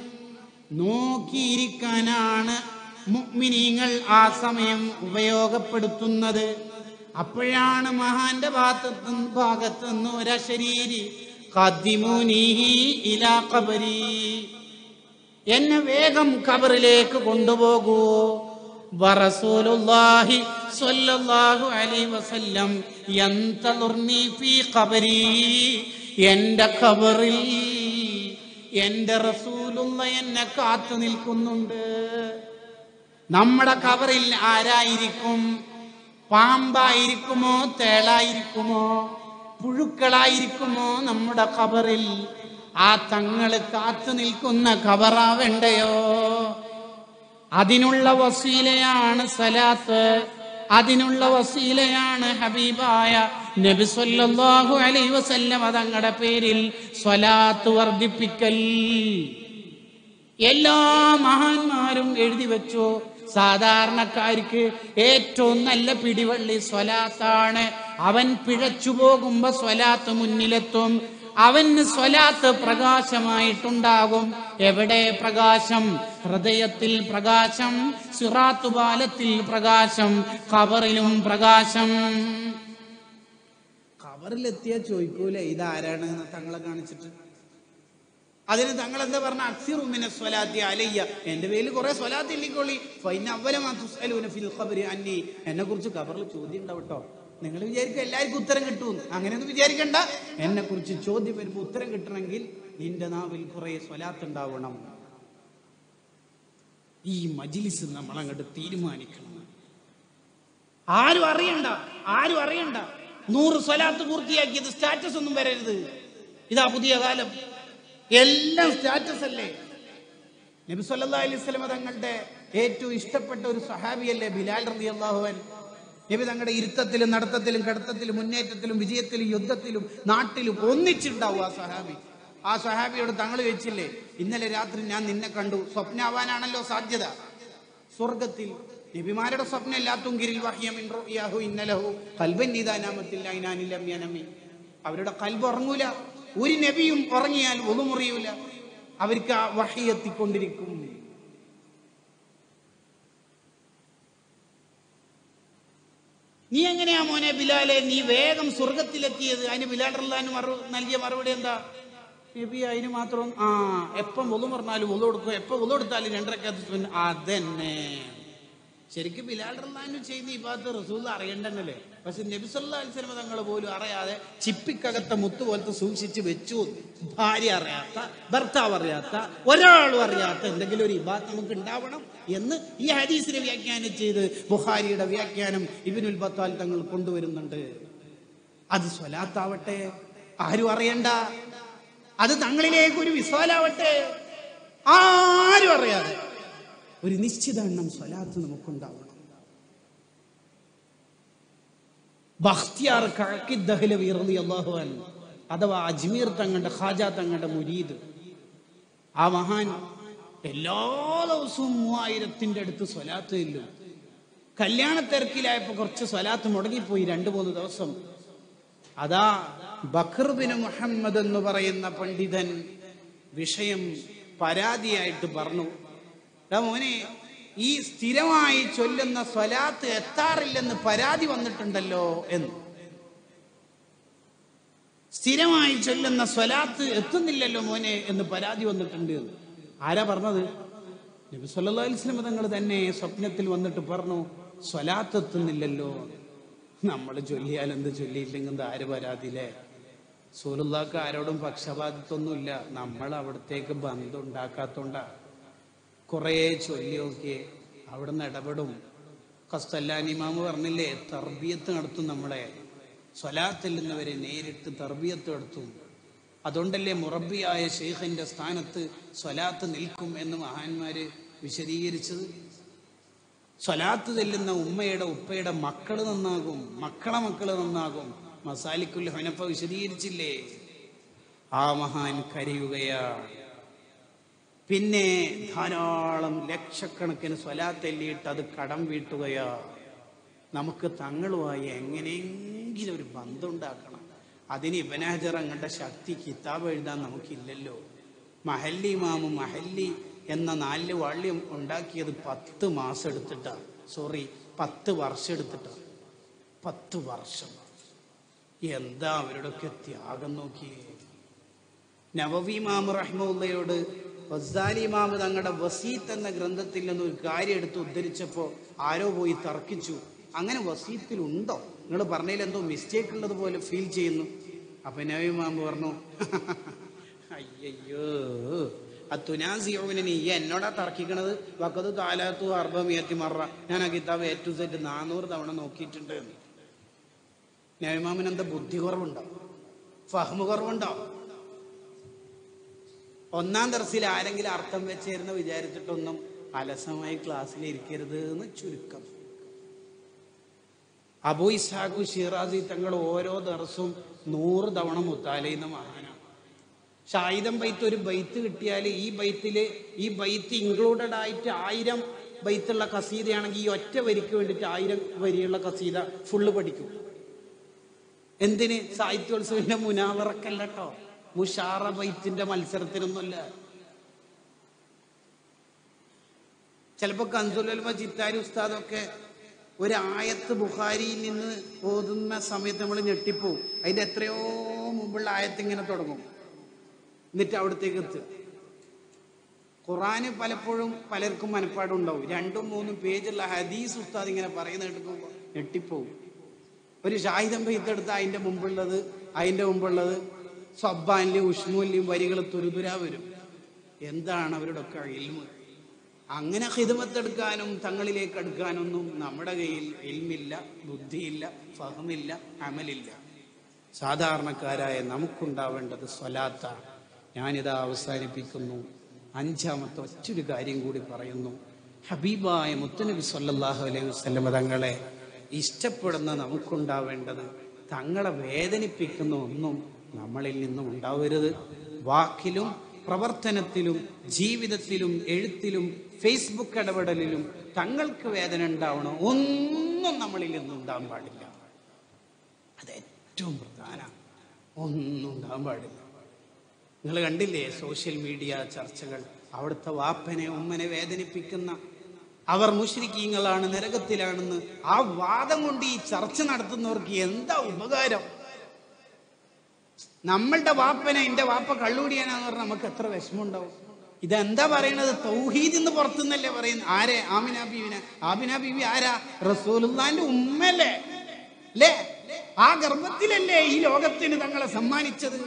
നോക്കിയിരിക്കാനാണ് മുഅ്മിനീങ്ങൾ ആ സമയം ഉപയോഗപ്പെടുത്തുന്നത് അപ്പോഴാണ് മഹാന്റെ ഭാഗത്തു ഭാഗത്തു നിന്ന് ഒരശരീരി ഖദ്ദിമൂനീഹി ഇലാ ഖബരി എന്നെ വേഗം ഖബറിലേക്ക് കൊണ്ടുപോകൂ വറസൂലുള്ളാഹി സ്വല്ലല്ലാഹു അലൈഹി വസല്ലം യന്തളുർനി ഫീ ഖബരി എൻ്റെ ഖബറിൽ എൻ്റെ റസൂലുള്ള എന്നെ കാത്തു നിൽക്കുന്നുണ്ട് നമ്മുടെ ഖബറിൽ ആരായിരിക്കും പാമ്പായിരിക്കുമോ തേളായിരിക്കുമോ പുഴുക്കളായിരിക്കുമോ നമ്മുടെ ഖബറിൽ ആ തങ്ങള് കാത്തു നിൽക്കുന്ന ഖബറാവേണ്ടയോ അതിനുള്ള വസീലയാണ് സലാത്ത് അതിനുള്ള വസീലയാണ് ഹബീബായ നബി സല്ലല്ലാഹു അലൈഹി വസല്ലം തങ്ങളുടെ പേരിൽ സ്വലാത്ത് വർദ്ധിപ്പിക്കൽ എല്ലാ മഹാന്മാരും എഴുതി വെച്ചു സാധാരണക്കാർക്ക് ഏറ്റവും നല്ല പിടിവള്ളി സ്വലാത്താണ് അവൻ പിഴച്ചു പോകുമ്പോ സ്വലാത്ത് മുന്നിലെത്തും അവന് സ്വലാത്ത് പ്രകാശമായിട്ടുണ്ടാകും എവിടെ പ്രകാശം ഹൃദയത്തിൽ പ്രകാശം സിറാത്തുപാലത്തിൽ പ്രകാശം ഖബറിലും പ്രകാശം ഖബറിലെത്തിയ ചോദിക്കൂല ഇതാരാണ് തങ്ങളെ കാണിച്ചിട്ട് അതിന് തങ്ങൾ എന്താ പറഞ്ഞ അക്സിറുമിനെ സ്വലാത്തി അലയ്യ എന്റെ പേരിൽ കുറെ സ്വലാത്തി ഇല്ലിക്കോളി ഫൈന അവലമാലൂന ഫിൽ ഖബരി അന്നി എന്നെ കുറിച്ച് ഖബറിൽ ചോദ്യം ഉണ്ടാവും കേട്ടോ നിങ്ങൾ വിചാരിക്കും എല്ലാവർക്കും ഉത്തരം കിട്ടും അങ്ങനെയൊന്നും വിചാരിക്കണ്ട എന്നെ കുറിച്ച് ചോദ്യം വരുമ്പോൾ ഉത്തരം കിട്ടണമെങ്കിൽ നിന്റെ നാവിൽ കുറെ സ്വലാത്ത് ഉണ്ടാവണം ഈ മജിലിസ് നമ്മൾ അങ്ങോട്ട് തീരുമാനിക്കണം ആരും അറിയണ്ട ആരും അറിയണ്ട നൂറ് സ്വലാത്ത് പൂർത്തിയാക്കിയത് സ്റ്റാറ്റസ് ഒന്നും വരരുത് ഇതാ പുതിയ കാലം എല്ലാം സ്റ്റാറ്റസ് അല്ലേ നബി സല്ലല്ലാഹു അലൈഹി വസല്ലം തങ്ങളുടെ ഏറ്റവും ഇഷ്ടപ്പെട്ട ഒരു സഹാബിയല്ലേ ബിലാൽ റളിയല്ലാഹു അൻഹു നബി തങ്ങളുടെ ഇരുത്തത്തിലും നടത്തത്തിലും കടത്തത്തിലും മുന്നേറ്റത്തിലും വിജയത്തിലും യുദ്ധത്തിലും നാട്ടിലും ഒന്നിച്ചുണ്ടാവും ആ സഹാബി ആ സഹാബിയോട് തങ്ങൾ വെച്ചില്ലേ ഇന്നലെ രാത്രി ഞാൻ നിന്നെ കണ്ടു സ്വപ്നാവാനാണല്ലോ സാധ്യത സ്വർഗത്തിൽ നബിമാരുടെ സ്വപ്നം എല്ലാത്തുങ്കിരിൽ വഹ്യമിൻഹു ഇന്നലഹു കൽബൻ നീതാനാമത്തിൽ ഐനാനിലമ്യനമി അവരുടെ കൽബ് ഉറങ്ങൂല ഒരു നബിയും ഉറങ്ങിയാൽ ഒതുമുറിയൂല അവർക്ക് ആ വഹി എത്തിക്കൊണ്ടിരിക്കും നീ എങ്ങനെയാ മോനെ ബിലാലെ നീ വേഗം സ്വർഗത്തിലെത്തിയത് അതിന് ബിലാൽ റഹ്ലാൻ മറു നൽകിയ മറുപടി എന്താ നബി അതിന് മാത്രം ആ എപ്പം ഒന്നു പറഞ്ഞാലും ഒന്നു കൊടുക്കും എപ്പം ഒന്നു കൊടുത്താലും രണ്ടരക്കത്ത് അതന്നെ ശരിക്കും ബിലാൽ റഹ്ലാനു ചെയ്യുന്ന ഈ ഭാഗത്ത് റസൂൽ അറിയണ്ടല്ലേ പക്ഷെ നബി സല്ലാ അലിസ്ലമ തങ്ങൾ പോലും അറിയാതെ ചിപ്പിക്കകത്ത മുത്ത് പോലത്തെ സൂക്ഷിച്ച് വെച്ചു ഭാര്യ അറിയാത്ത ഭർത്താവ് അറിയാത്ത ഒരാളും അറിയാത്ത എന്തെങ്കിലും ഒരു ഇബാത്ത് നമുക്ക് ഉണ്ടാവണം എന്ന് ഈ ഹദീസിനെ വ്യാഖ്യാനം ചെയ്ത് ബുഹാരിയുടെ വ്യാഖ്യാനം ഇബിനുൽ ബത്താൽ തങ്ങൾ കൊണ്ടുവരുന്നുണ്ട് അത് സ്വലാത്താവട്ടെ ആരും അറിയണ്ട അത് തങ്ങളിലേക്ക് ഒരു വിസ്വാലാവട്ടെ ആരും അറിയാതെ ഒരു നിശ്ചിത എണ്ണം സ്വലാത്ത് നമുക്കുണ്ടാവണം ബഖ്തിയാർ കഴക്കി ദഹ്ലവി റളിയല്ലാഹു അൻഹു അഥവാ അജ്മീർ തങ്ങളുടെ ഖാജ തങ്ങളുടെ മുരീദ് ആ മഹാൻ എല്ലാ ദിവസവും മൂവായിരത്തിന്റെ അടുത്ത് സ്വലാത്ത് ചെല്ലും കല്യാണ തിരക്കിലായപ്പോ കുറച്ച് സ്വലാത്ത് മുടങ്ങിപ്പോയി രണ്ടു മൂന്ന് ദിവസം അതാ ബഖർ ബിൻ മുഹമ്മദ് എന്ന് പറയുന്ന പണ്ഡിതൻ വിഷയം പരാതിയായിട്ട് പറഞ്ഞു "എടാ മോനെ ഈ സ്ഥിരമായി ചൊല്ലുന്ന സ്വലാത്ത് എത്താറില്ലെന്ന് പരാതി വന്നിട്ടുണ്ടല്ലോ എന്ന് സ്ഥിരമായി ചൊല്ലുന്ന സ്വലാത്ത് എത്തുന്നില്ലല്ലോ മോനെ എന്ന് പരാതി വന്നിട്ടുണ്ട് എന്ന്. ആരാ പറഞ്ഞത് നബി സല്ലല്ലാഹു അലൈഹി വസല്ലം തങ്ങൾ തന്നെ സ്വപ്നത്തിൽ വന്നിട്ട് പറഞ്ഞു സ്വലാത്ത് എത്തുന്നില്ലല്ലോ നമ്മൾ ചൊല്ലിയാൽ എന്ത് ചൊല്ലിയില്ലെങ്കിൽ എന്ത് ആര് പരാതിയില്ലേ സൂലുള്ളാക്ക് ആരോടും പക്ഷപാതിത്വമൊന്നുമില്ല നമ്മൾ അവിടത്തേക്ക് ബന്ധം ഉണ്ടാക്കാത്തോണ്ടാ കുറേ ചൊല്ലി നോക്കിയേ അവിടുന്ന് ഇടപെടും കസ്തല്ലാനിമാമ് പറഞ്ഞില്ലേ തർബിയത്ത് നടത്തും നമ്മളെ സ്വലാത്തില്ലുന്നവരെ നേരിട്ട് തർബിയത്ത് നടത്തും അതുകൊണ്ടല്ലേ മുറബിയായ ഷെയ്ഖിന്റെ സ്ഥാനത്ത് സ്വലാത്ത് നിൽക്കും എന്ന് മഹാന്മാര് വിശദീകരിച്ചത് സ്വലാത്ത് ചെല്ലുന്ന ഉമ്മയുടെ ഉപ്പയുടെ മക്കള് നന്നാകും മക്കളെ മക്കള് നന്നാകും മസാലിക്കുൽ ഹനഫ വിശദീകരിച്ചില്ലേ ആ മഹാൻ കരയുകയാണ് പിന്നെ ധാരാളം ലക്ഷക്കണക്കിന് സ്വലാത്തെല്ലിയിട്ട് അത് കടം വീട്ടുകയാ നമുക്ക് തങ്ങളുമായി എങ്ങനെയെങ്കിലും ഒരു ബന്ധം ഉണ്ടാക്കണം അതിന് ഇബനാജർ അങ്ങയുടെ ശക്തി കിതാബ് എഴുതാൻ നമുക്കില്ലല്ലോ മഹല്ലി മാമു മഹല്ലി എന്ന നാല് വള്ളിയും ഉണ്ടാക്കിയത് പത്ത് മാസം എടുത്തിട്ടാണ് സോറി പത്ത് വർഷം എടുത്തിട്ടാണ് പത്ത് വർഷം എന്താ അവരുടെയൊക്കെ ത്യാഗം നോക്കിയേ നവവി മാമു റഹ്മുള്ളയോട് വസാലി മാമു തങ്ങളുടെ വസീത്ത് എന്ന ഗ്രന്ഥത്തിൽ നിന്ന് ഒരു കാര്യം എടുത്ത് ഉദ്ധരിച്ചപ്പോൾ ആരോ പോയി തർക്കിച്ചു അങ്ങനെ വസീത്തിലുണ്ടോ നിങ്ങൾ പറഞ്ഞതിൽ എന്തോ മിസ്റ്റേക്ക് ഉള്ളത് പോലെ ഫീൽ ചെയ്യുന്നു അപ്പൊ നവി മാമു പറഞ്ഞു അയ്യോ അത്തുനാസിയോവിനെ നീ എന്നോടാ തർക്കിക്കണത് വക്കത് കാലാത്തു അർബമിയത്തി മറ ഞാൻ ആ കിതാബ് എ ടു സെറ്റ് നാനൂറ് തവണ നോക്കിയിട്ടുണ്ട് എന്ന് നവിമാമിന് എന്താ ബുദ്ധി കുറവുണ്ടോ ഫഹ്മ് കുറവുണ്ടോ ഒന്നാം ദർസിൽ ആരെങ്കിലും അർത്ഥം വെച്ചേരുന്ന വിചാരിച്ചിട്ടൊന്നും അലസമായി ക്ലാസ്സിൽ ഇരിക്കരുത് എന്ന് ചുരുക്കം അബു ഇസാഖു ഷിറാസി തങ്ങൾ ഓരോ ദർസും നൂറ് തവണ മുത്താലയുന്ന മഹാനാണ് ഷായുധം ബൈത്ത് ഒരു ബൈത്ത് കിട്ടിയാൽ ഈ ബൈത്തില് ഈ ബൈത്ത് ഇൻക്ലൂഡഡ് ആയിട്ട് ആയിരം ബൈത്തുള്ള കസീതയാണെങ്കിൽ ഈ ഒറ്റ വരിക്ക് വേണ്ടിയിട്ട് ആയിരം വരിയുള്ള കസീത ഫുള്ള് പഠിക്കും എന്തിന് സാഹിത്യോത്സവിന്റെ മുനാവറക്കല്ല കേട്ടോ മുഷാറ ബൈത്തിന്റെ മത്സരത്തിനൊന്നുമല്ല ചിലപ്പോ കൻസുലമ ചിത്താരി ഉസ്താദൊക്കെ ഒരു ആയത്ത് ബുഖാരിയിൽ നിന്ന് ഓതുന്ന സമയത്ത് നമ്മൾ ഞെട്ടിപ്പോവും അതിന്റെ എത്രയോ മുമ്പുള്ള ആയത്ത് ഇങ്ങനെ തുടങ്ങും എന്നിട്ട് അവിടത്തേക്ക് എത്തുക ഖുറാന് പലപ്പോഴും പലർക്കും മനപ്പാടും ഉണ്ടാവും രണ്ടും മൂന്നും പേജുള്ള ഹദീസ് ഉസ്താദ് ഇങ്ങനെ പറയുന്ന കേൾക്കുമ്പോൾ ഞെട്ടിപ്പോവും ഒരു ഷാഹിദം പെയ്ത്തെടുത്ത് അതിന്റെ മുമ്പുള്ളത് അതിന്റെ മുമ്പുള്ളത് സബ്ബാനിലെയും ഉഷ്മൂലിലെയും വരികൾ തുരുതുരാ വരും എന്താണ് അവരുടെ ഒക്കെ ഇൽമ് അങ്ങനെ ഹിതമത്തെടുക്കാനും തങ്ങളിലേക്ക് എടുക്കാനൊന്നും നമ്മുടെ കയ്യിൽ ഇൽമില്ല ബുദ്ധിയില്ല ഫഹമില്ല അമലില്ല സാധാരണക്കാരായ നമുക്കുണ്ടാവേണ്ടത് സ്വലാത്താണ് ഞാനിതാ അവസാനിപ്പിക്കുന്നു അഞ്ചാമത്തെ ഒറ്റൊരു കാര്യം കൂടി പറയുന്നു ഹബീബായ മുത്തനബി സല്ലല്ലാഹു അലൈഹി വസല്ലം തങ്ങളെ ഇഷ്ടപ്പെടുന്ന നമുക്കുണ്ടാവേണ്ടത് തങ്ങളെ വേദനിപ്പിക്കുന്ന ഒന്നും നമ്മളിൽ നിന്നും ഉണ്ടാവരുത് വാക്കിലും പ്രവർത്തനത്തിലും ജീവിതത്തിലും എഴുത്തിലും ഫേസ്ബുക്ക് ഇടപെടലിലും തങ്ങൾക്ക് വേദന ഉണ്ടാവണം ഒന്നും നമ്മളിൽ നിന്നും ഉണ്ടാകാൻ പാടില്ല അത് ഏറ്റവും പ്രധാന ഒന്നും ഉണ്ടാകാൻ പാടില്ല നിങ്ങൾ കണ്ടില്ലേ സോഷ്യൽ മീഡിയ ചർച്ചകൾ അവിടുത്തെ വാപ്പനെ ഉമ്മനെ വേദനിപ്പിക്കുന്ന അവർ മുഷ്രിക്കീങ്ങളാണ് നരകത്തിലാണെന്ന് ആ വാദം കൊണ്ട് ഈ ചർച്ച നടത്തുന്നവർക്ക് എന്താ ഉപകാരം നമ്മളുടെ വാപ്പനെ എന്റെ വാപ്പ കള്ളുടിയാനാന്ന് പറഞ്ഞാൽ നമുക്ക് എത്ര വിഷമമുണ്ടാവും ഇതെന്താ പറയണത് തൗഹീദ് എന്ന് പുറത്തുനിന്നല്ലേ പറയുന്നത് ആരെ ആമിന ബീവിനെ ആമിന ബീവി ആരാ റസൂലുള്ളാന്റെ ഉമ്മല്ലേ അല്ലേ ആ ഗർഭത്തിലല്ലേ ഈ ലോകത്തിന് തങ്ങളെ സമ്മാനിച്ചത്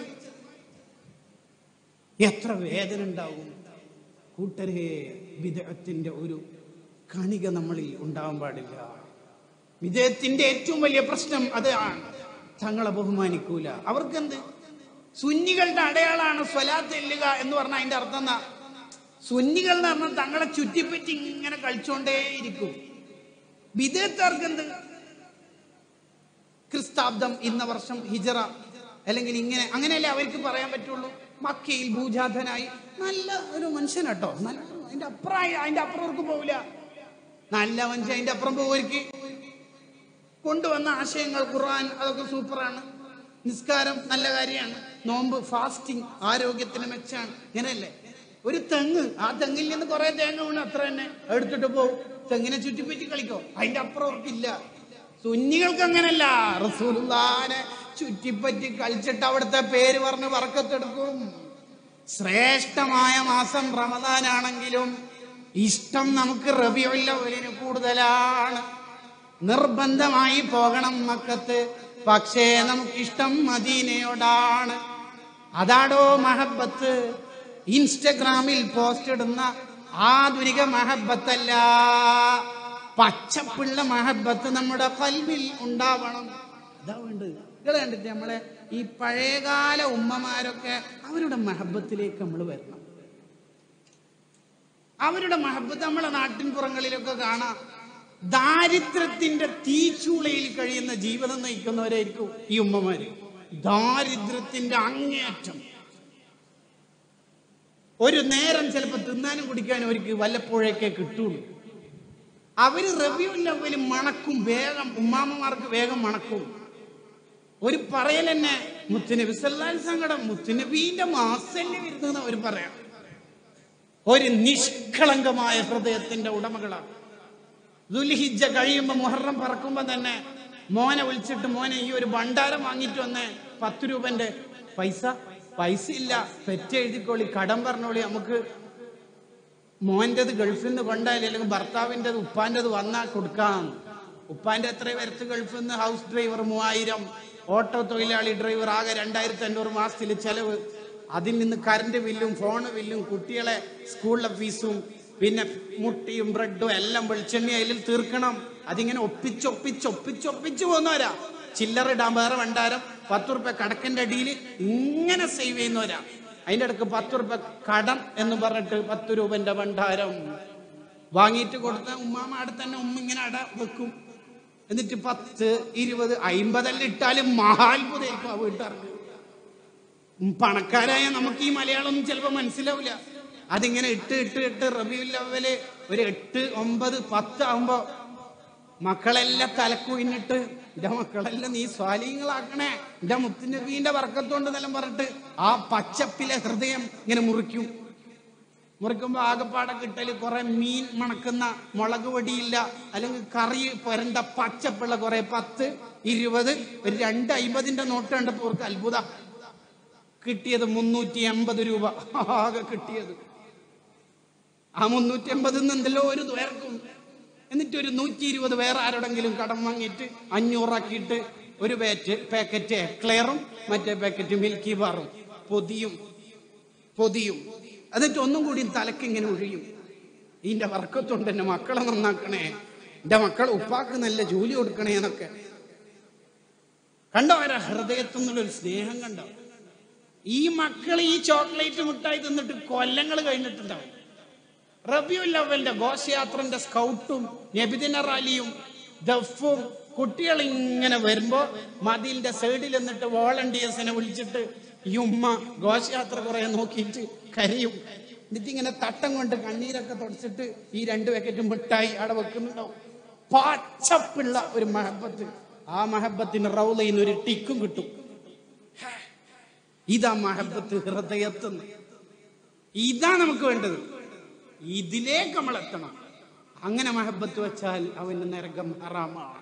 എത്ര വേദന ഉണ്ടാവും കൂട്ടരെ വിദേഹത്തിന്റെ ഒരു കണിക നമ്മളിൽ ഉണ്ടാവാൻ പാടില്ല വിദേഹത്തിന്റെ ഏറ്റവും വലിയ പ്രശ്നം അതാണ് തങ്ങളെ ബഹുമാനിക്കൂല അവർക്കെന്ത് സുന്നികളുടെ അടയാളാണ് സ്വലാത്ത് എല്ലുക എന്ന് പറഞ്ഞാൽ അതിന്റെ അർത്ഥം എന്താ സുന്നികൾ എന്ന് പറഞ്ഞാൽ തങ്ങളെ ചുറ്റിപ്പറ്റി ഇങ്ങനെ കളിച്ചോണ്ടേ ഇരിക്കും വിദേഹത്താർക്ക് എന്ത് ക്രിസ്താബ്ദം ഇന്ന വർഷം ഹിജറ അല്ലെങ്കിൽ ഇങ്ങനെ അങ്ങനെയല്ലേ അവർക്ക് പറയാൻ പറ്റുള്ളൂ മക്കയിൽ ഭൂജാതനായി നല്ല ഒരു മനുഷ്യനാട്ടോ നല്ല അതിന്റെ അപ്പുറമായി അതിന്റെ അപ്പുറം അവർക്ക് പോവില്ല നല്ല മനുഷ്യൻ അതിന്റെ അപ്പുറം പോവർക്ക് കൊണ്ടുവന്ന ആശയങ്ങൾ ഖുർആൻ അതൊക്കെ സൂപ്പറാണ് നിസ്കാരം നല്ല കാര്യമാണ് നോമ്പ് ഫാസ്റ്റിംഗ് ആരോഗ്യത്തിന് മെച്ചാണ് ഇങ്ങനെയല്ലേ ഒരു തെങ്ങ് ആ തെങ്ങിൽ നിന്ന് കുറെ തേങ്ങ വീണ് അത്ര തന്നെ എടുത്തിട്ട് പോകും തെങ്ങിനെ ചുറ്റിപ്പറ്റി കളിക്കോ അതിന്റെ അപ്പുറം അവർക്കില്ല സുന്നികൾക്ക് അങ്ങനല്ല റസൂലുള്ളാനെ ചുറ്റിപ്പറ്റി കളിച്ചിട്ട് അവിടുത്തെ പേര് പറഞ്ഞ് വറക്കത്തെടുക്കും ശ്രേഷ്ഠമായ മാസം റമദാനാണെങ്കിലും ഇഷ്ടം നമുക്ക് റബിയുല്ലവലിന് കൂടുതലാണ് നിർബന്ധമായി പോകണം മക്കത്ത് പക്ഷേ നമുക്കിഷ്ടം മദീനയോടാണ് അതാടോ മഹബത്ത് ഇൻസ്റ്റഗ്രാമിൽ പോസ്റ്റ് ഇടുന്ന ആധുനിക മഹബത്തല്ല പച്ചപ്പുള്ള മഹബത്ത് നമ്മുടെ കൽവിൽ ഉണ്ടാവണം അതാ വേണ്ടത് നിങ്ങൾ കണ്ടിട്ട് നമ്മളെ ഈ പഴയകാല ഉമ്മമാരൊക്കെ അവരുടെ മഹബത്തിലേക്ക് നമ്മൾ വരണം അവരുടെ മഹബത്ത് നമ്മളെ നാട്ടിൻ പുറങ്ങളിലൊക്കെ കാണാം ദാരിദ്ര്യത്തിന്റെ തീച്ചൂളയിൽ കഴിയുന്ന ജീവിതം നയിക്കുന്നവരായിരിക്കും ഈ ഉമ്മമാര് ദാരിദ്ര്യത്തിന്റെ അങ്ങേയറ്റം ഒരു നേരം ചിലപ്പോൾ തിന്നാനും കുടിക്കാനും അവർക്ക് വല്ലപ്പോഴേക്കേ കിട്ടുള്ളൂ അവര് റബിയുല്ലവല് മണക്കും വേഗം ഉമ്മാമ്മമാർക്ക് വേഗം മണക്കും ഒരു പറയൽ തന്നെ മുത്തുനബി സല്ലാൽ സങ്കടം മുത്തുനബീന്റെ മാസല്ലേ വരുന്നതെന്ന് അവർ പറയാം ഒരു നിഷ്കളങ്കമായ ഹൃദയത്തിന്റെ ഉടമകളാണ് ദുൽഹിജ കഴിയുമ്പോ മുഹറം പറക്കുമ്പോ തന്നെ മോനെ വിളിച്ചിട്ട് മോനെ ഈ ഒരു ഭണ്ഡാരം വാങ്ങിയിട്ട് വന്നേ പത്ത് രൂപന്റെ പൈസ പൈസ ഇല്ല പെറ്റ് എഴുതിക്കോളി കടം പറഞ്ഞോളി നമുക്ക് മോൻ്റെത് ഗൾഫിൽ നിന്ന് കൊണ്ടായാലും അല്ലെങ്കിൽ ഭർത്താവിൻ്റെത് ഉപ്പാൻ്റെത് വന്നാൽ കൊടുക്കാം ഉപ്പാന്റെ എത്ര വരത്ത് ഗൾഫിൽ നിന്ന് ഹൗസ് ഡ്രൈവർ മൂവായിരം ഓട്ടോ തൊഴിലാളി ഡ്രൈവർ ആകെ രണ്ടായിരത്തി അഞ്ഞൂറ് മാസത്തിൽ ചെലവ് അതിൽ നിന്ന് കറണ്ട് ബില്ലും ഫോൺ ബില്ലും കുട്ടികളെ സ്കൂളിലെ ഫീസും പിന്നെ മുട്ടിയും ബ്രെഡും എല്ലാം വെളിച്ചെണ്ണ അതിൽ തീർക്കണം അതിങ്ങനെ ഒപ്പിച്ചൊപ്പിച്ച് ഒപ്പിച്ചൊപ്പിച്ച് പോകുന്നവരാ ചില്ലറ ഇടാൻ വേറെ ഭണ്ഡാരം പത്ത് റുപ്യ കടക്കന്റെ അടിയിൽ ഇങ്ങനെ സേവ് ചെയ്യുന്നവരാ അതിന്റെ ഇടക്ക് പത്ത് റുപ്യ കടം എന്ന് പറഞ്ഞിട്ട് പത്ത് രൂപന്റെ ഭണ്ഡാരം വാങ്ങിയിട്ട് കൊടുത്ത ഉമ്മാമ അവിടെ തന്നെ ഉമ്മ ഇങ്ങനെ അട വെക്കും എന്നിട്ട് പത്ത് ഇരുപത് അയിമ്പതെല്ലാം ഇട്ടാലും മഹാത്ഭുതമായിരിക്കും ആ വീട്ടുകാർക്ക് ഉം, പണക്കാരായ നമുക്ക് ഈ മലയാളമൊന്നും ചിലപ്പോൾ മനസ്സിലാവില്ല അതിങ്ങനെ ഇട്ട് ഇട്ട് ഇട്ട് റബിയുൽ ലെവല് ഒരു എട്ട് ഒമ്പത് പത്ത് ആവുമ്പോ മക്കളെല്ലാം തലക്കുയിന്നിട്ട് എന്റെ മക്കളെല്ലാം നീ സ്വാലീങ്ങളാക്കണേ എന്റെ മുത്തുനബീന്റെ വർക്കത്തോണ്ട് എന്നെല്ലാം പറഞ്ഞിട്ട് ആ പച്ചപ്പിലെ ഹൃദയം ഇങ്ങനെ മുറിക്കും മുറിക്കുമ്പോ ആകപ്പാടെ കിട്ടല് കുറെ മീൻ മണക്കുന്ന മുളക് പൊടിയില്ല അല്ലെങ്കിൽ കറി പുരണ്ട പച്ചപ്പുള്ള കുറെ പത്ത് ഇരുപത് ഒരു രണ്ട് അമ്പതിന്റെ നോട്ട് കണ്ടപ്പോ അവർക്ക് അത്ഭുത കിട്ടിയത് മുന്നൂറ്റി എൺപത് രൂപ ആകെ കിട്ടിയത് ആ മുന്നൂറ്റി എൺപതിൽ നിന്ന് എന്തെല്ലോ ഒരു പേർക്കും എന്നിട്ട് ഒരു നൂറ്റി ഇരുപത് വേറെ ആരോടെങ്കിലും കടം വാങ്ങിയിട്ട് അഞ്ഞൂറാക്കിയിട്ട് ഒരു പാറ്റ് പാക്കറ്റ് എക്ലെയറും മറ്റേ പാക്കറ്റ് മിൽക്കി ബാറും പൊതിയും പൊതിയും എന്നിട്ട് ഒന്നും കൂടി തലക്ക് ഇങ്ങനെ ഒഴിയും ഇതിന്റെ വർക്കത്തുണ്ട് എന്റെ മക്കളെ നന്നാക്കണേ എന്റെ മക്കൾ ഉപ്പാക്ക് നല്ല ജോലി കൊടുക്കണേ എന്നൊക്കെ കണ്ടോ അവരെ ഹൃദയത്തിൽ നിന്നുള്ളൊരു സ്നേഹം കണ്ടോ ഈ മക്കൾ ഈ ചോക്ലേറ്റ് മിഠായി തിന്നിട്ട് കൊല്ലങ്ങൾ കഴിഞ്ഞിട്ടുണ്ടാവും റബിയുൽ അവലിന്റെ ഘോഷയാത്രന്റെ സ്കൗട്ടും നബിദിന റാലിയും ദഫും കുട്ടികൾ ഇങ്ങനെ വരുമ്പോ മതിലിന്റെ സൈഡിൽ നിന്നിട്ട് വോളണ്ടിയേഴ്സിനെ വിളിച്ചിട്ട് ഈ ഉമ്മ ഘോഷയാത്ര കുറെ നോക്കിയിട്ട് കരയും എന്നിട്ട് ഇങ്ങനെ തട്ടം കൊണ്ട് കണ്ണീരൊക്കെ തുടച്ചിട്ട് ഈ രണ്ട് പാക്കറ്റ് മിഠായി അവിടെ വെക്കുന്നുണ്ടാവും പച്ചപ്പുള്ള ഒരു മഹബത്ത് ആ മഹബത്തിന് റൗലയിൽ നിന്ന് ഒരു ടിക്കും കിട്ടും ഇതാ മഹബത്ത് ഹൃദയത്തുനിന്ന് ഇതാ നമുക്ക് വേണ്ടത് ഇതിലേക്ക് നമ്മൾ എത്തണം അങ്ങനെ മഹബത്ത് വെച്ചാൽ അവന് നരകം ഹറാമാണ്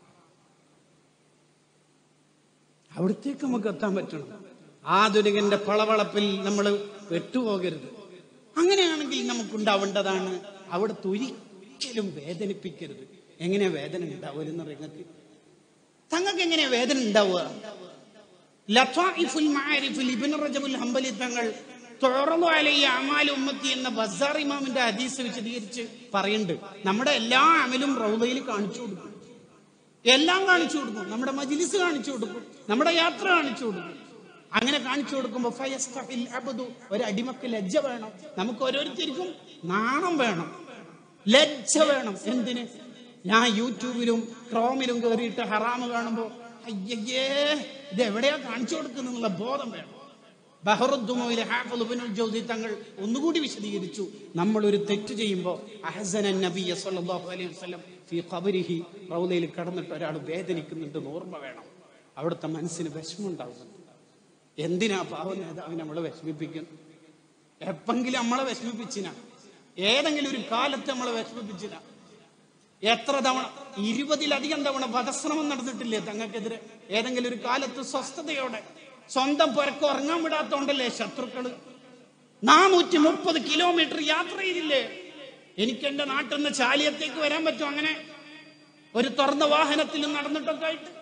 അവിടത്തേക്ക് നമുക്ക് എത്താൻ പറ്റണം ആധുനികന്റെ പളവളപ്പിൽ നമ്മൾ പെട്ടുപോകരുത് അങ്ങനെയാണെങ്കിൽ നമുക്കുണ്ടാവേണ്ടതാണ് അവിടുത്തെ ഒരിക്കലും വേദനിപ്പിക്കരുത് എങ്ങനെ വേദന ഉണ്ടാവുമെന്ന് നിങ്ങൾക്ക് തങ്ങൾക്ക് എങ്ങനെ വേദന ഉണ്ടാവുക ലത്വാഇഫുൽ മആരിഫുൽ ഇബ്നു റജബുൽ ഹംബലി തങ്ങൾ തുറന്നു അലൈ അമാൽ ഉമ്മത്തി എന്ന ബസാർ ഇമാമിന്റെ ഹദീസ് വിശദീകരിച്ച് പറയുന്നുണ്ട് നമ്മുടെ എല്ലാ അമലും റൗദയിൽ കാണിച്ചു കൊടുക്കും എല്ലാം കാണിച്ചു കൊടുക്കും നമ്മുടെ മജിലിസ് കാണിച്ചു കൊടുക്കും നമ്മുടെ യാത്ര കാണിച്ചു കൊടുക്കും അങ്ങനെ കാണിച്ചു കൊടുക്കുമ്പോൾ ഫയസ്തഹിൽ അബ്ദു ഒരു അടിമക്ക് ലജ്ജ വേണം നമുക്ക് ഓരോരുത്തർക്കും നാണം വേണം ലജ്ജ വേണം എന്തിന് ഞാൻ യൂട്യൂബിലും ക്രോമിലും കയറിയിട്ട് ഹറാമ് കാണുമ്പോൾ അയ്യയ്യേ ഇത് എവിടെയാ കാണിച്ചു കൊടുക്കുന്നുള്ള ബോധം വേണം ബഹറുദ്ദുമോയിലെ ഹാഫിദ് ഇബ്നുൽ ജൗസി തങ്ങൾ ഒന്നുകൂടി വിശദീകരിച്ചു നമ്മൾ ഒരു തെറ്റ് ചെയ്യുമ്പോൾ അഹസന നബിയ സല്ലല്ലാഹു അലൈഹി വസല്ലം ഫി ഖബരിഹി റൗലയിൽ കടന്നിട്ട് ഒരാൾ വേദനിക്കുന്നുണ്ട് എന്ന് ഓർമ്മ വേണം അവിടുത്തെ മനസ്സിന് വിഷമം ഉണ്ടാവുന്നുണ്ട് എന്തിനാ പാവ നേതാവിനെ നമ്മളെ വിഷമിപ്പിക്കുന്നു എപ്പെങ്കിലും നമ്മളെ വിഷമിപ്പിച്ചിന ഏതെങ്കിലും ഒരു കാലത്ത് നമ്മളെ വിഷമിപ്പിച്ചിന എത്ര തവണ ഇരുപതിലധികം തവണ വധശ്രമം നടന്നിട്ടില്ലേ തങ്ങൾക്കെതിരെ ഏതെങ്കിലും ഒരു കാലത്ത് സ്വസ്ഥതയോടെ സ്വന്തം പുരക്ക് ഉറങ്ങാൻ വിടാത്തോണ്ടല്ലേ ശത്രുക്കള് നാനൂറ്റി മുപ്പത് കിലോമീറ്റർ യാത്ര ചെയ്തില്ലേ എനിക്ക് എന്റെ നാട്ടിൽ നിന്ന് ചാലിയത്തേക്ക് വരാൻ പറ്റും അങ്ങനെ ഒരു തുറന്ന വാഹനത്തിൽ നടന്നിട്ടൊക്കെ ആയിട്ട്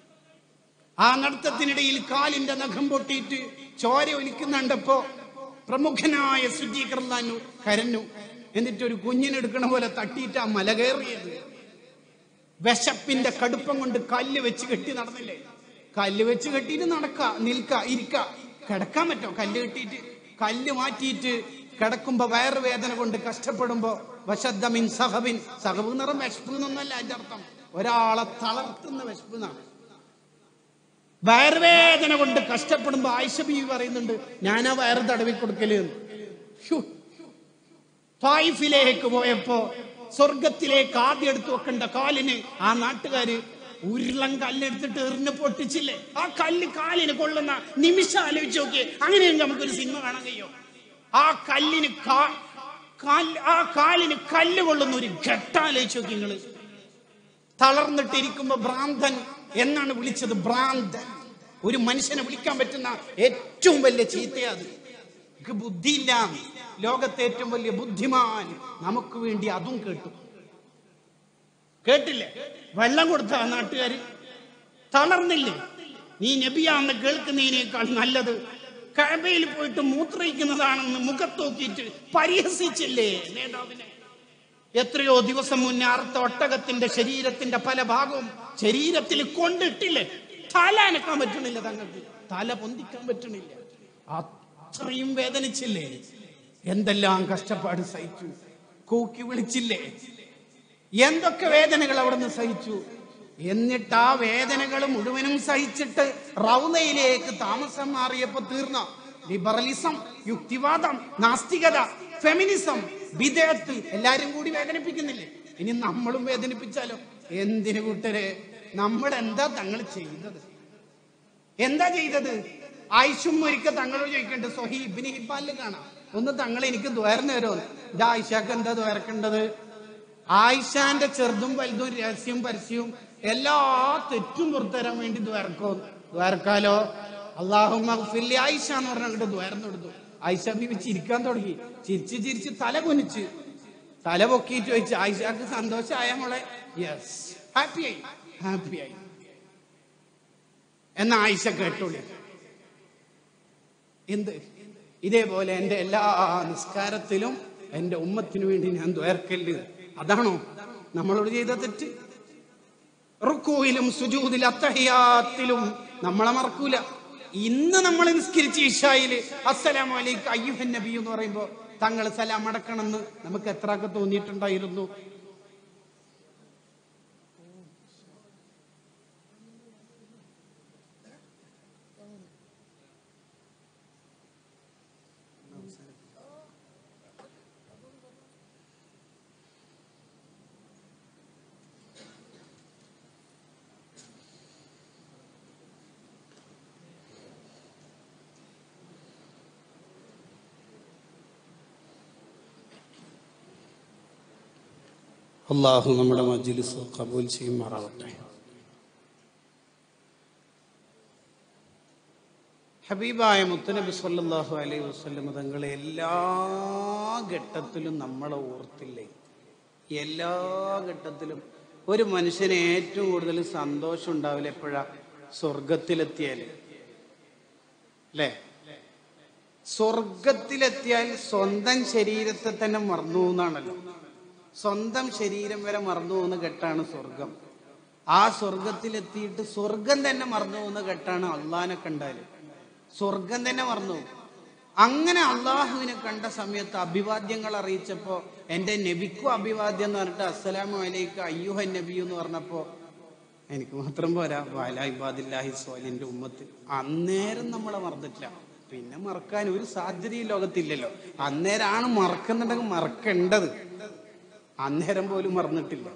ആ നടത്തത്തിനിടയിൽ കാലിന്റെ നഖം പൊട്ടിയിട്ട് ചോര ഒലിക്കുന്നുണ്ടപ്പോ പ്രമുഖനായ സുജീകർലാനു കരഞ്ഞു എന്നിട്ട് ഒരു കുഞ്ഞിനെടുക്കണ പോലെ തട്ടിയിട്ട് ആ മല കയറിയത് വിശപ്പിന്റെ കടുപ്പം കൊണ്ട് കല്ല് വെച്ച് കെട്ടി നടന്നില്ലേ കല്ല് വെച്ച് കെട്ടിയിട്ട് നടക്ക നിൽക്ക ഇരിക്ക കിടക്കാൻ പറ്റോ കല്ല് കെട്ടിയിട്ട് കല്ല് മാറ്റിയിട്ട് കിടക്കുമ്പോ വയറുവേദന കൊണ്ട് കഷ്ടപ്പെടുമ്പോ വശദ്ദമിൻ സഹബിൻ സഹബ് നിറം വിശപ്പ് എന്നൊന്നല്ല അതിന്റെ അർത്ഥം ഒരാളെ തളർത്തുന്ന വിശപ്പ് എന്നാണ് വയറുവേദന കൊണ്ട് കഷ്ടപ്പെടുമ്പോ ആയിഷ ബീവി പറയുന്നുണ്ട് ഞാൻ ആ വയറ് തടവി കൊടുക്കല് എന്ന്. ഹ്യോ. തായിഫിലേക്ക് പോയപ്പോ സ്വർഗത്തിലേക്ക് ആദ്യം എടുത്തു വെക്കേണ്ട കാലിന് ആ നാട്ടുകാര് ഉരുളൻ കല്ലെടുത്തിട്ട് എറിഞ്ഞ് പൊട്ടിച്ചില്ലേ ആ കല്ല് കാലിന് കൊള്ളുന്ന നിമിഷം ആലോചിച്ച് നോക്കിയേ അങ്ങനെയെങ്കിൽ നമുക്കൊരു സിനിമ കാണാൻ കഴിയോ ആ കല്ലിന് കാ- കാല്- ആ കാലിന് കല്ല് കൊള്ളുന്ന ഒരു ഘട്ടം ആലോചിച്ച് നോക്കി നിങ്ങള് തളർന്നിട്ടിരിക്കുമ്പോ ഭ്രാന്തൻ എന്നാണ് വിളിച്ചത് ഭ്രാന്തൻ ഒരു മനുഷ്യനെ വിളിക്കാൻ പറ്റുന്ന ഏറ്റവും വലിയ ചീത്തയത് എനിക്ക് ബുദ്ധിയില്ല ലോകത്തെ ഏറ്റവും വലിയ ബുദ്ധിമാൻ നമുക്ക് വേണ്ടി അതും കേട്ടു കേട്ടില്ലേ വെള്ളം കൊടുത്ത ആ നാട്ടുകാര് തളർന്നില്ലേ നീ നബിയാന്ന് കേൾക്കുന്നതിനേക്കാൾ നല്ലത് കഴബയിൽ പോയിട്ട് മൂത്രയിക്കുന്നതാണെന്ന് മുഖത്ത് നോക്കിയിട്ട് പരിഹസിച്ചില്ലേ നേതാവിനെ എത്രയോ ദിവസം മുന്നേ അർത്ഥ ഒട്ടകത്തിന്റെ ശരീരത്തിന്റെ പല ഭാഗവും ശരീരത്തിൽ കൊണ്ടിട്ടില്ലേ തല അനക്കാൻ പറ്റണില്ല തങ്ങൾക്ക് തല പൊന്തിക്കാൻ പറ്റണില്ല അത്രയും വേദനിച്ചില്ലേ എന്തെല്ലാം കഷ്ടപ്പാട് സഹിച്ചു കൂക്കി വിളിച്ചില്ലേ എന്തൊക്കെ വേദനകൾ അവിടുന്ന് സഹിച്ചു എന്നിട്ട് ആ വേദനകൾ മുഴുവനും സഹിച്ചിട്ട് റൗലയിലേക്ക് താമസം മാറിയപ്പോ തീർന്ന ലിബറലിസം യുക്തിവാദം നാസ്തികത ഫെമിനിസം വിദേഹത്ത് എല്ലാരും കൂടി വേദനിപ്പിക്കുന്നില്ലേ ഇനി നമ്മളും വേദനിപ്പിച്ചാലോ എന്തിനു കൂട്ടരെ നമ്മൾ എന്താ തങ്ങൾ ചെയ്തത് എന്താ ചെയ്തത് ആയിഷും ഒരിക്കൽ തങ്ങളോട് ചോദിക്കണ്ട് സൊഹി ഇബിന് ഹിബാലിൽ കാണാം ഒന്ന് തങ്ങൾ എനിക്ക് ദ്വാരന്ന് വരുമോ ഇത് ആയിഷാക്ക് എന്താ ദ്വാരക്കേണ്ടത് ആയിഷാന്റെ ചെറുതും വലുതും രഹസ്യവും പരസ്യവും എല്ലാ തെറ്റും പുറത്തുതരാൻ വേണ്ടി ദ്വാരക്കോ ദ്വാരക്കാലോ അള്ളാഹു മഗ്ഫില്ലി ആയിഷ എന്ന് പറഞ്ഞിട്ട് ദ്വാരന്ന് കൊടുത്തു ആയിഷ ബീവി ചിരിക്കാൻ തുടങ്ങി ചിരിച്ച് ചിരിച്ച് തല കുനിച്ച് തല പൊക്കിയിട്ട് ചോദിച്ചു ആയിഷാക്ക് സന്തോഷമായ മോളെ യെസ് ഹാപ്പിയായി ഹാപ്പിയായി എന്ന ആയിഷ കേട്ടോളി എന്ത് ഇതേപോലെ എൻ്റെ എല്ലാ നിസ്കാരത്തിലും എൻ്റെ ഉമ്മത്തിനു വേണ്ടി ഞാൻ ദ്വേർക്കല്ല് അതാണോ നമ്മളോട് ചെയ്ത തെറ്റ് റുക്കോയിലും സുജൂദിലും അത്തഹിയാത്തിലും നമ്മളെ മറക്കൂല ഇന്ന് നമ്മൾ നിസ്കരിച്ച ഇഷായില് അസ്സലാമു അലൈക്കും അയ്യുഹൻ നബി എന്ന് പറയുമ്പോ തങ്ങൾ സലാം അടക്കണമെന്ന് നമുക്ക് എത്രയൊക്കെ തോന്നിയിട്ടുണ്ടായിരുന്നു അള്ളാഹു നമ്മുടെ മജ്ലിസ് കബൂൽ ചെയ്യുമാറാവട്ടെ ഹബീബായ മുത്തനബി സല്ലല്ലാഹു അലൈഹി വസല്ലം തങ്ങളെ എല്ലാ ഘട്ടത്തിലും നമ്മളെ ഓർത്തില്ലേ എല്ലാ ഘട്ടത്തിലും ഒരു മനുഷ്യന് ഏറ്റവും കൂടുതൽ സന്തോഷം ഉണ്ടാവില്ല എപ്പോഴാ സ്വർഗത്തിലെത്തിയാല് അല്ലേ സ്വർഗത്തിലെത്തിയാൽ സ്വന്തം ശരീരത്തെ തന്നെ മറന്നു എന്നാണല്ലോ സ്വന്തം ശരീരം വരെ മറന്നു പോകുന്ന ഘട്ടാണ് സ്വർഗം ആ സ്വർഗത്തിലെത്തിയിട്ട് സ്വർഗം തന്നെ മറന്നു പോകുന്ന ഘട്ടാണ് അള്ളാഹിനെ കണ്ടാല് സ്വർഗം തന്നെ മറന്നു പോകും. അങ്ങനെ അള്ളാഹുവിനെ കണ്ട സമയത്ത് അഭിവാദ്യങ്ങൾ അറിയിച്ചപ്പോ എന്റെ നബിക്കും അഭിവാദ്യം എന്ന് പറഞ്ഞിട്ട് അസ്സലാമു അലൈക്കും അയ്യുഹൻ നബി എന്ന് പറഞ്ഞപ്പോ എനിക്ക് മാത്രം പോരാ വാല ഇബാദില്ലാഹി സോലിന്റെ ഉമ്മത്ത് അന്നേരം നമ്മളെ മറന്നിട്ടില്ല പിന്നെ മറക്കാൻ ഒരു സാധ്യതയും ലോകത്തില്ലല്ലോ അന്നേരമാണ് മറക്കുന്നുണ്ടെങ്കിൽ മറക്കേണ്ടത് അന്നേരം പോലും മറന്നിട്ടില്ല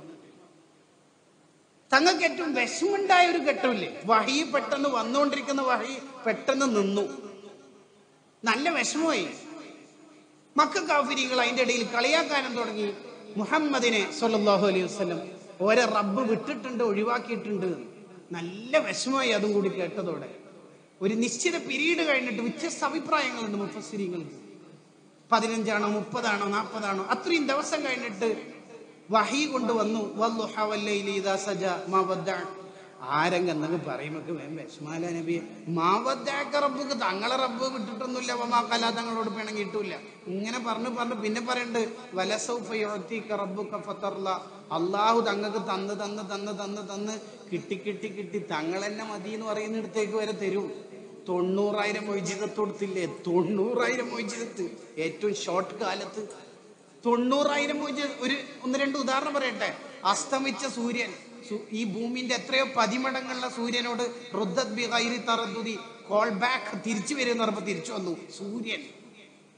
തങ്ങൾക്ക് ഏറ്റവും വിഷമുണ്ടായ ഒരു ഘട്ടമില്ലേ വഹി പെട്ടെന്ന് വന്നുകൊണ്ടിരിക്കുന്ന വഹി പെട്ടെന്ന് നിന്നു നല്ല വിഷമമായി മക്ക കാഫിരികൾ അതിന്റെ ഇടയിൽ കളിയാക്കാനും തുടങ്ങി മുഹമ്മദിനെ സല്ലല്ലാഹു അലൈഹി വസല്ലം ഓരോ റബ്ബ് വിട്ടിട്ടുണ്ട് ഒഴിവാക്കിയിട്ടുണ്ട് നല്ല വിഷമമായി അതും കൂടി കേട്ടതോടെ ഒരു നിശ്ചിത പിരീഡ് കഴിഞ്ഞിട്ട് വ്യത്യസ്ത അഭിപ്രായങ്ങളുണ്ട് മുഫസ്സിരിങ്ങൾക്ക് പതിനഞ്ചാണോ മുപ്പതാണോ നാൽപ്പതാണോ അത്രയും ദിവസം കഴിഞ്ഞിട്ട് വഹി കൊണ്ടുവന്നു വല്ലുഹ വല്ലൈലി ഇദാ സജ മാ വദ്ദഅ. ആരെങ്കിലും എന്തെങ്കിലും പറയുമ്പോൾ വേം വിഷമാല നബിയെ മാവദ്ദാക്ക റബ്ബുക്ക് തങ്ങളെ റബ്ബ് വിട്ടിട്ടൊന്നുമില്ല വമാ കല തങ്ങളോട് പിണങ്ങിയിട്ടില്ല ഇങ്ങനെ പറഞ്ഞു പറഞ്ഞു പിന്നെ പറയണ്ട് വലസൗഫയൊത്തിക്ക റബ്ബുക്ക ഫത്തർല അള്ളാഹു തങ്ങൾക്ക് തന്ന് തന്ന് തന്ന് തന്ന് തന്ന് കിട്ടി കിട്ടി കിട്ടി തങ്ങൾ തന്നെ മതി എന്ന് പറയുന്നിടത്തേക്ക് വരെ തരും തൊണ്ണൂറായിരം മൊയ്ജിതത്ത് കൊടുത്തില്ലേ തൊണ്ണൂറായിരം മൊയ്ജിതത്ത് ഏറ്റവും ഷോർട്ട് കാലത്ത് തൊണ്ണൂറായിരം മൊയ്ജിത ഒരു ഒന്ന് രണ്ട് ഉദാഹരണം പറയട്ടെ അസ്തമിച്ച സൂര്യൻ സു- ഈ ഭൂമിന്റെ എത്രയോ പതിമടങ്ങുള്ള സൂര്യനോട് റുദ്ദത് ബി ഗൈരി തറദ്ദുദി കോൾ ബാക്ക് തിരിച്ചു വരുമെന്ന് പറഞ്ഞപ്പോ തിരിച്ചു വന്നു സൂര്യൻ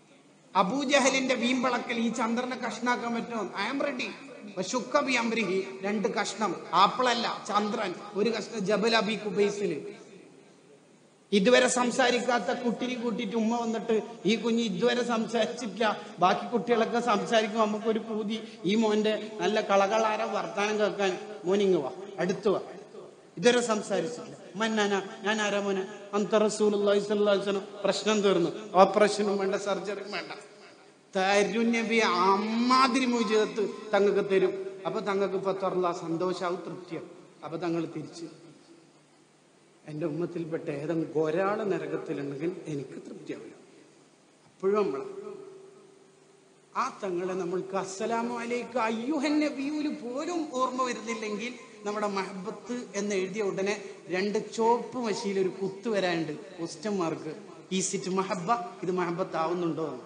അബൂജഹലിന്റെ വീമ്പളക്കൽ ഈ ചന്ദ്രനെ കഷ്ണാക്കാൻ പറ്റുമോ ഐ ആം റെഡി ശുക്കബി അംബ്രിഹി രണ്ട് കഷ്ണം ആപ്പിളല്ല ചന്ദ്രൻ ഒരു കഷ്ണം ജബൽ അബി കുബൈസിൽ ഇതുവരെ സംസാരിക്കാത്ത കുട്ടിനെ കൂട്ടിയിട്ട് ഉമ്മ വന്നിട്ട് ഈ കുഞ്ഞ് ഇതുവരെ സംസാരിച്ചിട്ടില്ല ബാക്കി കുട്ടികളൊക്കെ സംസാരിക്കും നമുക്കൊരു പൂതി ഈ മോന്റെ നല്ല കളകളാര വർത്താനം കേൾക്കാൻ മോനിങ് വാ അടുത്ത് വാ ഇതുവരെ സംസാരിച്ചിട്ടില്ല മന്നാന ഞാൻ ആരാ മോനെ അന്തറസൂലും പ്രശ്നം തീർന്നു ഓപ്പറേഷനും വേണ്ട സർജറിയും വേണ്ട തരും നബി അമ്മാതിരി മുജിതത്ത് തങ്ങൾക്ക് തരും അപ്പൊ തങ്ങൾക്ക് ഇപ്പൊ തുറല്ല സന്തോഷാവും തൃപ്തിയാവും അപ്പൊ തങ്ങൾ തിരിച്ച് എൻ്റെ ഉമ്മത്തിൽപ്പെട്ട ഏതെങ്കിലും ഒരാള് നരകത്തിലുണ്ടെങ്കിൽ എനിക്ക് തൃപ്തിയാവില്ല അപ്പോഴും നമ്മൾ ആ തങ്ങളെ നമ്മൾക്ക് അസ്സലാമു അലൈക്ക് അയ്യുഹൻ നബിയൂല് പോലും ഓർമ്മ വരുന്നില്ലെങ്കിൽ നമ്മുടെ മഹബത്ത് എന്ന് എഴുതിയ ഉടനെ രണ്ട് ചോപ്പ് മഷിയിൽ ഒരു കുത്ത് വരാനുണ്ട് ക്വസ്റ്റ്യൻ മാർക്ക് ഈ സിറ്റ് മഹബ ഇത് മഹബത്ത് ആവുന്നുണ്ടോ എന്ന്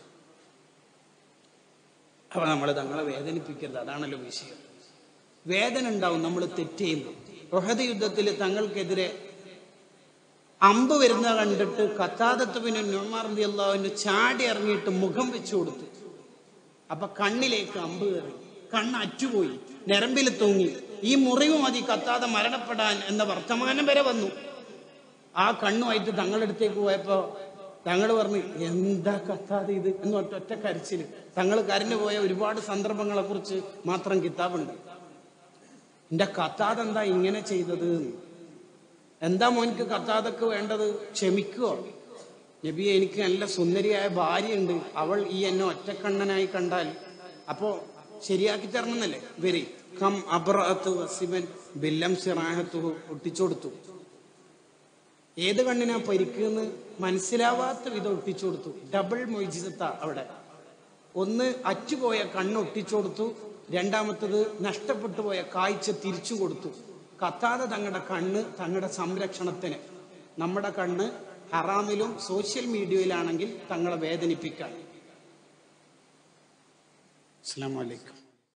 അപ്പൊ നമ്മൾ തങ്ങളെ വേദനിപ്പിക്കരുത് അതാണല്ലോ വിഷയം വേദന ഉണ്ടാവും നമ്മൾ തെറ്റ് ചെയ്യുമ്പോൾ റൊഹദ് യുദ്ധത്തിൽ തങ്ങൾക്കെതിരെ അമ്പ് വരുന്ന കണ്ടിട്ട് കത്താദത്ത് പിന്നെ നുമാർന്തി അള്ളാഹുവിന് ചാടി ഇറങ്ങിയിട്ട് മുഖം വെച്ചു കൊടുത്തു അപ്പൊ കണ്ണിലേക്ക് അമ്പ് കയറി കണ്ണ് അറ്റുപോയി ഞരമ്പിൽ തൂങ്ങി ഈ മുറിവ് മതി കത്താതെ മരണപ്പെടാൻ എന്ന വർത്തമാനം വരെ വന്നു ആ കണ്ണുമായിട്ട് തങ്ങളടുത്തേക്ക് പോയപ്പോ തങ്ങൾ പറഞ്ഞു എന്താ കത്താതെ ഇത് എന്ന് ഒറ്റ ഒറ്റ കരച്ചില് തങ്ങൾ കരഞ്ഞു പോയ ഒരുപാട് സന്ദർഭങ്ങളെ കുറിച്ച് മാത്രം കിതാബുണ്ട് എന്റെ കത്താതെ എന്താ ഇങ്ങനെ ചെയ്തത് എന്ന്. എന്താ മോനിക്ക് കത്താതൊക്കെ വേണ്ടത് ക്ഷമിക്കുവോ നബിയെ എനിക്ക് നല്ല സുന്ദരിയായ ഭാര്യയുണ്ട് അവൾ ഈ എന്നെ ഒറ്റക്കണ്ണനായി കണ്ടാൽ അപ്പോ ശരിയാക്കി തരണമെന്നല്ലേ വരി കം അബ്രഅത്ത് വസിബൻ ബില്ലം സിറാഹത്തു ഒട്ടിച്ചോടുത്തു ഏത് കണ്ണിനാ പരിക്കെന്ന് മനസ്സിലാവാത്ത വിധം ഒട്ടിച്ചു കൊടുത്തു ഡബിൾ മൊയ്ജിസത്ത അവിടെ ഒന്ന് അറ്റുപോയ കണ്ണ് ഒട്ടിച്ചു കൊടുത്തു രണ്ടാമത്തത് നഷ്ടപ്പെട്ടു പോയ കാഴ്ച തിരിച്ചു കൊടുത്തു കത്താതെ തങ്ങളുടെ കണ്ണ് തങ്ങളുടെ സംരക്ഷണത്തിന് നമ്മുടെ കണ്ണ് ഹറാമിലും സോഷ്യൽ മീഡിയയിലാണെങ്കിൽ തങ്ങളെ വേദനിപ്പിക്കാൻ അസ്സാം വലൈക്കും